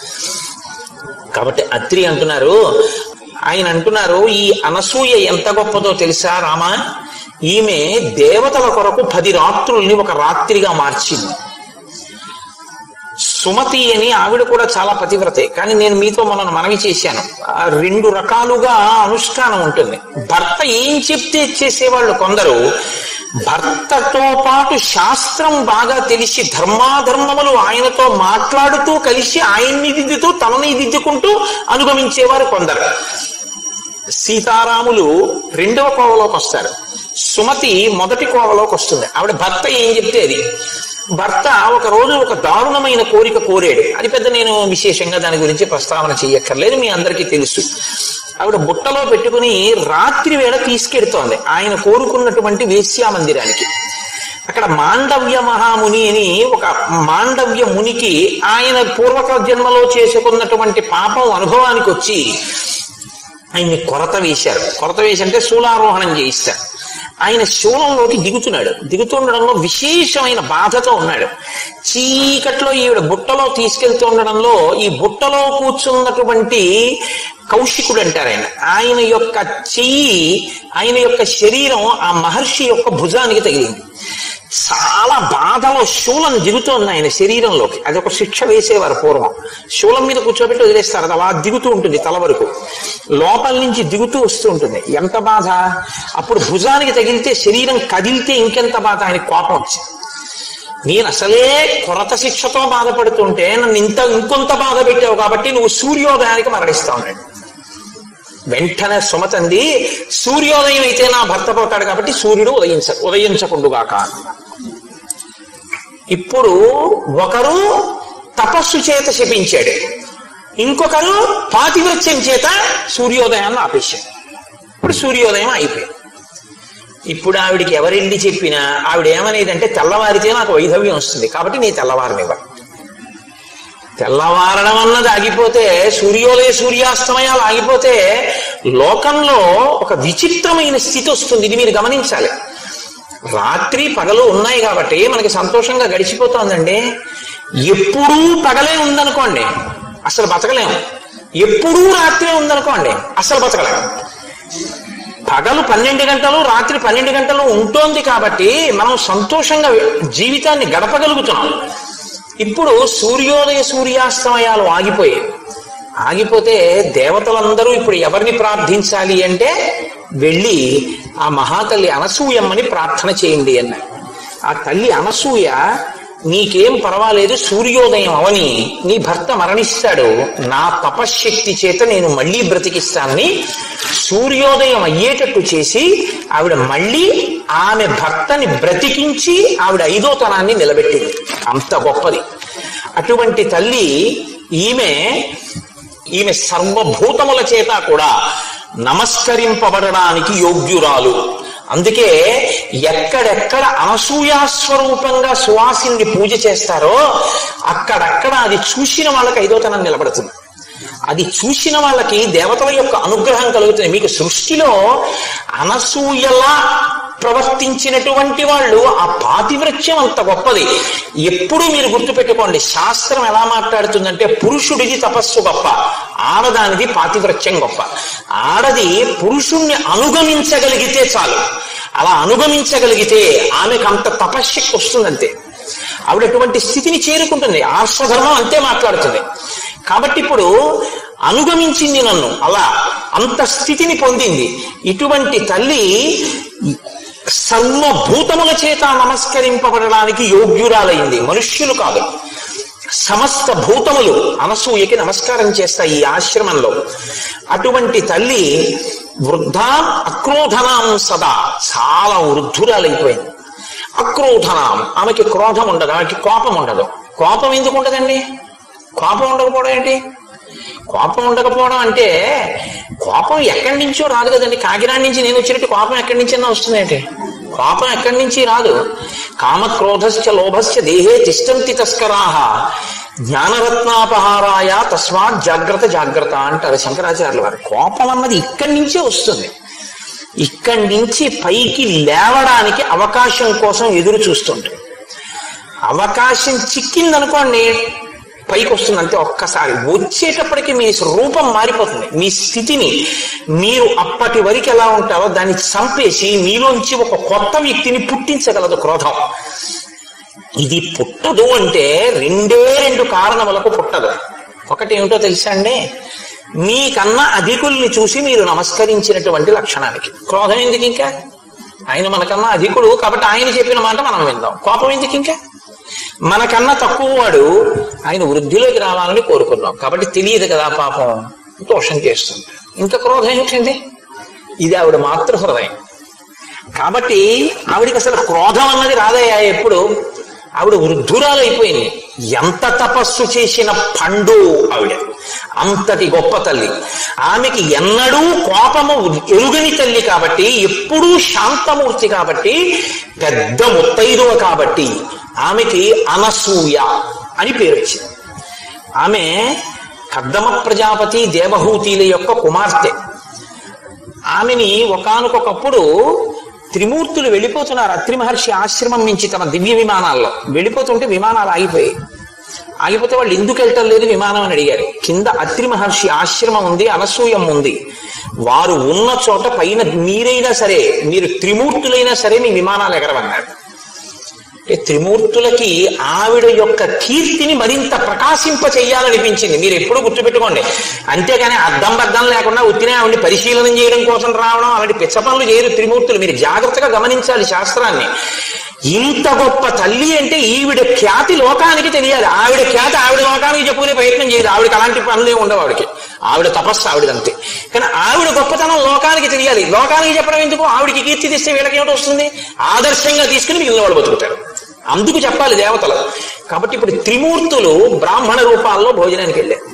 కాబట్టి అత్రి అంటున్నారు ఆయన అంటున్నారు ఈ అనసూయ ఎంత గొప్పదో తెలుసా రామా ఈమె దేవతల కొరకు పది రాత్రుల్ని ఒక రాత్రిగా మార్చింది సుమతి అని ఆవిడ కూడా చాలా పతివ్రతే కానీ నేను మీతో మనం మనవి చేశాను ఆ రెండు రకాలుగా అనుష్ఠానం ఉంటుంది భర్త ఏం చెప్తే చేసేవాళ్ళు కొందరు భర్తతో పాటు శాస్త్రం బాగా తెలిసి ధర్మాధర్మములు ఆయనతో మాట్లాడుతూ కలిసి ఆయన్ని దిద్దుతూ తనని దిద్దుకుంటూ అనుగమించేవారు కొందరు సీతారాములు రెండవ కోవలోకి వస్తారు సుమతి మొదటి కోవలోకి వస్తుంది ఆవిడ భర్త ఏం చెప్తే అది భర్త ఒక రోజు ఒక దారుణమైన కోరిక కోరాడు అది పెద్ద నేను విశేషంగా దాని గురించి ప్రస్తావన చేయక్కర్లేదు మీ అందరికీ తెలుసు ఆవిడ బుట్టలో పెట్టుకుని రాత్రి వేళ తీసుకెడుతోంది ఆయన కోరుకున్నటువంటి వేశ్యా మందిరానికి అక్కడ మాండవ్య మహాముని అని ఒక మాండవ్య మునికి ఆయన పూర్వక జన్మలో చేసుకున్నటువంటి పాపం అనుభవానికి వచ్చి ఆయన్ని కొరత వేశారు కొరత వేసి అంటే శూలారోహణం చేయిస్తారు ఆయన శూలంలోకి దిగుతున్నాడు దిగుతుండడంలో విశేషమైన బాధతో ఉన్నాడు చీకట్లో ఈవిడ బుట్టలో తీసుకెళ్తూ ఉండడంలో ఈ బుట్టలో కూర్చున్నటువంటి కౌశికుడు అంటారు ఆయన ఆయన యొక్క చెయ్యి ఆయన యొక్క శరీరం ఆ మహర్షి యొక్క భుజానికి తగిలింది చాలా బాధలో శూలం దిగుతోంది ఆయన శరీరంలోకి అది ఒక శిక్ష వేసేవారు పూర్వం శూలం మీద కూర్చోబెట్టి వదిలేస్తారు అది అలా దిగుతూ ఉంటుంది తల వరకు లోపల నుంచి దిగుతూ వస్తూ ఉంటుంది ఎంత బాధ అప్పుడు భుజానికి తగిలితే శరీరం కదిలితే ఇంకెంత బాధ ఆయన కోపం వచ్చింది నేను అసలే కొరత శిక్షతో బాధపడుతుంటే నన్ను ఇంత ఇంకొంత బాధ పెట్టావు కాబట్టి నువ్వు సూర్యోదయానికి మరణిస్తావు అన్నాడు వెంటనే సుమతంది సూర్యోదయం అయితే నా భర్త పోతాడు కాబట్టి సూర్యుడు ఉదయించ ఉదయించకుండుగాక ఇప్పుడు ఒకరు తపస్సు చేత శపించాడు ఇంకొకరు పాతివృత్యం చేత సూర్యోదయాన్ని ఆపేశాడు ఇప్పుడు సూర్యోదయం అయిపోయింది ఇప్పుడు ఆవిడికి ఎవరెళ్ళి చెప్పినా ఆవిడ ఏమనేదంటే తెల్లవారితే నాకు వైధవ్యం వస్తుంది కాబట్టి నీ తెల్లవారనివ్వ తెల్లవారడం అన్నది ఆగిపోతే సూర్యోదయ సూర్యాస్తమయాలు ఆగిపోతే లోకంలో ఒక విచిత్రమైన స్థితి వస్తుంది ఇది మీరు గమనించాలి రాత్రి పగలు ఉన్నాయి కాబట్టి మనకి సంతోషంగా గడిచిపోతోందండి ఎప్పుడూ పగలే ఉందనుకోండి అసలు బతకలేము ఎప్పుడూ రాత్రి ఉందనుకోండి అసలు బతకలేము పగలు పన్నెండు గంటలు రాత్రి పన్నెండు గంటలు ఉంటోంది కాబట్టి మనం సంతోషంగా జీవితాన్ని గడపగలుగుతున్నాం ఇప్పుడు సూర్యోదయ సూర్యాస్తమయాలు ఆగిపోయాయి ఆగిపోతే దేవతలందరూ ఇప్పుడు ఎవరిని ప్రార్థించాలి అంటే వెళ్ళి ఆ మహాతల్లి అనసూయమ్మని ప్రార్థన చేయండి అన్నారు ఆ తల్లి అనసూయ నీకేం పర్వాలేదు సూర్యోదయం అవని నీ భర్త మరణిస్తాడు నా తపశ్శక్తి చేత నేను మళ్ళీ బ్రతికిస్తానని సూర్యోదయం అయ్యేటట్టు చేసి ఆవిడ మళ్ళీ ఆమె భర్తని బ్రతికించి ఆవిడ ఐదో తనాన్ని నిలబెట్టింది అంత గొప్పది అటువంటి తల్లి ఈమె ఈమె సర్వభూతముల చేత కూడా నమస్కరింపబడడానికి యోగ్యురాలు అందుకే ఎక్కడెక్కడ అనసూయాస్వరూపంగా సువాసిని పూజ చేస్తారో అక్కడక్కడ అది చూసిన వాళ్ళకి ఐదోతనం నిలబడుతుంది అది చూసిన వాళ్ళకి దేవతల యొక్క అనుగ్రహం కలుగుతుంది మీకు సృష్టిలో అనసూయలా ప్రవర్తించినటువంటి వాళ్ళు ఆ పాతివృత్యం అంత గొప్పది ఎప్పుడు మీరు గుర్తుపెట్టుకోండి శాస్త్రం ఎలా మాట్లాడుతుందంటే పురుషుడిది తపస్సు గొప్ప ఆడదానిది పాతివృత్యం గొప్ప ఆడది పురుషుణ్ణి అనుగమించగలిగితే చాలు అలా అనుగమించగలిగితే ఆమెకు అంత తపశ్శక్తి వస్తుందంతే ఆవిడ అటువంటి స్థితిని చేరుకుంటుంది ఆర్షధర్మం అంతే మాట్లాడుతుంది కాబట్టి ఇప్పుడు అనుగమించింది నన్ను అలా అంత స్థితిని పొందింది ఇటువంటి తల్లి సర్వభూతముల చేత నమస్కరింపబడడానికి యోగ్యురాలైంది మనుష్యులు కాదు సమస్త భూతములు అనసూయకి నమస్కారం చేస్తాయి ఈ ఆశ్రమంలో అటువంటి తల్లి వృద్ధాం అక్రోధనాం సదా చాలా వృద్ధురాలైపోయింది అక్రోధనాం ఆమెకి క్రోధం ఉండదు ఆమెకి కోపం ఉండదు కోపం ఎందుకు ఉండదండి కోపం ఉండకపోవడం ఏంటి కోపం ఉండకపోవడం అంటే కోపం ఎక్కడి నుంచో రాదు కదండి కాకినాడ నుంచి నేను వచ్చినట్టు కోపం ఎక్కడి నుంచి వస్తుంది ఏంటి కోపం ఎక్కడి నుంచి రాదు కామక్రోధశ్చ లోభశ్చ దేహే తిష్టంతి తస్కరాహ జ్ఞానరత్నాపహారాయ తస్మాత్ జాగ్రత్త జాగ్రత్త అంటారు శంకరాచార్యుల వారు కోపం అన్నది ఇక్కడి నుంచే వస్తుంది ఇక్కడి నుంచి పైకి లేవడానికి అవకాశం కోసం ఎదురు చూస్తుంటారు అవకాశం చిక్కిందనుకోండి పైకి వస్తుంది అంతే ఒక్కసారి వచ్చేటప్పటికి మీ రూపం మారిపోతుంది మీ స్థితిని మీరు అప్పటి వరకు ఎలా ఉంటారో దాన్ని చంపేసి మీలోంచి ఒక కొత్త వ్యక్తిని పుట్టించగలదు క్రోధం ఇది పుట్టదు అంటే రెండే రెండు కారణములకు పుట్టదు ఒకటి ఏమిటో తెలుసా అండి మీకన్నా అధికుల్ని చూసి మీరు నమస్కరించినటువంటి లక్షణానికి క్రోధం ఎందుకు ఇంకా ఆయన మనకన్నా అధికుడు కాబట్టి ఆయన చెప్పిన మాట మనం విందాం కోపం ఎందుకు ఇంకా మనకన్నా తక్కువ వాడు ఆయన వృద్ధిలోకి రావాలని కోరుకున్నాం కాబట్టి తెలియదు కదా పాపం దోషం చేస్తుంది ఇంకా క్రోధం ఏంటండి ఇది ఆవిడ మాతృ హృదయం కాబట్టి ఆవిడికి అసలు క్రోధం అన్నది రాదయ్యా ఎప్పుడు ఆవిడ వృద్ధురాలైపోయింది ఎంత తపస్సు చేసిన పండు ఆవిడ అంతటి గొప్ప తల్లి ఆమెకి ఎన్నడూ కోపము ఎరుగని తల్లి కాబట్టి ఎప్పుడూ శాంతమూర్తి కాబట్టి పెద్ద ముత్తైదువ కాబట్టి ఆమెకి అనసూయ అని పేరు వచ్చింది ఆమె కద్దమ ప్రజాపతి దేవహూతిల యొక్క కుమార్తె ఆమెని ఒకానొకప్పుడు త్రిమూర్తులు వెళ్ళిపోతున్నారు అత్రి మహర్షి ఆశ్రమం నుంచి తమ దివ్య విమానాల్లో వెళ్ళిపోతుంటే విమానాలు ఆగిపోయాయి ఆగిపోతే వాళ్ళు ఎందుకు వెళ్ళటం లేదు విమానం అని అడిగారు కింద అత్రి మహర్షి ఆశ్రమం ఉంది అనసూయం ఉంది వారు ఉన్న చోట పైన మీరైనా సరే మీరు త్రిమూర్తులైనా సరే మీ విమానాలు ఎగరవన్నారు అంటే త్రిమూర్తులకి ఆవిడ యొక్క కీర్తిని మరింత ప్రకాశింప చెయ్యాలనిపించింది మీరు ఎప్పుడు గుర్తుపెట్టుకోండి అంతేగాని అద్దం బద్దం లేకుండా ఉత్తినే ఆవిడ పరిశీలన చేయడం కోసం రావడం అలాంటి పిచ్చ పనులు చేయరు త్రిమూర్తులు మీరు జాగ్రత్తగా గమనించాలి శాస్త్రాన్ని ఇంత గొప్ప తల్లి అంటే ఈవిడ ఖ్యాతి లోకానికి తెలియాలి ఆవిడ ఖ్యాతి ఆవిడ లోకానికి చెప్పుకునే ప్రయత్నం చేయదు ఆవిడకి అలాంటి పనులే ఉండవు ఆవిడకి ఆవిడ తపస్సు ఆవిడంతే కానీ ఆవిడ గొప్పతనం లోకానికి తెలియాలి లోకానికి చెప్పడం ఎందుకు ఆవిడకి కీర్తి తెస్తే వీళ్ళకి ఏమిటి వస్తుంది ఆదర్శంగా తీసుకుని మిగిలిన వాళ్ళు బతుకుతారు అందుకు చెప్పాలి దేవతలు కాబట్టి ఇప్పుడు త్రిమూర్తులు బ్రాహ్మణ రూపాల్లో భోజనానికి వెళ్ళారు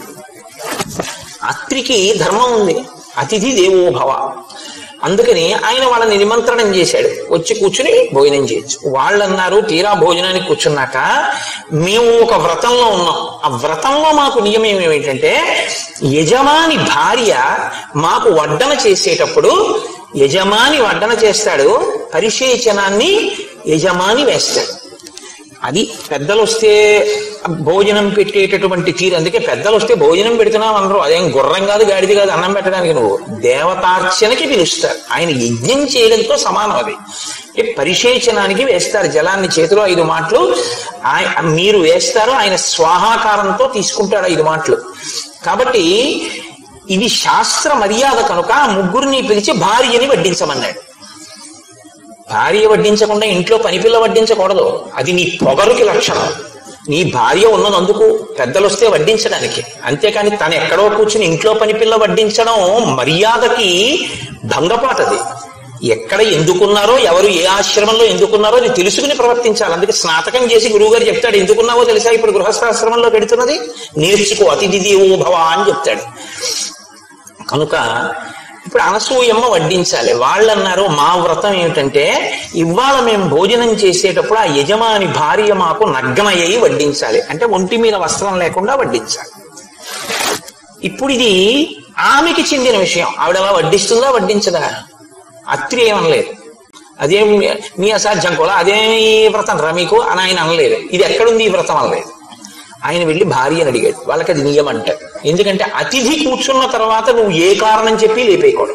అత్రికి ధర్మం ఉంది అతిథి దేవో భవ అందుకని ఆయన వాళ్ళని నిమంత్రణం చేశాడు వచ్చి కూర్చుని భోజనం చేయొచ్చు వాళ్ళు అన్నారు తీరా భోజనానికి కూర్చున్నాక మేము ఒక వ్రతంలో ఉన్నాం ఆ వ్రతంలో మాకు నియమం ఏమిటంటే యజమాని భార్య మాకు వడ్డన చేసేటప్పుడు యజమాని వడ్డన చేస్తాడు పరిశేచనాన్ని యజమాని వేస్తాడు అది పెద్దలు వస్తే భోజనం పెట్టేటటువంటి తీరు అందుకే పెద్దలు వస్తే భోజనం పెడుతున్నావు అందరూ అదేం గుర్రం కాదు గాడిది కాదు అన్నం పెట్టడానికి నువ్వు దేవతార్చనకి పిలుస్తారు ఆయన యజ్ఞం చేయడంతో సమానం అది అంటే పరిశేచనానికి వేస్తారు జలాన్ని చేతిలో ఐదు మాటలు ఆయ- మీరు వేస్తారు ఆయన స్వాహాకారంతో తీసుకుంటాడు ఐదు మాటలు కాబట్టి ఇది శాస్త్ర మర్యాద కనుక ఆ ముగ్గురిని పిలిచి భార్యని వడ్డించమన్నాడు భార్య వడ్డించకుండా ఇంట్లో పనిపిల్ల వడ్డించకూడదు అది నీ పొగరుకి లక్షణం నీ భార్య ఉన్నది అందుకు పెద్దలు వస్తే వడ్డించడానికి అంతేకాని తను ఎక్కడో కూర్చుని ఇంట్లో పనిపిల్ల వడ్డించడం మర్యాదకి భంగపాటది ఎక్కడ ఎందుకున్నారో ఎవరు ఏ ఆశ్రమంలో ఎందుకున్నారో అది తెలుసుకుని ప్రవర్తించాలి అందుకే స్నాతకం చేసి గురువుగారు చెప్తాడు ఎందుకున్నావో తెలుసా ఇప్పుడు గృహస్థాశ్రమంలో పెడుతున్నది నేర్చుకో అతిథి దేవో భవ అని చెప్తాడు కనుక ఇప్పుడు అనసూయమ్మ వడ్డించాలి వాళ్ళు అన్నారు మా వ్రతం ఏమిటంటే ఇవాళ మేము భోజనం చేసేటప్పుడు ఆ యజమాని భార్య మాకు నగ్నయ్యి వడ్డించాలి అంటే ఒంటి మీద వస్త్రం లేకుండా వడ్డించాలి ఇప్పుడు ఇది ఆమెకి చెందిన విషయం ఆవిడ అలా వడ్డిస్తుందా వడ్డించదా అత్రి ఏమనలేదు అదేం మీ అసాధ్యం కూడా అదేమి ఈ వ్రతం రా మీకు అని ఆయన అనలేదు ఇది ఎక్కడుంది ఈ వ్రతం అనలేదు ఆయన వెళ్ళి భార్యని అడిగాడు వాళ్ళకి అది నియమం అంటారు ఎందుకంటే అతిథి కూర్చున్న తర్వాత నువ్వు ఏ కారణం చెప్పి లేపేయకూడదు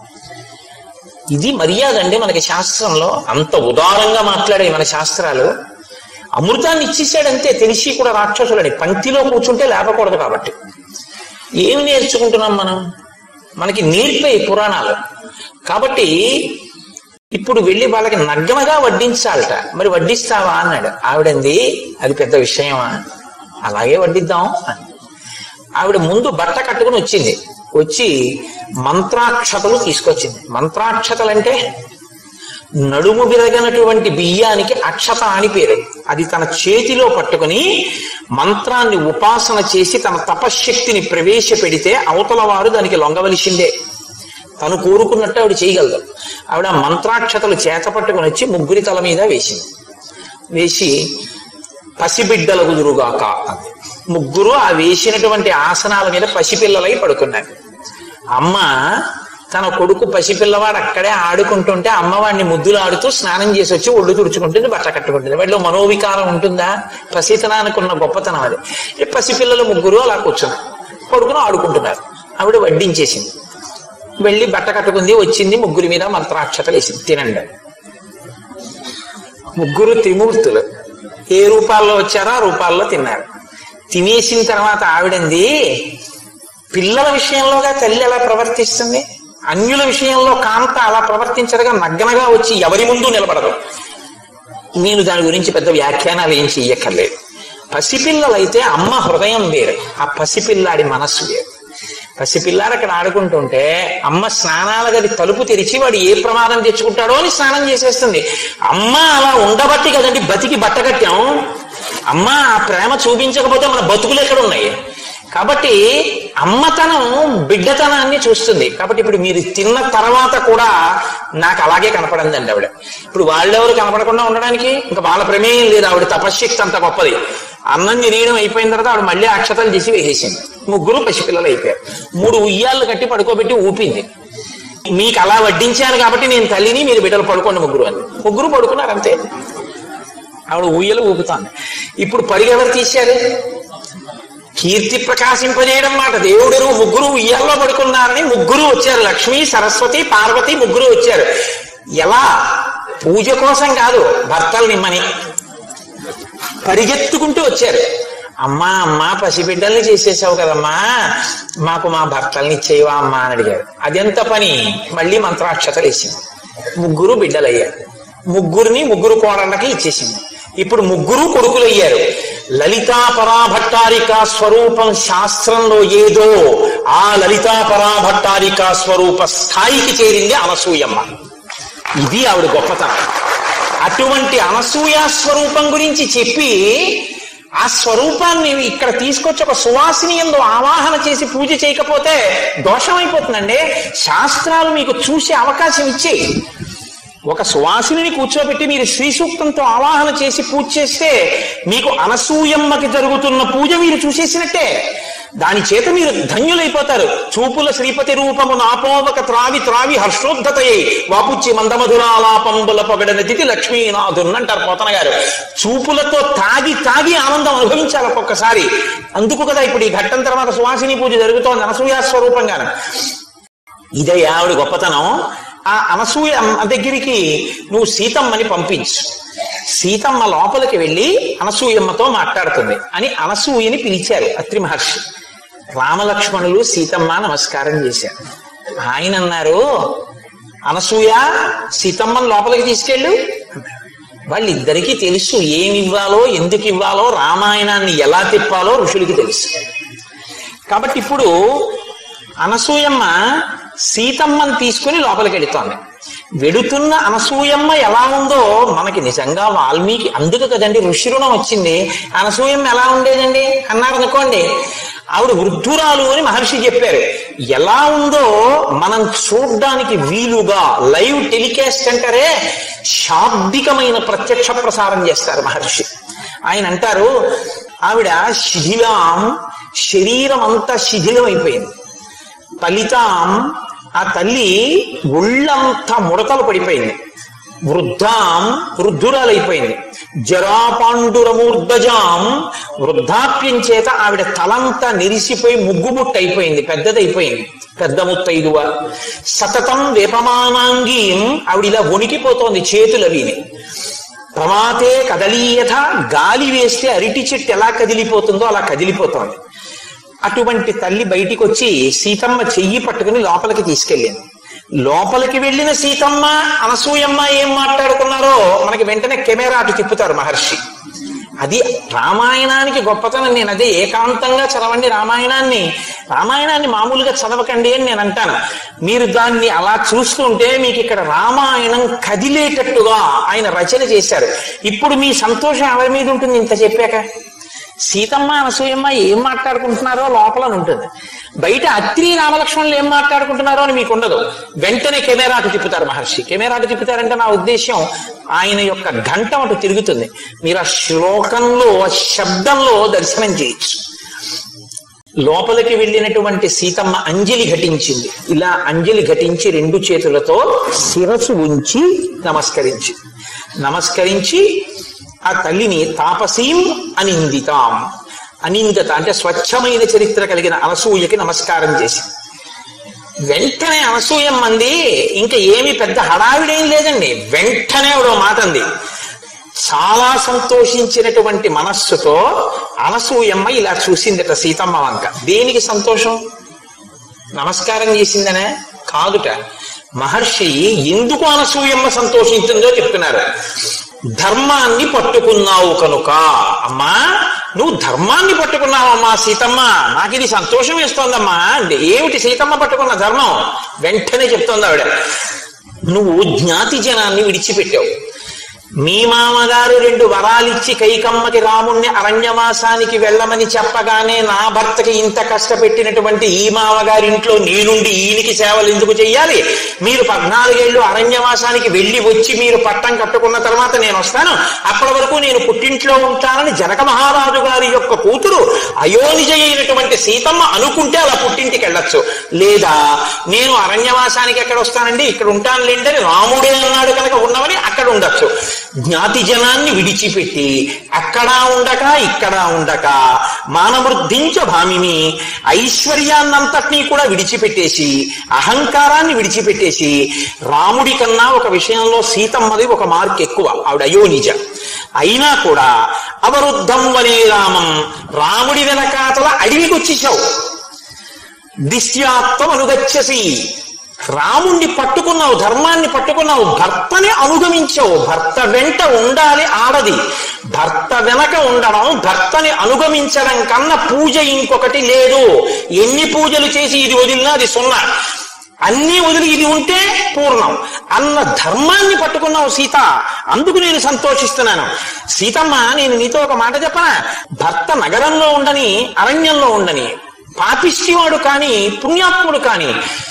ఇది మర్యాద అండి మనకి శాస్త్రంలో అంత ఉదారంగా మాట్లాడే మన శాస్త్రాలు అమృతాన్ని ఇచ్చేసాడంతే తెలిసి కూడా రాక్షసులని పంక్తిలో కూర్చుంటే లేపకూడదు కాబట్టి ఏమి నేర్చుకుంటున్నాం మనం మనకి నేర్పే పురాణాలు కాబట్టి ఇప్పుడు వెళ్ళి వాళ్ళకి నగ్గనగా వడ్డించాలట మరి వడ్డిస్తావా అన్నాడు ఆవిడంది అది పెద్ద విషయమా అలాగే వడ్డిద్దాం అని ఆవిడ ముందు బట్ట కట్టుకుని వచ్చింది వచ్చి మంత్రాక్షతలు తీసుకొచ్చింది మంత్రాక్షతలు అంటే నడుము విరగనటువంటి బియ్యానికి అక్షత అని పేరు అది తన చేతిలో పట్టుకుని మంత్రాన్ని ఉపాసన చేసి తన తపశ్శక్తిని ప్రవేశపెడితే అవతల వారు దానికి లొంగవలసిందే తను కోరుకున్నట్టు ఆవిడ చేయగలదు ఆవిడ ఆ మంత్రాక్షతలు చేత పట్టుకుని వచ్చి ముగ్గురి తల మీద వేసింది వేసి పసిబిడ్డల కుదురుగాక అంది. ముగ్గురు ఆ వేసినటువంటి ఆసనాల మీద పసిపిల్లలై పడుకున్నారు అమ్మ తన కొడుకు పసిపిల్లవాడు అక్కడే ఆడుకుంటుంటే అమ్మవాడిని ముద్దులు ఆడుతూ స్నానం చేసి వచ్చి ఒళ్ళు తుడుచుకుంటుంది బట్ట కట్టుకుంటుంది వాడిలో మనోవికారం ఉంటుందా పసితనానికి ఉన్న గొప్పతనం అది ఈ పసిపిల్లలు ముగ్గురు అలా కూర్చున్నారు కొడుకును ఆడుకుంటున్నారు ఆవిడ వడ్డించేసింది వెళ్ళి బట్ట కట్టుకుంది వచ్చింది ముగ్గురి మీద మంత్రాక్షతలు వేసింది తినండి అని. ముగ్గురు త్రిమూర్తులు ఏ రూపాల్లో వచ్చారో ఆ రూపాల్లో తిన్నారు తినేసిన తర్వాత ఆవిడంది పిల్లల విషయంలోగా తల్లి ఎలా ప్రవర్తిస్తుంది అన్యుల విషయంలో కాంత అలా ప్రవర్తించదుగా నగ్గనగా వచ్చి ఎవరి ముందు నిలబడదు నేను దాని గురించి పెద్ద వ్యాఖ్యానాలు ఏం చెయ్యక్కర్లేదు పసిపిల్లలైతే అమ్మ హృదయం వేరు ఆ పసిపిల్లాడి మనస్సు వేరు పసిపిల్లాడు అక్కడ ఆడుకుంటుంటే అమ్మ స్నానాల గది తలుపు తెరిచి వాడు ఏ ప్రమాదం తెచ్చుకుంటాడో అని స్నానం చేసేస్తుంది అమ్మ అలా ఉండబట్టి కదండి బతికి బట్ట కట్టాం అమ్మ ఆ ప్రేమ చూపించకపోతే మన బతుకులు ఎక్కడ ఉన్నాయి కాబట్టి అమ్మతనం బిడ్డతనాన్ని చూస్తుంది కాబట్టి ఇప్పుడు మీరు తిన్న తర్వాత కూడా నాకు అలాగే కనపడిందండి ఆవిడ ఇప్పుడు వాళ్ళెవరు కనపడకుండా ఉండడానికి ఇంకా వాళ్ళ ప్రమేయం లేదు ఆవిడ తపశ్శక్తి అంత గొప్పది అన్నం తినేయడం అయిపోయిన తర్వాత ఆవిడ మళ్ళీ అక్షతలు చేసి వేసేసింది ముగ్గురు పసిపిల్లలు అయిపోయారు మూడు ఉయ్యాళ్ళు కట్టి పడుకోబెట్టి ఊపింది మీకు అలా వడ్డించాను కాబట్టి నేను తల్లిని మీరు బిడ్డలు పడుకోండి ముగ్గురు అని ముగ్గురు పడుకున్నారు అంతే ఆవిడ ఊయలు ఊపుతాను ఇప్పుడు పరిగెవరు తీశారు కీర్తి ప్రకాశింపజేయడం మాట దేవుడు ముగ్గురు ఉయ్యాల్లో పడుకున్నారని ముగ్గురు వచ్చారు లక్ష్మి సరస్వతి పార్వతి ముగ్గురు వచ్చారు ఎలా పూజ కోసం కాదు భర్తలు నిమ్మని పరిగెత్తుకుంటూ వచ్చారు అమ్మా అమ్మా పసిబిడ్డల్ని చేసేసావు కదమ్మా మాకు మా భర్తల్ని ఇచ్చేవా అమ్మా అని అడిగారు అదెంత పని మళ్ళీ మంత్రాక్షతలు వేసింది ముగ్గురు బిడ్డలయ్యారు ముగ్గురిని ముగ్గురు కోడళ్ళకి ఇచ్చేసింది ఇప్పుడు ముగ్గురు కొడుకులయ్యారు లలితా పరాభట్టారిక స్వరూపం శాస్త్రంలో ఏదో ఆ లలితా పరాభట్టారిక స్వరూప స్థాయికి చేరింది అనసూయమ్మ ఇది ఆవిడ గొప్పతనం అటువంటి అనసూయ స్వరూపం గురించి చెప్పి ఆ స్వరూపాన్ని ఇక్కడ తీసుకొచ్చి ఒక సువాసిని ఎందు ఆవాహన చేసి పూజ చేయకపోతే దోషం అయిపోతుందండి శాస్త్రాలు మీకు చూసే అవకాశం ఇచ్చేయి ఒక సువాసిని కూర్చోబెట్టి మీరు శ్రీ సూక్తంతో ఆవాహన చేసి పూజ చేస్తే మీకు అనసూయమ్మకి జరుగుతున్న పూజ మీరు చూసేసినట్టే దాని చేత మీరు ధన్యులైపోతారు చూపుల శ్రీపతి రూపము నాపోవక త్రావి త్రావి హర్షోద్ధతయ్యి వాపుచ్చి మందమధురాలాపంబుల పొగడనతిథి లక్ష్మీనాథున్ అంటారు పోతన గారు చూపులతో తాగి తాగి ఆనందం అనుభవించాలి ఒక్కొక్కసారి అందుకు కదా ఇప్పుడు ఈ ఘట్టం తర్వాత సువాసిని పూజ జరుగుతోంది అనసూయ స్వరూపంగాను ఇదే ఆవిడ గొప్పతనం ఆ అనసూయ దగ్గరికి నువ్వు సీతమ్మని పంపించు సీతమ్మ లోపలికి వెళ్ళి అనసూయమ్మతో మాట్లాడుతుంది అని అనసూయని పిలిచారు అత్రి మహర్షి రామలక్ష్మణులు సీతమ్మ నమస్కారం చేశారు ఆయన అన్నారు అనసూయ సీతమ్మని లోపలికి తీసుకెళ్ళు వాళ్ళిద్దరికీ తెలుసు ఏమి ఇవ్వాలో ఎందుకు ఇవ్వాలో రామాయణాన్ని ఎలా తిప్పాలో ఋషులకి తెలుసు కాబట్టి ఇప్పుడు అనసూయమ్మ సీతమ్మని తీసుకుని లోపలికి వెళుతోంది వెడుతున్న అనసూయమ్మ ఎలా ఉందో మనకి నిజంగా వాల్మీకి అందుకు కదండి ఋషి రుణం వచ్చింది అనసూయమ్మ ఎలా ఉండేదండి అన్నారు అనుకోండి ఆవిడ వృద్ధురాలు అని మహర్షి చెప్పారు ఎలా ఉందో మనం చూడ్డానికి వీలుగా లైవ్ టెలికాస్ట్ అంటారే శాబ్దికమైన ప్రత్యక్ష ప్రసారం చేస్తారు మహర్షి ఆయన అంటారు ఆవిడ శిథిలాం శరీరం అంతా శిథిలం అయిపోయింది ఫలితాం ఆ తల్లి ఒళ్ళంతా ముడతలు పడిపోయింది వృద్ధాం వృద్ధురాలైపోయింది జరాపాండురమూర్ధజాం వృద్ధాప్యం చేత ఆవిడ తలంతా నిరిసిపోయి ముగ్గుముట్టు అయిపోయింది పెద్దదైపోయింది పెద్ద ముత్తైదువ సతతం వేపమానాంగీం ఆవిడ ఇలా వణికిపోతోంది చేతులు అవిని ప్రమాతే కదలీయథ గాలి వేస్తే అరిటి చెట్టు ఎలా కదిలిపోతుందో అలా కదిలిపోతోంది అటువంటి తల్లి బయటికి వచ్చి సీతమ్మ చెయ్యి పట్టుకుని లోపలికి తీసుకెళ్ళింది లోపలికి వెళ్ళిన సీతమ్మ అనసూయమ్మ ఏం మాట్లాడుకున్నారో మనకి వెంటనే కెమెరా అటు తిప్పుతారు మహర్షి అది రామాయణానికి గొప్పతనం నేను అదే ఏకాంతంగా చదవండి రామాయణాన్ని రామాయణాన్ని మామూలుగా చదవకండి అని నేను అంటాను మీరు దాన్ని అలా చూస్తుంటే మీకు ఇక్కడ రామాయణం కదిలేటట్టుగా ఆయన రచన చేశారు ఇప్పుడు మీ సంతోషం ఎవరి మీద ఉంటుంది ఇంత చెప్పాక సీతమ్మ అనసూయమ్మ ఏం మాట్లాడుకుంటున్నారో లోపల ఉంటుంది బయట అత్రి రామలక్ష్మణులు ఏం మాట్లాడుకుంటున్నారో అని మీకు ఉండదు వెంటనే కెమెరా అటు తిప్పుతారు మహర్షి కెమెరా అటు తిప్పుతారంటే నా ఉద్దేశం ఆయన యొక్క ఘంటం అటు తిరుగుతుంది మీరు ఆ శ్లోకంలో ఆ శబ్దంలో దర్శనం చేయొచ్చు లోపలికి వెళ్ళినటువంటి సీతమ్మ అంజలి ఘటించింది ఇలా అంజలి ఘటించి రెండు చేతులతో శిరసు ఉంచి నమస్కరించి నమస్కరించి ఆ తల్లిని తాపసీం అనిందితాం అనిందత అంటే స్వచ్ఛమైన చరిత్ర కలిగిన అనసూయకి నమస్కారం చేసి వెంటనే అనసూయం మంది ఇంకా ఏమి పెద్ద హడావిడేం లేదండి వెంటనే ఒక మాట అంది చాలా సంతోషించినటువంటి మనస్సుతో అనసూయమ్మ ఇలా చూసిందట సీతమ్మ వంక దేనికి సంతోషం నమస్కారం చేసిందనే కాదుట మహర్షి ఎందుకు అనసూయమ్మ సంతోషించిందో చెప్తున్నారు ధర్మాన్ని పట్టుకున్నావు కనుక అమ్మా నువ్వు ధర్మాన్ని పట్టుకున్నావమ్మా సీతమ్మ నాకు ఇది సంతోషం వేస్తోందమ్మా అంటే ఏమిటి సీతమ్మ పట్టుకున్న ధర్మం వెంటనే చెప్తోంది ఆవిడ నువ్వు జ్ఞాతి జనాన్ని విడిచిపెట్టావు మీ మామగారు రెండు వరాలిచ్చి కైకమ్మకి రాముణ్ణి అరణ్యవాసానికి వెళ్ళమని చెప్పగానే నా భర్తకి ఇంత కష్టపెట్టినటువంటి ఈ మామగారి ఇంట్లో నేనుండి ఈయనకి సేవలు ఎందుకు చెయ్యాలి మీరు పద్నాలుగేళ్లు అరణ్యవాసానికి వెళ్ళి వచ్చి మీరు పట్టం కట్టుకున్న తర్వాత నేను వస్తాను అప్పటి వరకు నేను పుట్టింట్లో ఉంటానని జనక మహారాజు గారి యొక్క కూతురు అయోనిజ అయినటువంటి సీతమ్మ అనుకుంటే అలా పుట్టింటికి వెళ్ళొచ్చు లేదా నేను అరణ్యవాసానికి ఎక్కడ వస్తానండి ఇక్కడ ఉంటాను లేండి అని రాముడే అన్నాడు కనుక ఉన్నవని అక్కడ ఉండొచ్చు జ్ఞాతి జనాన్ని విడిచిపెట్టి అక్కడ ఉండక ఇక్కడ ఉండక మానవృద్ధించ భామిని ఐశ్వర్యాన్నంతటినీ కూడా విడిచిపెట్టేసి అహంకారాన్ని విడిచిపెట్టేసి రాముడి కన్నా ఒక విషయంలో సీతమ్మది ఒక మార్క్ ఎక్కువ ఆవిడ అయోనిజ అయినా కూడా అవరుద్ధం వనే రామం రాముడి వెనకాతల అడవికి వచ్చేసావు దిశ్యాత్వం అనుగచ్చసి రాముణ్ణి పట్టుకున్నావు ధర్మాన్ని పట్టుకున్నావు భర్తని అనుగమించావు భర్త వెంట ఉండాలి ఆడది భర్త వెనక ఉండడం భర్తని అనుగమించడం కన్నా పూజ ఇంకొకటి లేదు ఎన్ని పూజలు చేసి ఇది వదిలినా అది సున్నా అన్నీ వదిలి ఇది ఉంటే పూర్ణం అన్న ధర్మాన్ని పట్టుకున్నావు సీత అందుకు నేను సంతోషిస్తున్నాను సీతమ్మ నేను నీతో ఒక మాట చెప్పనా భర్త నగరంలో ఉండని అరణ్యంలో ఉండని పాపిష్టివాడు కాని పుణ్యాత్ముడు కాని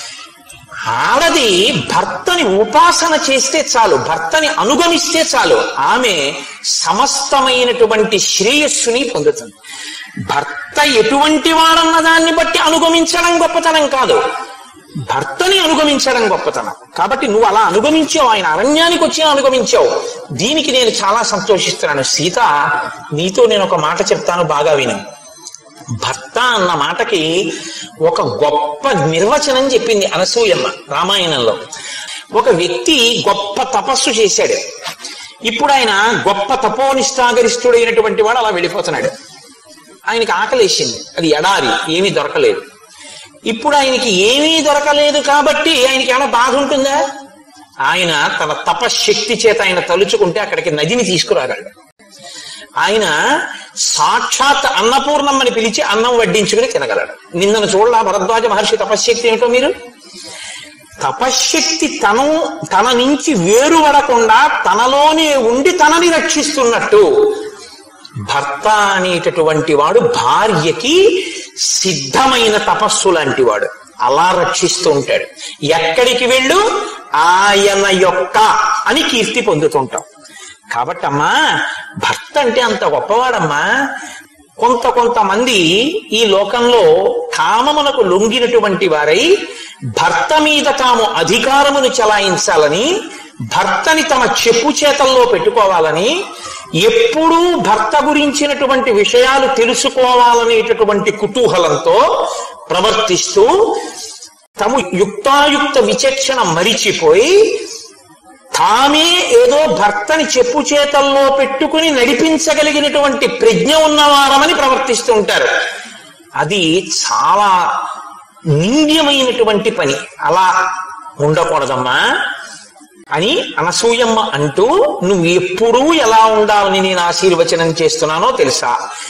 ఆడది భర్తని ఉపాసన చేస్తే చాలు భర్తని అనుగమిస్తే చాలు ఆమె సమస్తమైనటువంటి శ్రేయస్సుని పొందుతుంది భర్త ఎటువంటి వాడన్న దాన్ని బట్టి అనుగమించడం గొప్పతనం కాదు భర్తని అనుగమించడం గొప్పతనం కాబట్టి నువ్వు అలా అనుగమించావు ఆయన అరణ్యానికి వచ్చి అనుగమించావు దీనికి నేను చాలా సంతోషిస్తున్నాను సీత నీతో నేను ఒక మాట చెప్తాను బాగా విను భర్త అన్న మాటకి ఒక గొప్ప నిర్వచనం చెప్పింది అనసూయమ్మ రామాయణంలో ఒక వ్యక్తి గొప్ప తపస్సు చేశాడు ఇప్పుడు ఆయన గొప్ప తపోనిష్టాగరిష్ఠుడైనటువంటి వాడు అలా వెళ్ళిపోతున్నాడు ఆయనకి ఆకలేసింది అది ఎడారి ఏమీ దొరకలేదు ఇప్పుడు ఆయనకి ఏమీ దొరకలేదు కాబట్టి ఆయనకి ఏమైనా బాధ ఉంటుందా ఆయన తన తపశ్శక్తి చేత ఆయన తలుచుకుంటే అక్కడికి నదిని తీసుకురాగలడు ఆయన సాక్షాత్ అన్నపూర్ణమ్మని పిలిచి అన్నం వడ్డించుకుని తినగలడు నిన్నను చూడలా భరద్వాజ మహర్షి తపశ్శక్తి ఏమిటో మీరు తపశ్శక్తి తను తన నుంచి వేరుపడకుండా తనలోనే ఉండి తనని రక్షిస్తున్నట్టు భర్త అనేటటువంటి వాడు భార్యకి సిద్ధమైన తపస్సు లాంటి వాడు అలా రక్షిస్తూ ఉంటాడు ఎక్కడికి వెళ్ళు ఆయన యొక్క అని కీర్తి పొందుతుంటాం కాబట్టి అమ్మా భర్త అంటే అంత గొప్పవాడమ్మా కొంత కొంతమంది ఈ లోకంలో కామమునకు లొంగినటువంటి వారై భర్త మీద తాము అధికారమును చలాయించాలని భర్తని తమ చెప్పు చేతల్లో పెట్టుకోవాలని ఎప్పుడూ భర్త గురించినటువంటి విషయాలు తెలుసుకోవాలనేటటువంటి కుతూహలంతో ప్రవర్తిస్తూ తము యుక్తాయుక్త విచక్షణ మరిచిపోయి తామే ఏదో భర్తని చెప్పు చేతల్లో పెట్టుకుని నడిపించగలిగినటువంటి ప్రజ్ఞ ఉన్నవారమని ప్రవర్తిస్తూ ఉంటారు అది చాలా నింద్యమైనటువంటి పని అలా ఉండకూడదమ్మా అని అనసూయమ్మ అంటూ నువ్వు ఎప్పుడూ ఎలా ఉండాలని నేను ఆశీర్వచనం చేస్తున్నానో తెలుసా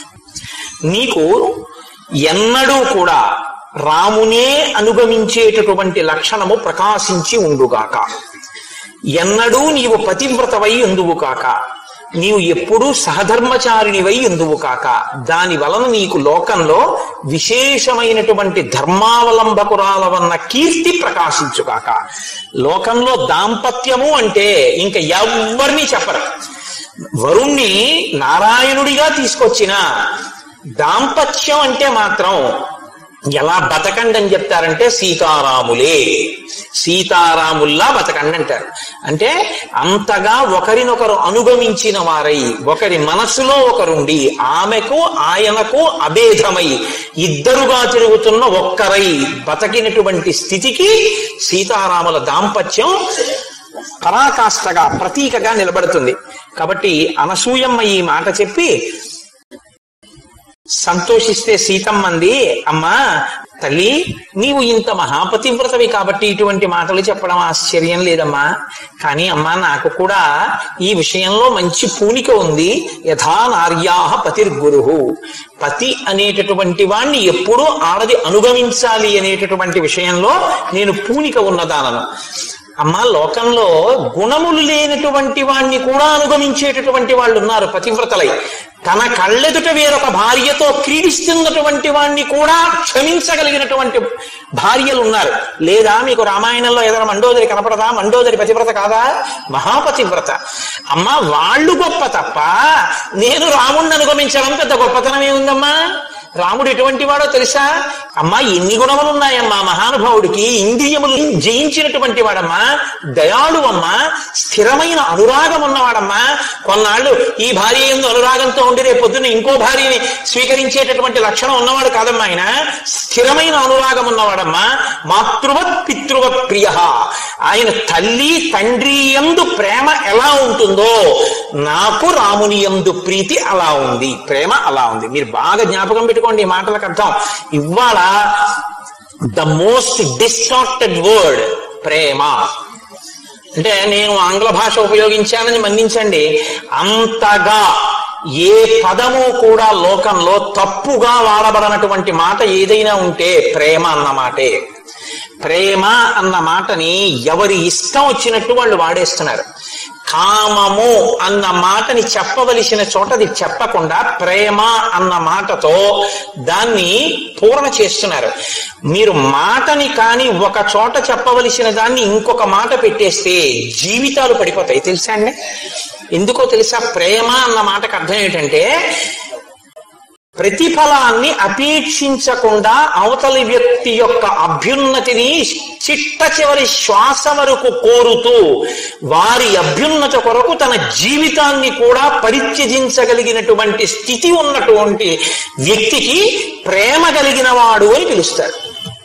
నీకు ఎన్నడూ కూడా రామునే అనుగమించేటటువంటి లక్షణము ప్రకాశించి ఉండుగాక ఎన్నడూ నీవు పతివ్రతవై ఉందువు కాక నీవు ఎప్పుడూ సహధర్మచారిణివై ఉందువు కాక దాని వలన నీకు లోకంలో విశేషమైనటువంటి ధర్మావలంబకురాలవన్న కీర్తి ప్రకాశించుగాక లోకంలో దాంపత్యము అంటే ఇంకా ఎవ్వరిని చెప్పరు వరుణ్ణి నారాయణుడిగా తీసుకొచ్చిన దాంపత్యం అంటే మాత్రం ఎలా బతకండి అని చెప్తారంటే సీతారాములే సీతారాముల్లా బతకండి అంటారు అంటే అంతగా ఒకరినొకరు అనుగమించిన వారై ఒకరి మనసులో ఒకరుండి ఆమెకు ఆయనకు అభేదమై ఇద్దరుగా తిరుగుతున్న ఒక్కరై బతకినటువంటి స్థితికి సీతారాముల దాంపత్యం పరాకాష్ఠగా ప్రతీకగా నిలబడుతుంది కాబట్టి అనసూయమ్మ ఈ మాట చెప్పి సంతోషిస్తే సీతమ్మంది అమ్మా తల్లి నీవు ఇంత మహాపతివ్రతవి కాబట్టి ఇటువంటి మాటలు చెప్పడం ఆశ్చర్యం లేదమ్మా కానీ అమ్మా నాకు కూడా ఈ విషయంలో మంచి పూనిక ఉంది యథా నార్యాహ పతిర్గురు పతి అనేటటువంటి వాణ్ణి ఎప్పుడూ ఆడది అనుగమించాలి అనేటటువంటి విషయంలో నేను పూనిక ఉన్నదానను అమ్మా లోకంలో గుణములు లేనటువంటి వాణ్ణి కూడా అనుగమించేటటువంటి వాళ్ళు ఉన్నారు పతివ్రతలై తన కళ్ళెదుట వేరొక భార్యతో క్రీడిస్తున్నటువంటి వాణ్ణి కూడా క్షమించగలిగినటువంటి భార్యలు ఉన్నారు లేదా మీకు రామాయణంలో ఏదైనా మండోదరి కనపడదా మండోదరి పతివ్రత కాదా మహాపతివ్రత అమ్మ వాళ్ళు గొప్ప తప్ప నేను రాముణ్ణి అనుగమించడం పెద్ద గొప్పతనం ఏముందమ్మా రాముడు ఎటువంటి వాడో తెలుసా అమ్మా ఎన్ని గుణములు ఉన్నాయమ్మా మహానుభావుడికి ఇంద్రియములు జయించినటువంటి వాడమ్మా దయాళువమ్మా స్థిరమైన అనురాగం ఉన్నవాడమ్మా కొన్నాళ్ళు ఈ భార్య ఎందు అనురాగంతో ఉండి రేపు పొద్దున్న ఇంకో భార్యని స్వీకరించేటటువంటి లక్షణం ఉన్నవాడు కాదమ్మా ఆయన స్థిరమైన అనురాగం ఉన్నవాడమ్మా మాతృవత్ పితృవత్ ప్రియ ఆయన తల్లి తండ్రి ఎందు ప్రేమ ఎలా ఉంటుందో నాకు రాముని ఎందు ప్రీతి అలా ఉంది ప్రేమ అలా ఉంది మీరు బాగా జ్ఞాపకం పెట్టుకోండి ఈ మాటలకు అర్థం ఇవాళ ద మోస్ట్ డిస్టార్టెడ్ వర్డ్ ప్రేమ అంటే నేను ఆంగ్ల భాష ఉపయోగించానని మన్నించండి అంతగా ఏ పదము కూడా లోకంలో తప్పుగా వాడబడనటువంటి మాట ఏదైనా ఉంటే ప్రేమ అన్న మాటే ప్రేమ అన్న మాటని ఎవరి ఇష్టం వచ్చినట్టు వాళ్ళు వాడేస్తున్నారు కామము అన్న మాటని చెప్పవలసిన చోట అది చెప్పకుండా ప్రేమ అన్న మాటతో దాన్ని పూర్ణ చేస్తున్నారు మీరు మాటని కానీ ఒక చోట చెప్పవలసిన దాన్ని ఇంకొక మాట పెట్టేస్తే జీవితాలు పడిపోతాయి తెలుసా అండి ఎందుకో తెలుసా ప్రేమ అన్న మాటకు అర్థం ఏంటంటే ప్రతిఫలాన్ని అపేక్షించకుండా అవతలి వ్యక్తి యొక్క అభ్యున్నతిని చిట్ట చివరి శ్వాస వరకు కోరుతూ వారి అభ్యున్నత కొరకు తన జీవితాన్ని కూడా పరిత్యజించగలిగినటువంటి స్థితి ఉన్నటువంటి వ్యక్తికి ప్రేమ కలిగిన వాడు అని పిలుస్తారు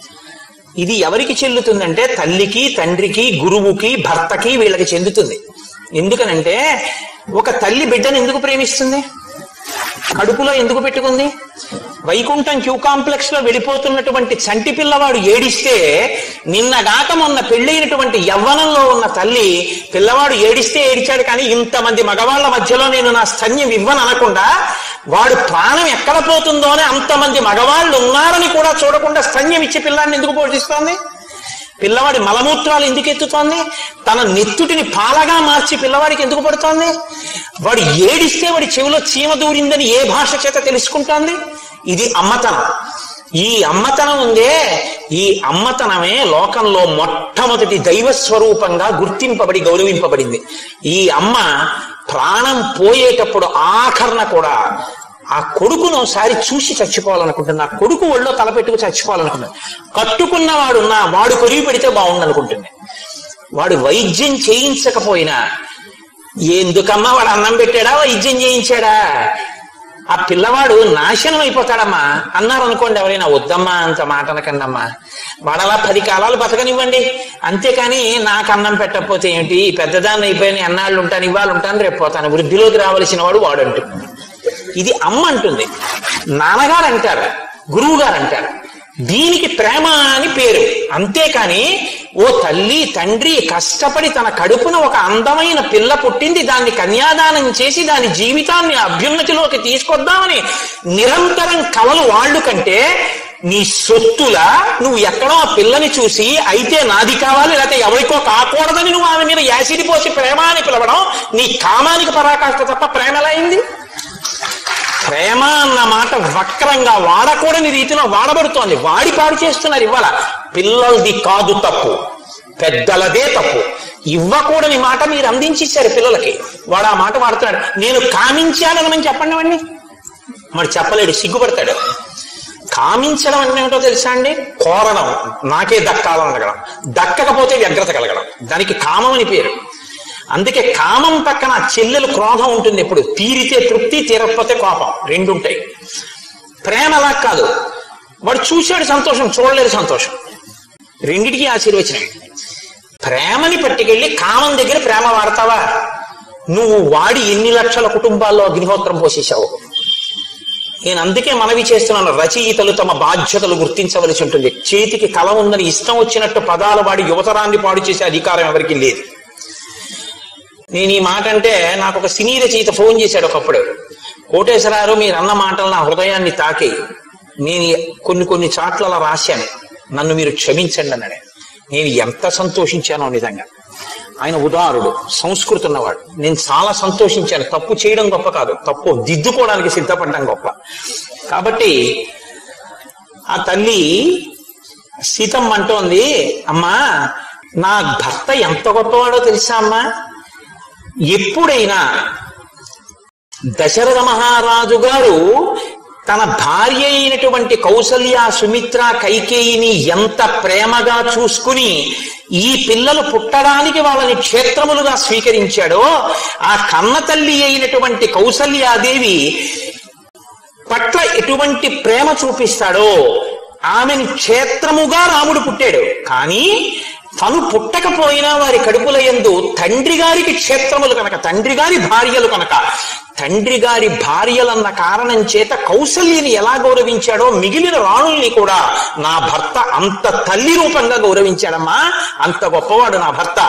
ఇది ఎవరికి చెల్లుతుందంటే తల్లికి తండ్రికి గురువుకి భర్తకి వీళ్ళకి చెందుతుంది ఎందుకనంటే ఒక తల్లి బిడ్డను ఎందుకు ప్రేమిస్తుంది కడుపులో ఎందుకు పెట్టుకుంది వైకుంఠం క్యూ కాంప్లెక్స్ లో వెళ్ళిపోతున్నటువంటి చంటి పిల్లవాడు ఏడిస్తే నిన్నగాక మొన్న పెళ్ళైనటువంటి యవ్వనంలో ఉన్న తల్లి పిల్లవాడు ఏడిస్తే ఏడిచాడు కానీ ఇంతమంది మగవాళ్ళ మధ్యలో నేను నా స్తన్యం ఇవ్వను అనకుండా వాడు ప్రాణం ఎక్కడ పోతుందో అని అంతమంది మగవాళ్ళు ఉన్నారని కూడా చూడకుండా స్తన్యం ఇచ్చి పిల్లాన్ని ఎందుకు పోషిస్తోంది పిల్లవాడి మలమూత్రాలు ఎందుకు ఎత్తుతోంది తన నెత్తుటిని పాలగా మార్చి పిల్లవాడికి ఎందుకు పడుతోంది వాడు ఏడిస్తే వాడి చెవిలో చీమ దూరిందని ఏ భాష చేత తెలుసుకుంటోంది ఇది అమ్మతనం ఈ అమ్మతనం ఉందే ఈ అమ్మతనమే లోకంలో మొట్టమొదటి దైవ స్వరూపంగా గుర్తింపబడి గౌరవింపబడింది ఈ అమ్మ ప్రాణం పోయేటప్పుడు ఆఖరణ కూడా ఆ కొడుకును ఒకసారి చూసి చచ్చిపోవాలనుకుంటుంది ఆ కొడుకు ఒళ్ళో తలపెట్టుకు చచ్చిపోవాలనుకుంటుంది కట్టుకున్నవాడు నా వాడు కొరిగి పెడితే బాగుందనుకుంటుంది వాడు వైద్యం చేయించకపోయినా ఎందుకమ్మా వాడు అన్నం పెట్టాడా వైద్యం చేయించాడా ఆ పిల్లవాడు నాశనం అయిపోతాడమ్మా అన్నారు అనుకోండి ఎవరైనా వద్దమ్మా అంత మాట అనకండమ్మా వాడలా పది కాలాలు బతకనివ్వండి అంతేకాని నాకు అన్నం పెట్టకపోతే ఏంటి పెద్దదాన్ని అయిపోయిన ఎన్నాళ్ళు ఉంటాను ఇవాళ ఉంటాను రేపు పోతాను వృద్ధిలోకి రావలసిన వాడు వాడు అంటున్నాడు ఇది అమ్మ అంటుంది నాన్నగారు అంటారు గురువు గారు అంటారు దీనికి ప్రేమ అని పేరు అంతేకాని ఓ తల్లి తండ్రి కష్టపడి తన కడుపున ఒక అందమైన పిల్ల పుట్టింది దాన్ని కన్యాదానం చేసి దాని జీవితాన్ని అభ్యున్నతిలోకి తీసుకొద్దామని నిరంతరం కలలు వాళ్ళు కంటే నీ సొత్తులా నువ్వు ఎక్కడో ఆ పిల్లని చూసి అయితే నాది కావాలి లేకపోతే ఎవరికో కాకూడదని నువ్వు ఆమె మీద యాసిడ్ పోసి ప్రేమ అని పిలవడం నీ కామానికి పరాకాష్ట తప్ప ప్రేమ ఎలా అయింది ప్రేమ అన్న మాట వక్రంగా వాడకూడని రీతిలో వాడబడుతోంది వాడి పాడు చేస్తున్నారు ఇవాళ పిల్లలది కాదు తప్పు పెద్దలదే తప్పు ఇవ్వకూడని మాట మీరు అందించేశారు పిల్లలకి వాడు ఆ మాట వాడుతున్నాడు నేను కామించాలని చెప్పండి వాడిని మరి చెప్పలేడు సిగ్గుపడతాడు కామించడం అంటే ఏమిటో తెలుసా అండి కోరడం నాకే దక్కాలని అడగడం దక్కకపోతే వ్యగ్రత కలగడం దానికి కామం అని పేరు అందుకే కామం పక్కన చెల్లెలు క్రోధం ఉంటుంది ఎప్పుడు తీరితే తృప్తి తీరకపోతే కోపం రెండు ఉంటాయి ప్రేమ అలా కాదు వాడు చూశాడు సంతోషం చూడలేదు సంతోషం రెండిటికి ఆశీర్వచనమే ప్రేమని పట్టుకెళ్ళి కామం దగ్గర ప్రేమ వాడతావా నువ్వు వాడి ఎన్ని లక్షల కుటుంబాల్లో అగ్నిహోత్రం పోసేశావు నేను అందుకే మనవి చేస్తున్నాను రచయితలు తమ బాధ్యతలు గుర్తించవలసి ఉంటుంది చేతికి కళ ఉందని ఇష్టం వచ్చినట్టు పదాలు వాడి యువతరాన్ని పాడు చేసే అధికారం ఎవరికి లేదు నేను ఈ మాట అంటే నాకు ఒక సినీ రచయిత ఫోన్ చేశాడు ఒకప్పుడు కోటేశ్వరారు మీరు అన్న మాటలు నా హృదయాన్ని తాకి నేను కొన్ని కొన్ని చాట్ల అలా రాశాను నన్ను మీరు క్షమించండి అన్నాడు నేను ఎంత సంతోషించానో నిజంగా ఆయన ఉదారుడు సంస్కృతి ఉన్నవాడు నేను చాలా సంతోషించాను తప్పు చేయడం గొప్ప కాదు తప్పు దిద్దుకోవడానికి సిద్ధపడడం గొప్ప కాబట్టి ఆ తల్లి సీతమ్మ అంటోంది అమ్మా నా భర్త ఎంత గొప్పవాడో తెలుసా అమ్మా ఎప్పుడైనా దశరథ మహారాజు గారు తన భార్య అయినటువంటి కౌసల్య సుమిత్ర కైకేయిని ఎంత ప్రేమగా చూసుకుని ఈ పిల్లలు పుట్టడానికి వాళ్ళని క్షేత్రములుగా స్వీకరించాడో ఆ కన్న తల్లి అయినటువంటి కౌసల్యాదేవి పట్ల ఎటువంటి ప్రేమ చూపిస్తాడో ఆమెను క్షేత్రముగా రాముడు పుట్టాడు కానీ తను పుట్టకపోయినా వారి కడుపుల యందు తండ్రి గారికి క్షేత్రములు కనుక తండ్రి గారి భార్యలు కనుక తండ్రి గారి భార్యలన్న కారణం చేత కౌసల్యని ఎలా గౌరవించాడో మిగిలిన రాణుల్ని కూడా నా భర్త అంత తల్లి రూపంగా గౌరవించాడమ్మా అంత గొప్పవాడు నా భర్త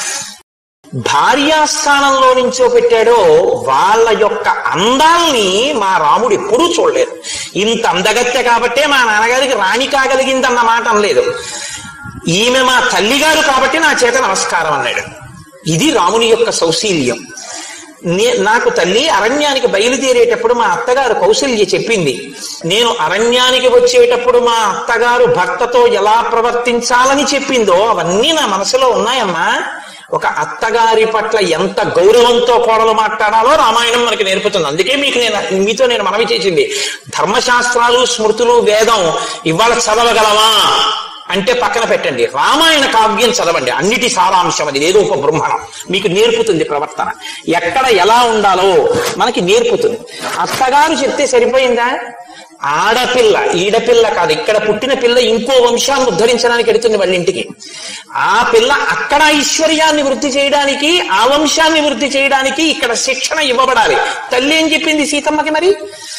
భార్యాస్థానంలో నుంచో పెట్టాడో వాళ్ళ యొక్క అందాల్ని మా రాముడు ఎప్పుడూ చూడలేదు ఇంత అందగత్తె కాబట్టే మా నాన్నగారికి రాణి కాగలిగిందన్న మాట అనలేదు ఈమె మా తల్లిగారు కాబట్టి నా చేత నమస్కారం అన్నాడు ఇది రాముని యొక్క సౌశీల్యం నే- నాకు తల్లి అరణ్యానికి బయలుదేరేటప్పుడు మా అత్తగారు కౌశల్య చెప్పింది నేను అరణ్యానికి వచ్చేటప్పుడు మా అత్తగారు భర్తతో ఎలా ప్రవర్తించాలని చెప్పిందో అవన్నీ నా మనసులో ఉన్నాయమ్మా ఒక అత్తగారి పట్ల ఎంత గౌరవంతో కోడలు మాట్లాడాలో రామాయణం మనకి నేర్పుతుంది అందుకే మీకు నేను మీతో నేను మనవి చేసింది ధర్మశాస్త్రాలు స్మృతులు వేదం ఇవాళ చదవగలవా అంటే పక్కన పెట్టండి రామాయణ కావ్యం చదవండి అన్నిటి సారాంశం అది ఏదో ఒక బ్రహ్మణం మీకు నేర్పుతుంది ప్రవర్తన ఎక్కడ ఎలా ఉండాలో మనకి నేర్పుతుంది అత్తగారు చెప్తే సరిపోయిందా ఆడపిల్ల ఈడపిల్ల కాదు ఇక్కడ పుట్టిన పిల్ల ఇంకో వంశాన్ని ఉద్ధరించడానికి ఎడుతుంది వాళ్ళ ఇంటికి ఆ పిల్ల అక్కడ ఐశ్వర్యాన్ని వృద్ధి చేయడానికి ఆ వంశాన్ని వృద్ధి చేయడానికి ఇక్కడ శిక్షణ ఇవ్వబడాలి తల్లి ఏం చెప్పింది సీతమ్మకి మరి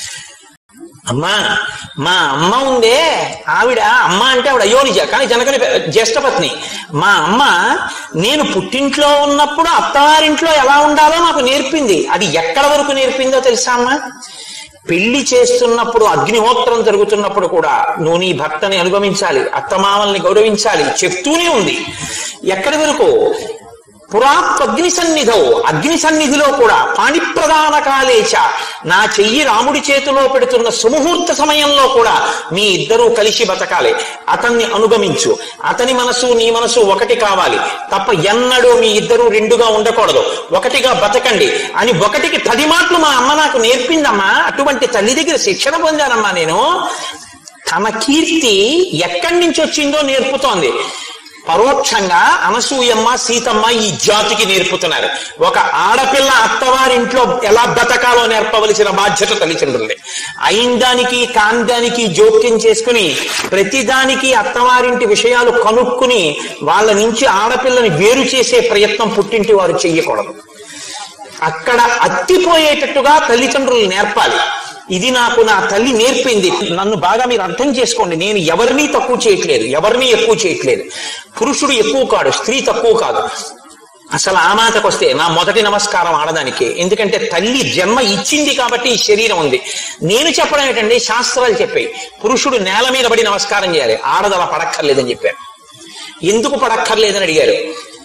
అమ్మా మా అమ్మ ఉందే ఆవిడ అమ్మ అంటే ఆవిడ అయోనిజ కానీ జనకని జ్యేష్ఠపత్ని మా అమ్మ నేను పుట్టింట్లో ఉన్నప్పుడు అత్తవారింట్లో ఎలా ఉండాలో నాకు నేర్పింది అది ఎక్కడ వరకు నేర్పిందో తెలుసా అమ్మా పెళ్లి చేస్తున్నప్పుడు అగ్నిహోత్రం జరుగుతున్నప్పుడు కూడా నువ్వు నీ భర్తని అనుగమించాలి అత్తమామల్ని గౌరవించాలి చెప్తూనే ఉంది ఎక్కడి వరకు పురాత్ అగ్ని సన్నిధౌ అగ్ని సన్నిధిలో కూడా పాణిప్రదాన కాలేచ నా చెయ్యి రాముడి చేతిలో పెడుతున్న సుముహూర్త సమయంలో కూడా మీ ఇద్దరూ కలిసి బతకాలి అతన్ని అనుగమించు అతని మనసు నీ మనసు ఒకటి కావాలి తప్ప ఎన్నడూ మీ ఇద్దరూ రెండుగా ఉండకూడదు ఒకటిగా బతకండి అని ఒకటికి పది మాటలు మా అమ్మ నాకు నేర్పిందమ్మా అటువంటి తల్లి దగ్గర శిక్షణ పొందానమ్మా నేను తన కీర్తి ఎక్కడి నుంచి వచ్చిందో నేర్పుతోంది పరోక్షంగా అనసూయమ్మ సీతమ్మ ఈ జాతికి నేర్పుతున్నారు ఒక ఆడపిల్ల అత్తవారింట్లో ఎలా బతకాలో నేర్పవలసిన బాధ్యత తల్లిదండ్రులది అయిందానికి కాందానికి జోక్యం చేసుకుని ప్రతిదానికి అత్తవారింటి విషయాలు కనుక్కుని వాళ్ళ నుంచి ఆడపిల్లని వేరు చేసే ప్రయత్నం పుట్టింటి వారు చెయ్యకూడదు అక్కడ అత్తిపోయేటట్టుగా తల్లిదండ్రులు నేర్పాలి ఇది నాకు నా తల్లి నేర్పింది నన్ను బాగా మీరు అర్థం చేసుకోండి నేను ఎవరిని తక్కువ చేయట్లేదు ఎవరిని ఎక్కువ చేయట్లేదు పురుషుడు ఎక్కువ కాడు స్త్రీ తక్కువ కాదు అసలు ఆ మాటకు వస్తే నా మొదటి నమస్కారం ఆడదానికి ఎందుకంటే తల్లి జన్మ ఇచ్చింది కాబట్టి ఈ శరీరం ఉంది నేను చెప్పడం ఏంటండి శాస్త్రాలు చెప్పాయి పురుషుడు నేల మీద పడి నమస్కారం చేయాలి ఆడదల పడక్కర్లేదని చెప్పారు ఎందుకు పడక్కర్లేదని అడిగారు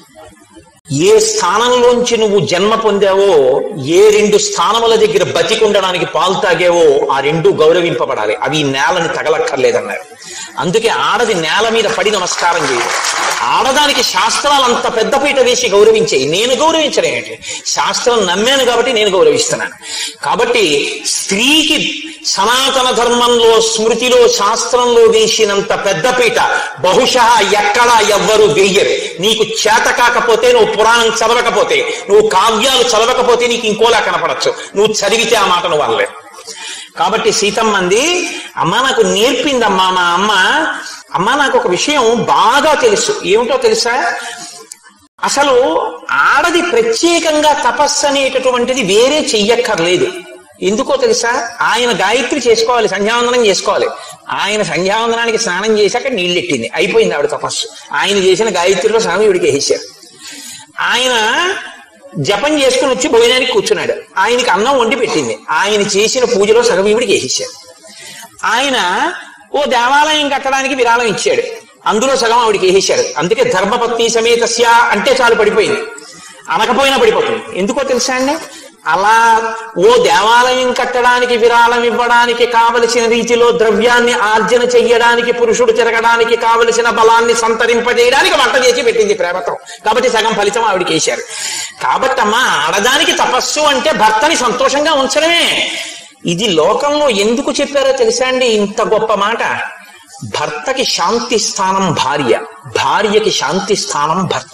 ఏ స్థానంలోంచి నువ్వు జన్మ పొందావో ఏ రెండు స్థానముల దగ్గర బతికుండడానికి పాలు తాగావో ఆ రెండు గౌరవింపబడాలి అవి నేలని తగలక్కర్లేదన్నారు అందుకే ఆడది నేల మీద పడి నమస్కారం చేయదు ఆడదానికి శాస్త్రాలు అంత పెద్దపీట వేసి గౌరవించాయి నేను గౌరవించడం ఏంటి శాస్త్రం నమ్మాను కాబట్టి నేను గౌరవిస్తున్నాను కాబట్టి స్త్రీకి సనాతన ధర్మంలో స్మృతిలో శాస్త్రంలో వేసినంత పెద్దపీట బహుశా ఎక్కడా ఎవ్వరు వేయరు నీకు చేత కాకపోతే నువ్వు పురాణం చదవకపోతే నువ్వు కావ్యాలు చదవకపోతే నీకు ఇంకోలా కనపడచ్చు నువ్వు చదివితే ఆ మాట నువ్వు అనలేవు కాబట్టి సీతమ్మంది అమ్మ నాకు నేర్పిందమ్మా మా అమ్మ అమ్మ నాకు ఒక విషయం బాగా తెలుసు ఏమిటో తెలుసా అసలు ఆడది ప్రత్యేకంగా తపస్సు అనేటటువంటిది వేరే చెయ్యక్కర్లేదు ఎందుకో తెలుసా ఆయన గాయత్రి చేసుకోవాలి సంధ్యావందనం చేసుకోవాలి ఆయన సంధ్యావందనానికి స్నానం చేశాక నీళ్ళెట్టింది అయిపోయింది ఆవిడ తపస్సు ఆయన చేసిన గాయత్రిలో స్నానం ఇవిడికి వేసేశారు ఆయన జపం చేసుకుని వచ్చి భోజనానికి కూర్చున్నాడు ఆయనకి అన్నం వండి పెట్టింది ఆయన చేసిన పూజలో సగం ఈవిడికి వేసేశాడు ఆయన ఓ దేవాలయం కట్టడానికి విరాళం ఇచ్చాడు అందులో సగం ఆవిడికి వేసేశారు అందుకే ధర్మపత్ని సమేతస్య అంటే చాలు పడిపోయింది అనకపోయినా పడిపోతుంది ఎందుకో తెలుసా అండి అలా ఓ దేవాలయం కట్టడానికి విరాళం ఇవ్వడానికి కావలసిన రీతిలో ద్రవ్యాన్ని ఆర్జన చెయ్యడానికి పురుషుడు తిరగడానికి కావలసిన బలాన్ని సంతరింపజేయడానికి వంట చేసి పెట్టింది ప్రేమతో కాబట్టి సగం ఫలితం ఆవిడకి వేశారు కాబట్టి అమ్మా ఆడదానికి తపస్సు అంటే భర్తని సంతోషంగా ఉంచడమే ఇది లోకంలో ఎందుకు చెప్పారో తెలుసా అండి ఇంత గొప్ప మాట భర్తకి శాంతి స్థానం భార్య భార్యకి శాంతి స్థానం భర్త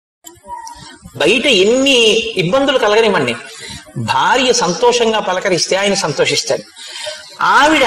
బయట ఎన్ని ఇబ్బందులు కలగనివ్వండి భార్య సంతోషంగా పలకరిస్తే ఆయన సంతోషిస్తాడు ఆవిడ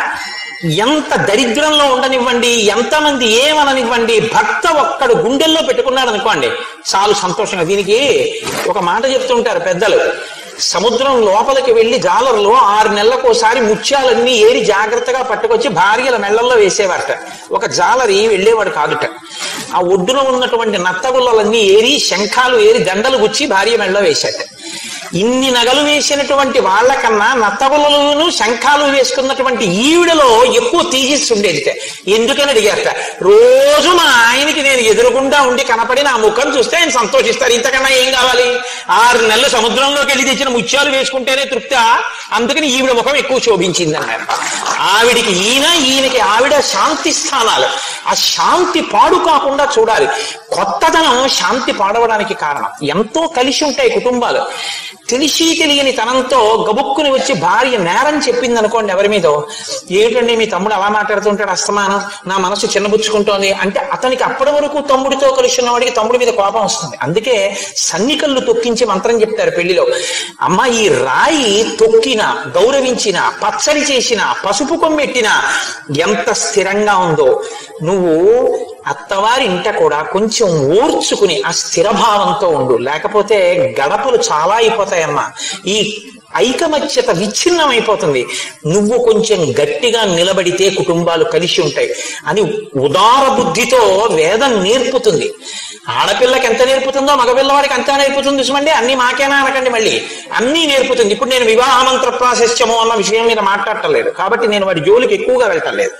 ఎంత దరిద్రంలో ఉండనివ్వండి ఎంతమంది ఏమననివ్వండి భర్త ఒక్కడు గుండెల్లో పెట్టుకున్నాడు అనుకోండి చాలు సంతోషంగా దీనికి ఒక మాట చెప్తుంటారు పెద్దలు సముద్రం లోపలికి వెళ్లి జాలర్లో ఆరు నెలలకు ఒకసారి ముత్యాలన్నీ ఏరి జాగ్రత్తగా పట్టుకొచ్చి భార్యల మెళ్ళల్లో వేసేవారట ఒక జాలరి వెళ్ళేవాడు కాదుట ఆ ఒడ్డున ఉన్నటువంటి నత్తగుల్లలన్నీ ఏరి శంఖాలు ఏరి దండలు గుచ్చి భార్య మెళ్ళలో వేశాట ఇన్ని నగలు వేసినటువంటి వాళ్ళకన్నా నత్తగులలను శంఖాలు వేసుకున్నటువంటి ఈవిడలో ఎక్కువ తీజిస్ ఉండేది ఎందుకని అడిగారట రోజు మా ఆయనకి నేను ఎదురుగుండా ఉండి కనపడి నా ముఖం చూస్తే ఆయన సంతోషిస్తారు ఇంతకన్నా ఏం కావాలి ఆరు నెలలు సముద్రంలోకి వెళ్ళి తెచ్చిన ముత్యాలు వేసుకుంటేనే తృప్త అందుకని ఈవిడ ముఖం ఎక్కువ శోభించింది అన్నారు ఆవిడికి ఈయన ఈయనకి ఆవిడ శాంతి స్థానాలు ఆ శాంతి పాడు కాకుండా చూడాలి కొత్తదనం శాంతి పాడవడానికి కారణం ఎంతో కలిసి ఉంటాయి కుటుంబాలు తెలిసి తెలియని తనంతో గబుక్కుని వచ్చి భార్య నేరం చెప్పింది అనుకోండి ఎవరి మీదో ఏమిటండి మీ తమ్ముడు అలా మాట్లాడుతుంటాడు అస్తమానం నా మనసు చిన్నబుచ్చుకుంటోంది అంటే అతనికి అప్పటి వరకు తమ్ముడితో కలిసి ఉన్నవాడికి తమ్ముడి మీద కోపం వస్తుంది అందుకే సన్నికల్లు తొక్కించి మంత్రం చెప్తారు పెళ్లిలో అమ్మ ఈ రాయి తొక్కిన గౌరవించిన పచ్చడి చేసిన పసుపు కొమ్మెట్టిన ఎంత స్థిరంగా ఉందో నువ్వు అత్తవారి ఇంట కూడా కొంచెం ఓర్చుకుని ఆ స్థిరభావంతో ఉండు లేకపోతే గడపలు చాలా అయిపోతాయమ్మా ఈ ఐకమత్యత విచ్ఛిన్నమైపోతుంది నువ్వు కొంచెం గట్టిగా నిలబడితే కుటుంబాలు కలిసి ఉంటాయి అని ఉదార బుద్ధితో వేదం నేర్పుతుంది ఆడపిల్లకి ఎంత నేర్పుతుందో మగపిల్లవాడికి అంతా నేర్పుతుంది చూడండి అన్ని మాకేనా అనకండి మళ్ళీ అన్నీ నేర్పుతుంది ఇప్పుడు నేను వివాహ మంత్ర ప్రాశస్యము అన్న విషయం మీద మాట్లాడటలేదు కాబట్టి నేను వాడి జోలికి ఎక్కువగా వెళ్ళటలేదు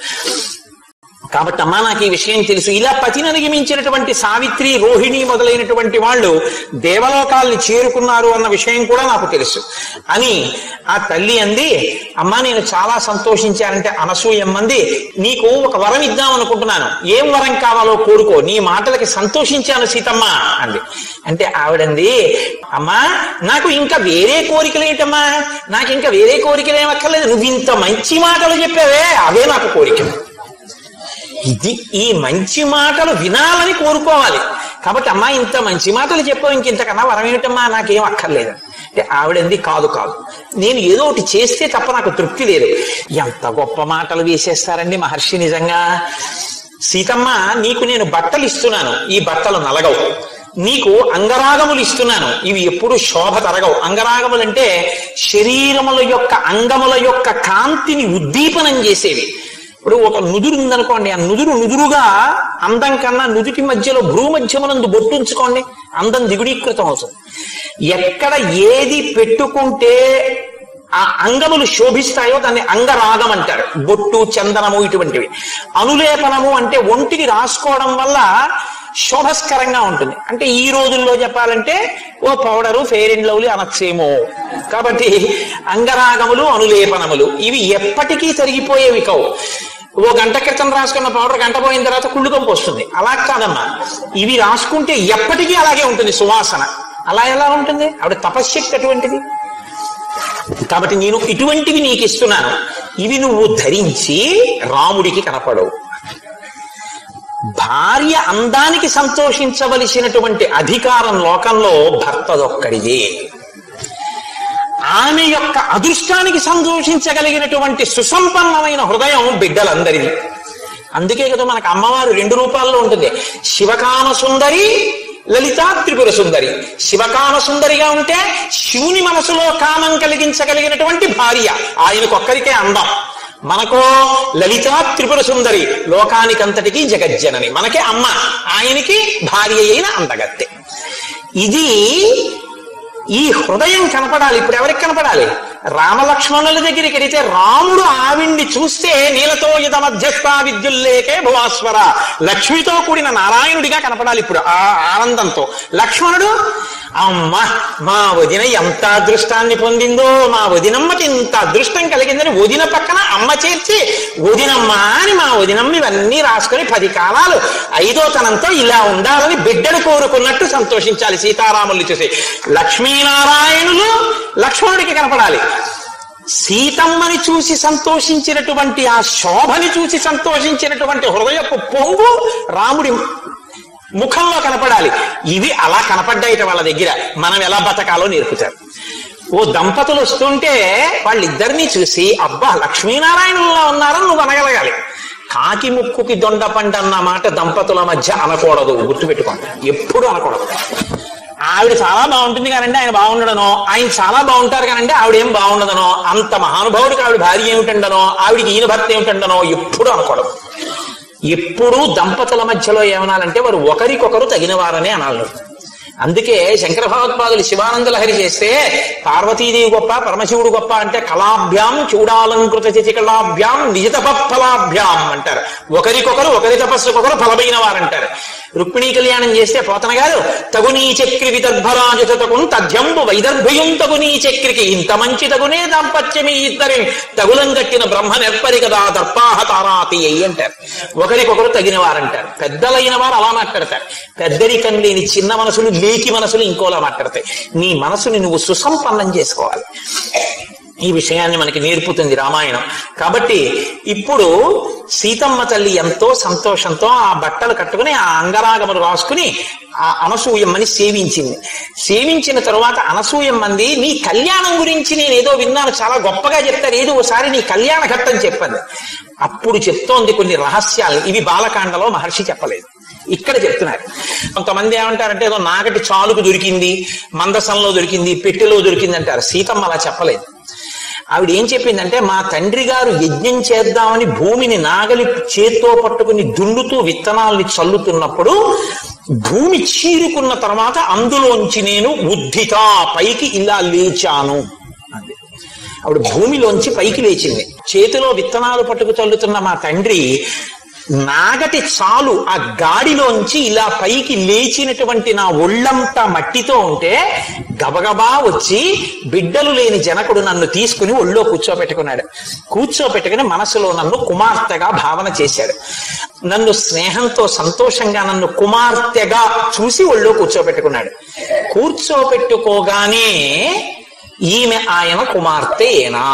కాబట్టి అమ్మా నాకు ఈ విషయం తెలుసు ఇలా పతిని నియమించినటువంటి సావిత్రి రోహిణి మొదలైనటువంటి వాళ్ళు దేవలోకాల్ని చేరుకున్నారు అన్న విషయం కూడా నాకు తెలుసు అని ఆ తల్లి అంది అమ్మా నేను చాలా సంతోషించానంటే అనసూయమ్మంది నీకు ఒక వరం ఇద్దాం అనుకుంటున్నాను ఏం వరం కావాలో కోరుకో నీ మాటలకి సంతోషించాను సీతమ్మ అంది అంటే ఆవిడంది అమ్మా నాకు ఇంకా వేరే కోరికలు ఏంటమ్మా నాకు ఇంకా వేరే కోరికలు ఏమక్కర్లేదు నువ్వు ఇంత మంచి మాటలు చెప్పావే అవే నాకు కోరికలు ఇది ఈ మంచి మాటలు వినాలని కోరుకోవాలి కాబట్టి అమ్మా ఇంత మంచి మాటలు చెప్పావు ఇంకింతకన్నా వరం ఏమిటమ్మా నాకేం అక్కర్లేదు అంటే ఆవిడంది కాదు కాదు నేను ఏదో ఒకటి చేస్తే తప్ప నాకు తృప్తి లేదు ఎంత గొప్ప మాటలు వేసేస్తారండి మహర్షి నిజంగా సీతమ్మ నీకు నేను బట్టలు ఇస్తున్నాను ఈ బట్టలు నలగవు నీకు అంగరాగములు ఇస్తున్నాను ఇవి ఎప్పుడు శోభ తరగవు అంగరాగములు అంటే శరీరముల యొక్క అంగముల యొక్క కాంతిని ఉద్దీపనం చేసేవి ఇప్పుడు ఒక నుదురు ఉందనుకోండి ఆ నుదురు నుదురుగా అందం కన్నా నుదుటి మధ్యలో భ్రూ మధ్యమునందు బొట్టు ఉంచుకోండి అందం దిగుడీకృతం అవుతుంది ఎక్కడ ఏది పెట్టుకుంటే ఆ అంగములు శోభిస్తాయో దాన్ని అంగరాగం అంటారు బొట్టు చందనము ఇటువంటివి అనులేపనము అంటే ఒంటికి రాసుకోవడం వల్ల శోభస్కరంగా ఉంటుంది అంటే ఈ రోజుల్లో చెప్పాలంటే ఓ పౌడరు ఫెయిర్ అండ్ లవ్లీ అనొచ్చేమో కాబట్టి అంగరాగములు అనులేపనములు ఇవి ఎప్పటికీ తరిగిపోయేవి కావు ఓ గంట క్రితం రాసుకున్న పౌడర్ గంట పోయిన తర్వాత కుళ్ళు కంపు వస్తుంది అలా కాదమ్మా ఇవి రాసుకుంటే ఎప్పటికీ అలాగే ఉంటుంది సువాసన అలా ఎలా ఉంటుంది ఆవిడ తపశ్శక్తి అటువంటిది కాబట్టి నేను ఇటువంటివి నీకు ఇస్తున్నాను ఇవి నువ్వు ధరించి రాముడికి కనపడవు భార్య అందానికి సంతోషించవలసినటువంటి అధికారం లోకంలో భర్తదొక్కడిదే ఆమె యొక్క అదృష్టానికి సంతోషించగలిగినటువంటి సుసంపన్నమైన హృదయం బిడ్డలందరిది అందుకే కదా మనకు అమ్మవారు రెండు రూపాల్లో ఉంటుంది శివకామ సుందరి లలితా త్రిపుర సుందరి శివకామ సుందరిగా ఉంటే శివుని మనసులో కామం కలిగించగలిగినటువంటి భార్య ఆయనకొక్కరికే అందం మనకో లలితా త్రిపుర సుందరి లోకానికంతటికి జగజ్జనని మనకే అమ్మ ఆయనకి భార్య అయిన అందగత్తె ఇది ఈ హృదయం కనపడాలి ఇప్పుడు ఎవరికి కనపడాలి రామలక్ష్మణుల దగ్గరికి వెళితే రాముడు ఆవిడ్ని చూస్తే నీలతో ఇత మధ్యస్థ విద్యుల్లేకే భువాస్వర లక్ష్మితో కూడిన నారాయణుడిగా కనపడాలి ఇప్పుడు ఆ ఆనందంతో లక్ష్మణుడు అమ్మ మా వదిన ఎంత అదృష్టాన్ని పొందిందో మా వదినమ్మకి ఇంత అదృష్టం కలిగిందని వదిన పక్కన అమ్మ చేర్చి వదినమ్మ అని మా వదినమ్మ ఇవన్నీ రాసుకొని పది కాలాలు ఐదో తనంతో ఇలా ఉండాలని బిడ్డను కోరుకున్నట్టు సంతోషించాలి సీతారాముల్ని చూసి లక్ష్మీనారాయణులు లక్ష్మణుడికి కనపడాలి సీతమ్మని చూసి సంతోషించినటువంటి ఆ శోభని చూసి సంతోషించినటువంటి హృదయపు పొంగు రాముడి ముఖంలో కనపడాలి ఇవి అలా కనపడ్డాయిట వాళ్ళ దగ్గర మనం ఎలా బతకాలో నేర్పుతారు ఓ దంపతులు వస్తుంటే వాళ్ళిద్దరినీ చూసి అబ్బా లక్ష్మీనారాయణుల్లో ఉన్నారని నువ్వు అనగలగాలి కాకి ముక్కుకి దొండ పండు అన్న మాట దంపతుల మధ్య అనకూడదు గుర్తుపెట్టుకోండి ఎప్పుడు అనకూడదు ఆవిడ చాలా బాగుంటుంది కానండి ఆయన బాగుండడనో ఆయన చాలా బాగుంటారు కానండి ఆవిడ ఏం బాగుండదనో అంత మహానుభావుడికి ఆవిడ భార్య ఏమిటండనో ఆవిడికి ఈయన భర్త ఏమిటండనో ఎప్పుడు అనకూడదు ఎప్పుడూ దంపతుల మధ్యలో ఏమనాలంటే వారు ఒకరికొకరు తగినవారనే అనాలి అందుకే శంకర భగవత్పాదులు శివానంద లహరి చేస్తే పార్వతీదేవి గొప్ప పరమశివుడు గొప్ప అంటే కళాభ్యాం చూడాలంకృత చిచికళాభ్యాం నిజతప ఫలాభ్యాం అంటారు ఒకరికొకరు ఒకరి తపస్సుకొకరు ఫలమైన వారంటారు రుక్మిణీ కళ్యాణం చేస్తే పోతన గారు తగునీ చక్రి విదర్భరాజతకున్ తథ్యంబు వైదర్భయం తగునీ చక్రికి ఇంత మంచి తగునే దాంపత్యమి ఇద్దరి తగులం కట్టిన బ్రహ్మ నెప్పరి కదా దర్పాహ తారాతి అయ్యి అంటారు ఒకరికొకరు తగిన వారంటారు పెద్దలైన వారు అలా మాట్లాడతారు పెద్దరికం లేని చిన్న మనసులు లేకి మనసులు ఇంకోలా మాట్లాడతాయి నీ మనసుని నువ్వు సుసంపన్నం చేసుకోవాలి ఈ విషయాన్ని మనకి నేర్పుతుంది రామాయణం కాబట్టి ఇప్పుడు సీతమ్మ తల్లి ఎంతో సంతోషంతో ఆ బట్టలు కట్టుకుని ఆ అంగరాగములు రాసుకుని ఆ అనసూయమ్మని సేవించింది సేవించిన తరువాత అనసూయమ్మంది నీ కళ్యాణం గురించి నేను ఏదో విన్నాను చాలా గొప్పగా చెప్తారు ఏదో ఒకసారి నీ కళ్యాణ ఘట్టం చెప్పండి అప్పుడు చెప్తోంది కొన్ని రహస్యాలు ఇవి బాలకాండలో మహర్షి చెప్పలేదు ఇక్కడ చెప్తున్నారు కొంతమంది ఏమంటారంటే ఏదో నాగటి చాలుకు దొరికింది మందసంలో దొరికింది పెట్టెలో దొరికింది అంటారు సీతమ్మ అలా చెప్పలేదు ఆవిడ ఏం చెప్పిందంటే మా తండ్రి గారు యజ్ఞం చేద్దామని భూమిని నాగలి చేత్తో పట్టుకుని దున్నుతూ విత్తనాల్ని చల్లుతున్నప్పుడు భూమి చీరుకున్న తర్వాత అందులోంచి నేను ఉద్ధిత పైకి ఇలా లేచాను అంది ఆవిడ భూమిలోంచి పైకి లేచింది చేతిలో విత్తనాలు పట్టుకు చల్లుతున్న మా తండ్రి నాగటి చాలు ఆ గాడిలోంచి ఇలా పైకి లేచినటువంటి నా ఒళ్ళంతా మట్టితో ఉంటే గబగబా వచ్చి బిడ్డలు లేని జనకుడు నన్ను తీసుకుని ఒళ్ళో కూర్చోబెట్టుకున్నాడు కూర్చోబెట్టుకుని మనసులో నన్ను కుమార్తెగా భావన చేశాడు నన్ను స్నేహంతో సంతోషంగా నన్ను కుమార్తెగా చూసి ఒళ్ళో కూర్చోబెట్టుకున్నాడు కూర్చోబెట్టుకోగానే ఈమె ఆయన కుమార్తెనా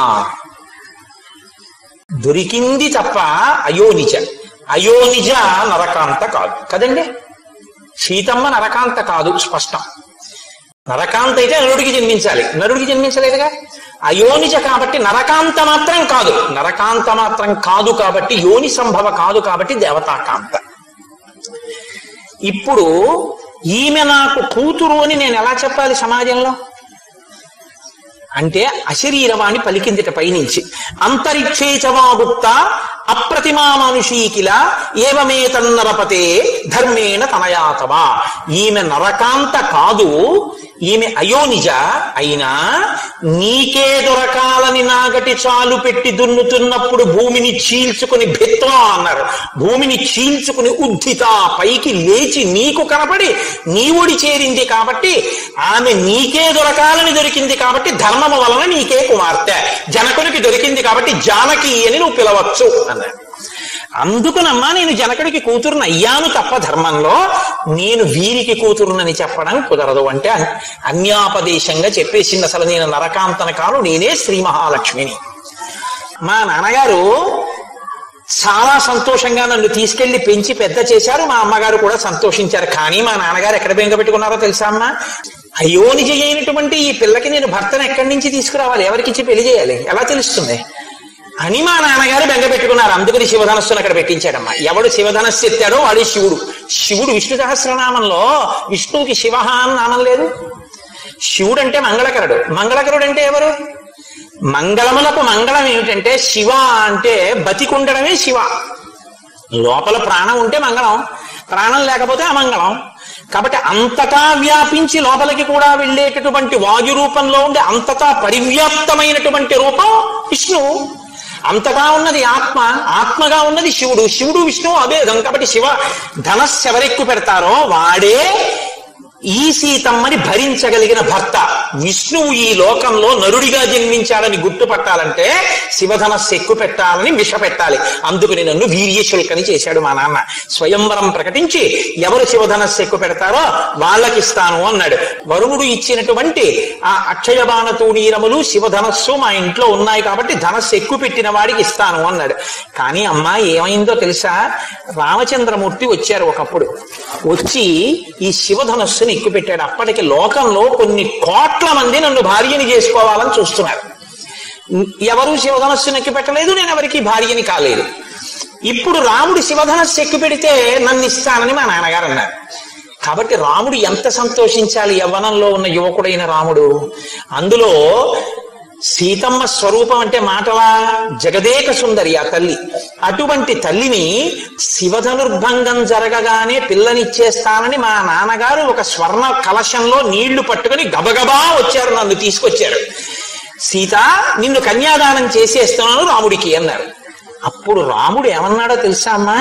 దొరికింది తప్ప అయోనిజ అయోనిజ నరకాంత కాదు కదండి సీతమ్మ నరకాంత కాదు స్పష్టం నరకాంత అయితే నరుడికి జన్మించాలి నరుడికి జన్మించలేదుగా అయోనిజ కాబట్టి నరకాంత మాత్రం కాదు నరకాంత మాత్రం కాదు కాబట్టి యోని సంభవ కాదు కాబట్టి దేవతాకాంత ఇప్పుడు ఈమె నాకు కూతురు అని నేను ఎలా చెప్పాలి సమాజంలో అంటే అశరీరవాణి పలికిందిట పైనుంచి అంతరిక్షేచవాగుప్త అప్రతిమా మనుషీకిల ఏవమే తన్నరపతే ధర్మేణ తనయాతవా ఈమె నరకాంత కాదు ఈమె అయోనిజ అయినా నీకే దొరకాలని నాగటి చాలు పెట్టి దున్నుతున్నప్పుడు భూమిని చీల్చుకుని భిత్వా అన్నారు భూమిని చీల్చుకుని ఉద్ధిత పైకి లేచి నీకు కనపడి నీ ఒడి చేరింది కాబట్టి ఆమె నీకే దొరకాలని దొరికింది కాబట్టి ధర్మము వలన నీకే కుమార్తె జనకునికి దొరికింది కాబట్టి జానకి అని నువ్వు పిలవచ్చు అన్నాడు అందుకునమ్మా నేను జనకుడికి కూతురుని అయ్యాను తప్ప ధర్మంలో నేను వీరికి కూతురునని చెప్పడం కుదరదు అంటే అన్- అన్యాపదేశంగా చెప్పేసింది అసలు నేను నరకాంతన కాను నేనే శ్రీ మహాలక్ష్మిని మా నాన్నగారు చాలా సంతోషంగా నన్ను తీసుకెళ్లి పెంచి పెద్ద చేశారు మా అమ్మగారు కూడా సంతోషించారు కానీ మా నాన్నగారు ఎక్కడ బెంగ పెట్టుకున్నారో తెలుసా అమ్మా అయోనిజ అయినటువంటి ఈ పిల్లకి నేను భర్తను ఎక్కడి నుంచి తీసుకురావాలి ఎవరికిచ్చి పెళ్లి చేయాలి ఎలా తెలుస్తుంది అని మా నాన్నగారు బెంగ పెట్టుకున్నారు అందుకని శివధనస్సును అక్కడ పెట్టించాడమ్మా ఎవడు శివధనస్సు ఎత్తాడో వాడి శివుడు శివుడు విష్ణు సహస్రనామంలో విష్ణువుకి శివ అని నామం లేదు శివుడు అంటే మంగళకరుడు మంగళకరుడు అంటే ఎవరు మంగళములకు మంగళం ఏమిటంటే శివ అంటే బతికుండడమే శివ లోపల ప్రాణం ఉంటే మంగళం ప్రాణం లేకపోతే అమంగళం కాబట్టి అంతటా వ్యాపించి లోపలికి కూడా వెళ్ళేటటువంటి వాయు రూపంలో ఉండి అంతటా పరివ్యాప్తమైనటువంటి రూపం విష్ణువు అంతటా ఉన్నది ఆత్మ ఆత్మగా ఉన్నది శివుడు శివుడు విష్ణువు అభేదం కాబట్టి శివ ధనస్సు ఎవరెక్కు పెడతారో వాడే ఈ సీతమ్మని భరించగలిగిన భర్త విష్ణువు ఈ లోకంలో నరుడిగా జన్మించాలని గుర్తుపట్టాలంటే శివధనస్సు ఎక్కువ పెట్టాలని విష పెట్టాలి అందుకని నన్ను వీర్యశుల్కని చేశాడు మా నాన్న స్వయంవరం ప్రకటించి ఎవరు శివధనస్సు ఎక్కువ పెడతారో వాళ్ళకిస్తాను అన్నాడు వరుణుడు ఇచ్చినటువంటి ఆ అక్షయ బాణతూణీరములు శివధనస్సు మా ఇంట్లో ఉన్నాయి కాబట్టి ధనస్సు ఎక్కువ పెట్టిన వాడికి ఇస్తాను అన్నాడు కానీ అమ్మా ఏమైందో తెలుసా రామచంద్రమూర్తి వచ్చారు ఒకప్పుడు వచ్చి ఈ శివధనస్సుని ఎక్కువ పెట్టాడు అప్పటికి లోకంలో కొన్ని కోట్ల మంది నన్ను భార్యని చేసుకోవాలని చూస్తున్నారు ఎవరు శివధనస్సుని ఎక్కి పెట్టలేదు నేను ఎవరికి భార్యని కాలేదు ఇప్పుడు రాముడు శివధనస్సు ఎక్కువ పెడితే నన్ను ఇస్తానని మా నాన్నగారు అన్నారు కాబట్టి రాముడు ఎంత సంతోషించాలి యవ్వనంలో ఉన్న యువకుడైన రాముడు అందులో సీతమ్మ స్వరూపం అంటే మాటలా జగదేక సుందరి ఆ తల్లి అటువంటి తల్లిని శివధనుర్భంగం జరగగానే పిల్లనిచ్చేస్తానని మా నాన్నగారు ఒక స్వర్ణ కలశంలో నీళ్లు పట్టుకుని గబగబా వచ్చారు నన్ను తీసుకొచ్చారు సీత నిన్ను కన్యాదానం చేసేస్తున్నాను రాముడికి అన్నారు అప్పుడు రాముడు ఏమన్నాడో తెలుసా అమ్మా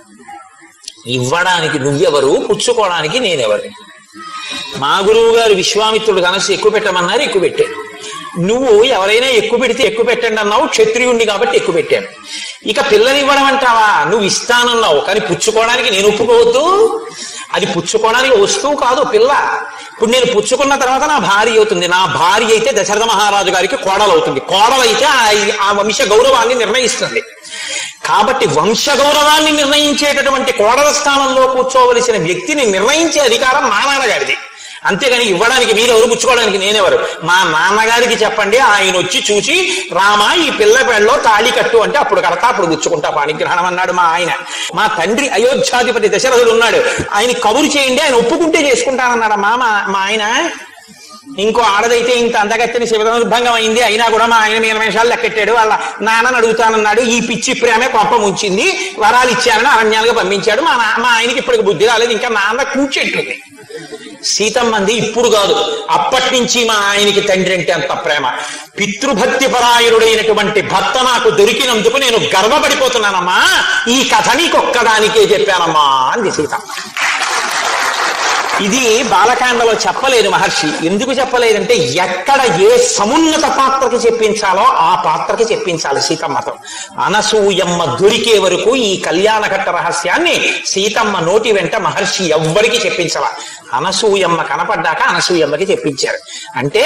ఇవ్వడానికి నువ్వెవరు పుచ్చుకోవడానికి నేనెవరు మా గురువు గారు విశ్వామిత్రుడు కనసి ఎక్కువ పెట్టమన్నారు ఎక్కువ పెట్టాను నువ్వు ఎవరైనా ఎక్కువ పెడితే ఎక్కువ పెట్టండి అన్నావు క్షత్రియుణ్ణి కాబట్టి ఎక్కువ పెట్టాను ఇక పిల్లనివ్వడం అంటావా నువ్వు ఇస్తానన్నావు కానీ పుచ్చుకోవడానికి నేను ఒప్పుకోవద్దు అది పుచ్చుకోవడానికి వస్తువు కాదు పిల్ల ఇప్పుడు నేను పుచ్చుకున్న తర్వాత నా భార్య అవుతుంది నా భార్య అయితే దశరథ మహారాజు గారికి కోడలు అవుతుంది కోడలైతే ఆ- ఆ వంశ గౌరవాన్ని నిర్ణయిస్తుంది కాబట్టి వంశ గౌరవాన్ని నిర్ణయించేటటువంటి కోడల స్థానంలో కూర్చోవలసిన వ్యక్తిని నిర్ణయించే అధికారం మా నాన్నగారిది అంతేగాని ఇవ్వడానికి మీరెవరు పుచ్చుకోవడానికి నేనెవరు మా నాన్నగారికి చెప్పండి ఆయన వచ్చి చూసి రామ ఈ పిల్ల పెళ్ళలో తాళి కట్టు అంటే అప్పుడు కడతా అప్పుడు పుచ్చుకుంటా పాణిగ్రహణం అన్నాడు మా ఆయన మా తండ్రి అయోధ్యాధిపతి దశరథుడు ఉన్నాడు ఆయన కబురు చేయండి ఆయన ఒప్పుకుంటే చేసుకుంటానన్నాడు మా మా మా ఆయన ఇంకో ఆడదైతే ఇంత అందగత్తెని శివధనుర్భంగం అయింది అయినా కూడా మా ఆయన మీద నిమిషాలు లెక్కెట్టాడు వాళ్ళ నాన్నని అడుగుతానన్నాడు ఈ పిచ్చి ప్రేమే కొంప ముంచింది వరాలు ఇచ్చారని అరణ్యాలుగా పంపించాడు మా నా మా ఆయనకి ఇప్పటికి బుద్ధి రాలేదు ఇంకా నాన్న కూర్చెట్టుంది సీతమ్మంది ఇప్పుడు కాదు అప్పటి నుంచి మా ఆయనకి తండ్రి అంటే అంత ప్రేమ పితృభక్తి పరాయణుడైనటువంటి భర్త నాకు దొరికినందుకు నేను గర్వపడిపోతున్నానమ్మా ఈ కథ నీకొక్కదానికే చెప్పానమ్మా అంది సీతమ్మ ఇది బాలకాండలో చెప్పలేదు మహర్షి ఎందుకు చెప్పలేదంటే ఎక్కడ ఏ సమున్నత పాత్రకి చెప్పించాలో ఆ పాత్రకి చెప్పించాలి సీతమ్మతో అనసూయమ్మ దొరికే వరకు ఈ కళ్యాణఘట్ట రహస్యాన్ని సీతమ్మ నోటి వెంట మహర్షి ఎవ్వరికి చెప్పించాల అనసూయమ్మ కనపడ్డాక అనసూయమ్మకి చెప్పించారు అంటే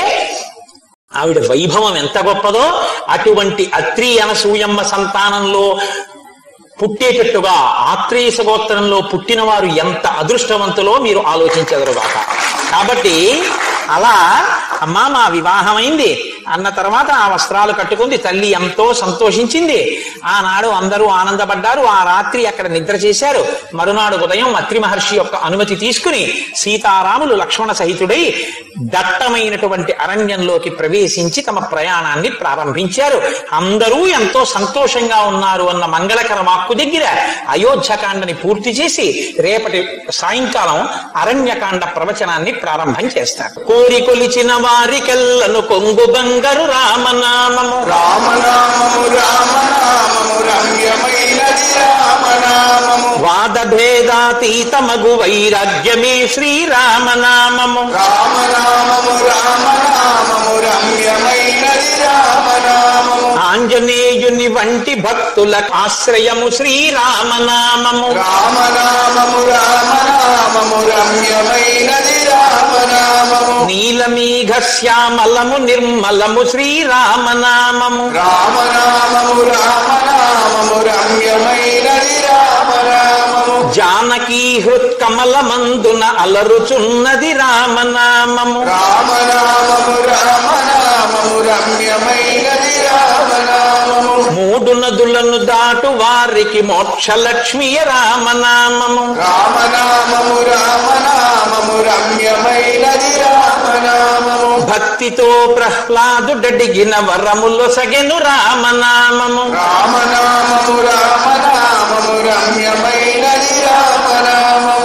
ఆవిడ వైభవం ఎంత గొప్పదో అటువంటి అత్రి అనసూయమ్మ సంతానంలో పుట్టేటట్టుగా ఆత్రేయస గోత్రంలో పుట్టిన వారు ఎంత అదృష్టవంతులో మీరు ఆలోచించగలగాక కాబట్టి అలా అమ్మా మా వివాహమైంది అన్న తర్వాత ఆ వస్త్రాలు కట్టుకుంది తల్లి ఎంతో సంతోషించింది ఆనాడు అందరూ ఆనందపడ్డారు ఆ రాత్రి అక్కడ నిద్ర చేశారు మరునాడు ఉదయం అత్రి మహర్షి యొక్క అనుమతి తీసుకుని సీతారాములు లక్ష్మణ సహితుడై దట్టమైనటువంటి అరణ్యంలోకి ప్రవేశించి తమ ప్రయాణాన్ని ప్రారంభించారు అందరూ ఎంతో సంతోషంగా ఉన్నారు అన్న మంగళకర వాక్కు దగ్గర అయోధ్యకాండని పూర్తి చేసి రేపటి సాయంకాలం అరణ్యకాండ ప్రవచనాన్ని ప్రారంభం చేస్తారు కోరి కొలిచిన వారికెల్లను కొంగు బంగారు రామనామము రామనామము రామనామము రమ్యమైనది రామనామము వాదభేదాతీతమగు వైరాగ్యమే శ్రీరామనామము రామనామము రామనామము రమ్యమైనది రామనామము ఆంజనేయుని వంటి భక్తుల ఆశ్రయము శ్రీరామనామము రామనామము రామనామము రమ్యమైనది రామనామము నీలమీఘ శ్యామలము నిర్మలము శ్రీరామనామము రామనామము రామనామము రమ్యమైనది రామనామము జానకీ హృత్కమలమందున అలరుచున్నది రామనామము రామనామము రామనామము రమ్యమైనది రామనామము మూడు నదులను దాటు వారికి మోక్షలక్ష్మియ రామనామము రామనామము రామనామము రమ్యమైనది రామనామము భక్తితో ప్రహ్లాదుడడిగిన వరములు సగెను రామనామము రామనామము రామనామము రమ్యమైనది రామనామము ఎంత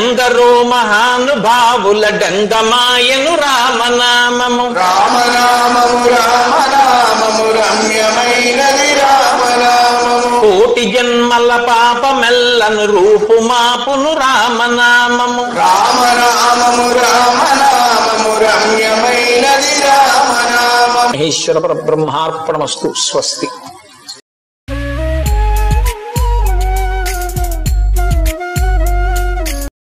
ఎందరో మహానుభావుల డంగమాయను రామనామము రామనామము రామనామము రమ్యమైనది రామనామము కోటి జన్మల పాపమెల్లను రూపుమాపును రామనామము రామనామము రామనామము రమ్యమైనది రామనామము మహేశ్వర పరబ్రహ్మార్పణమస్తు స్వస్తి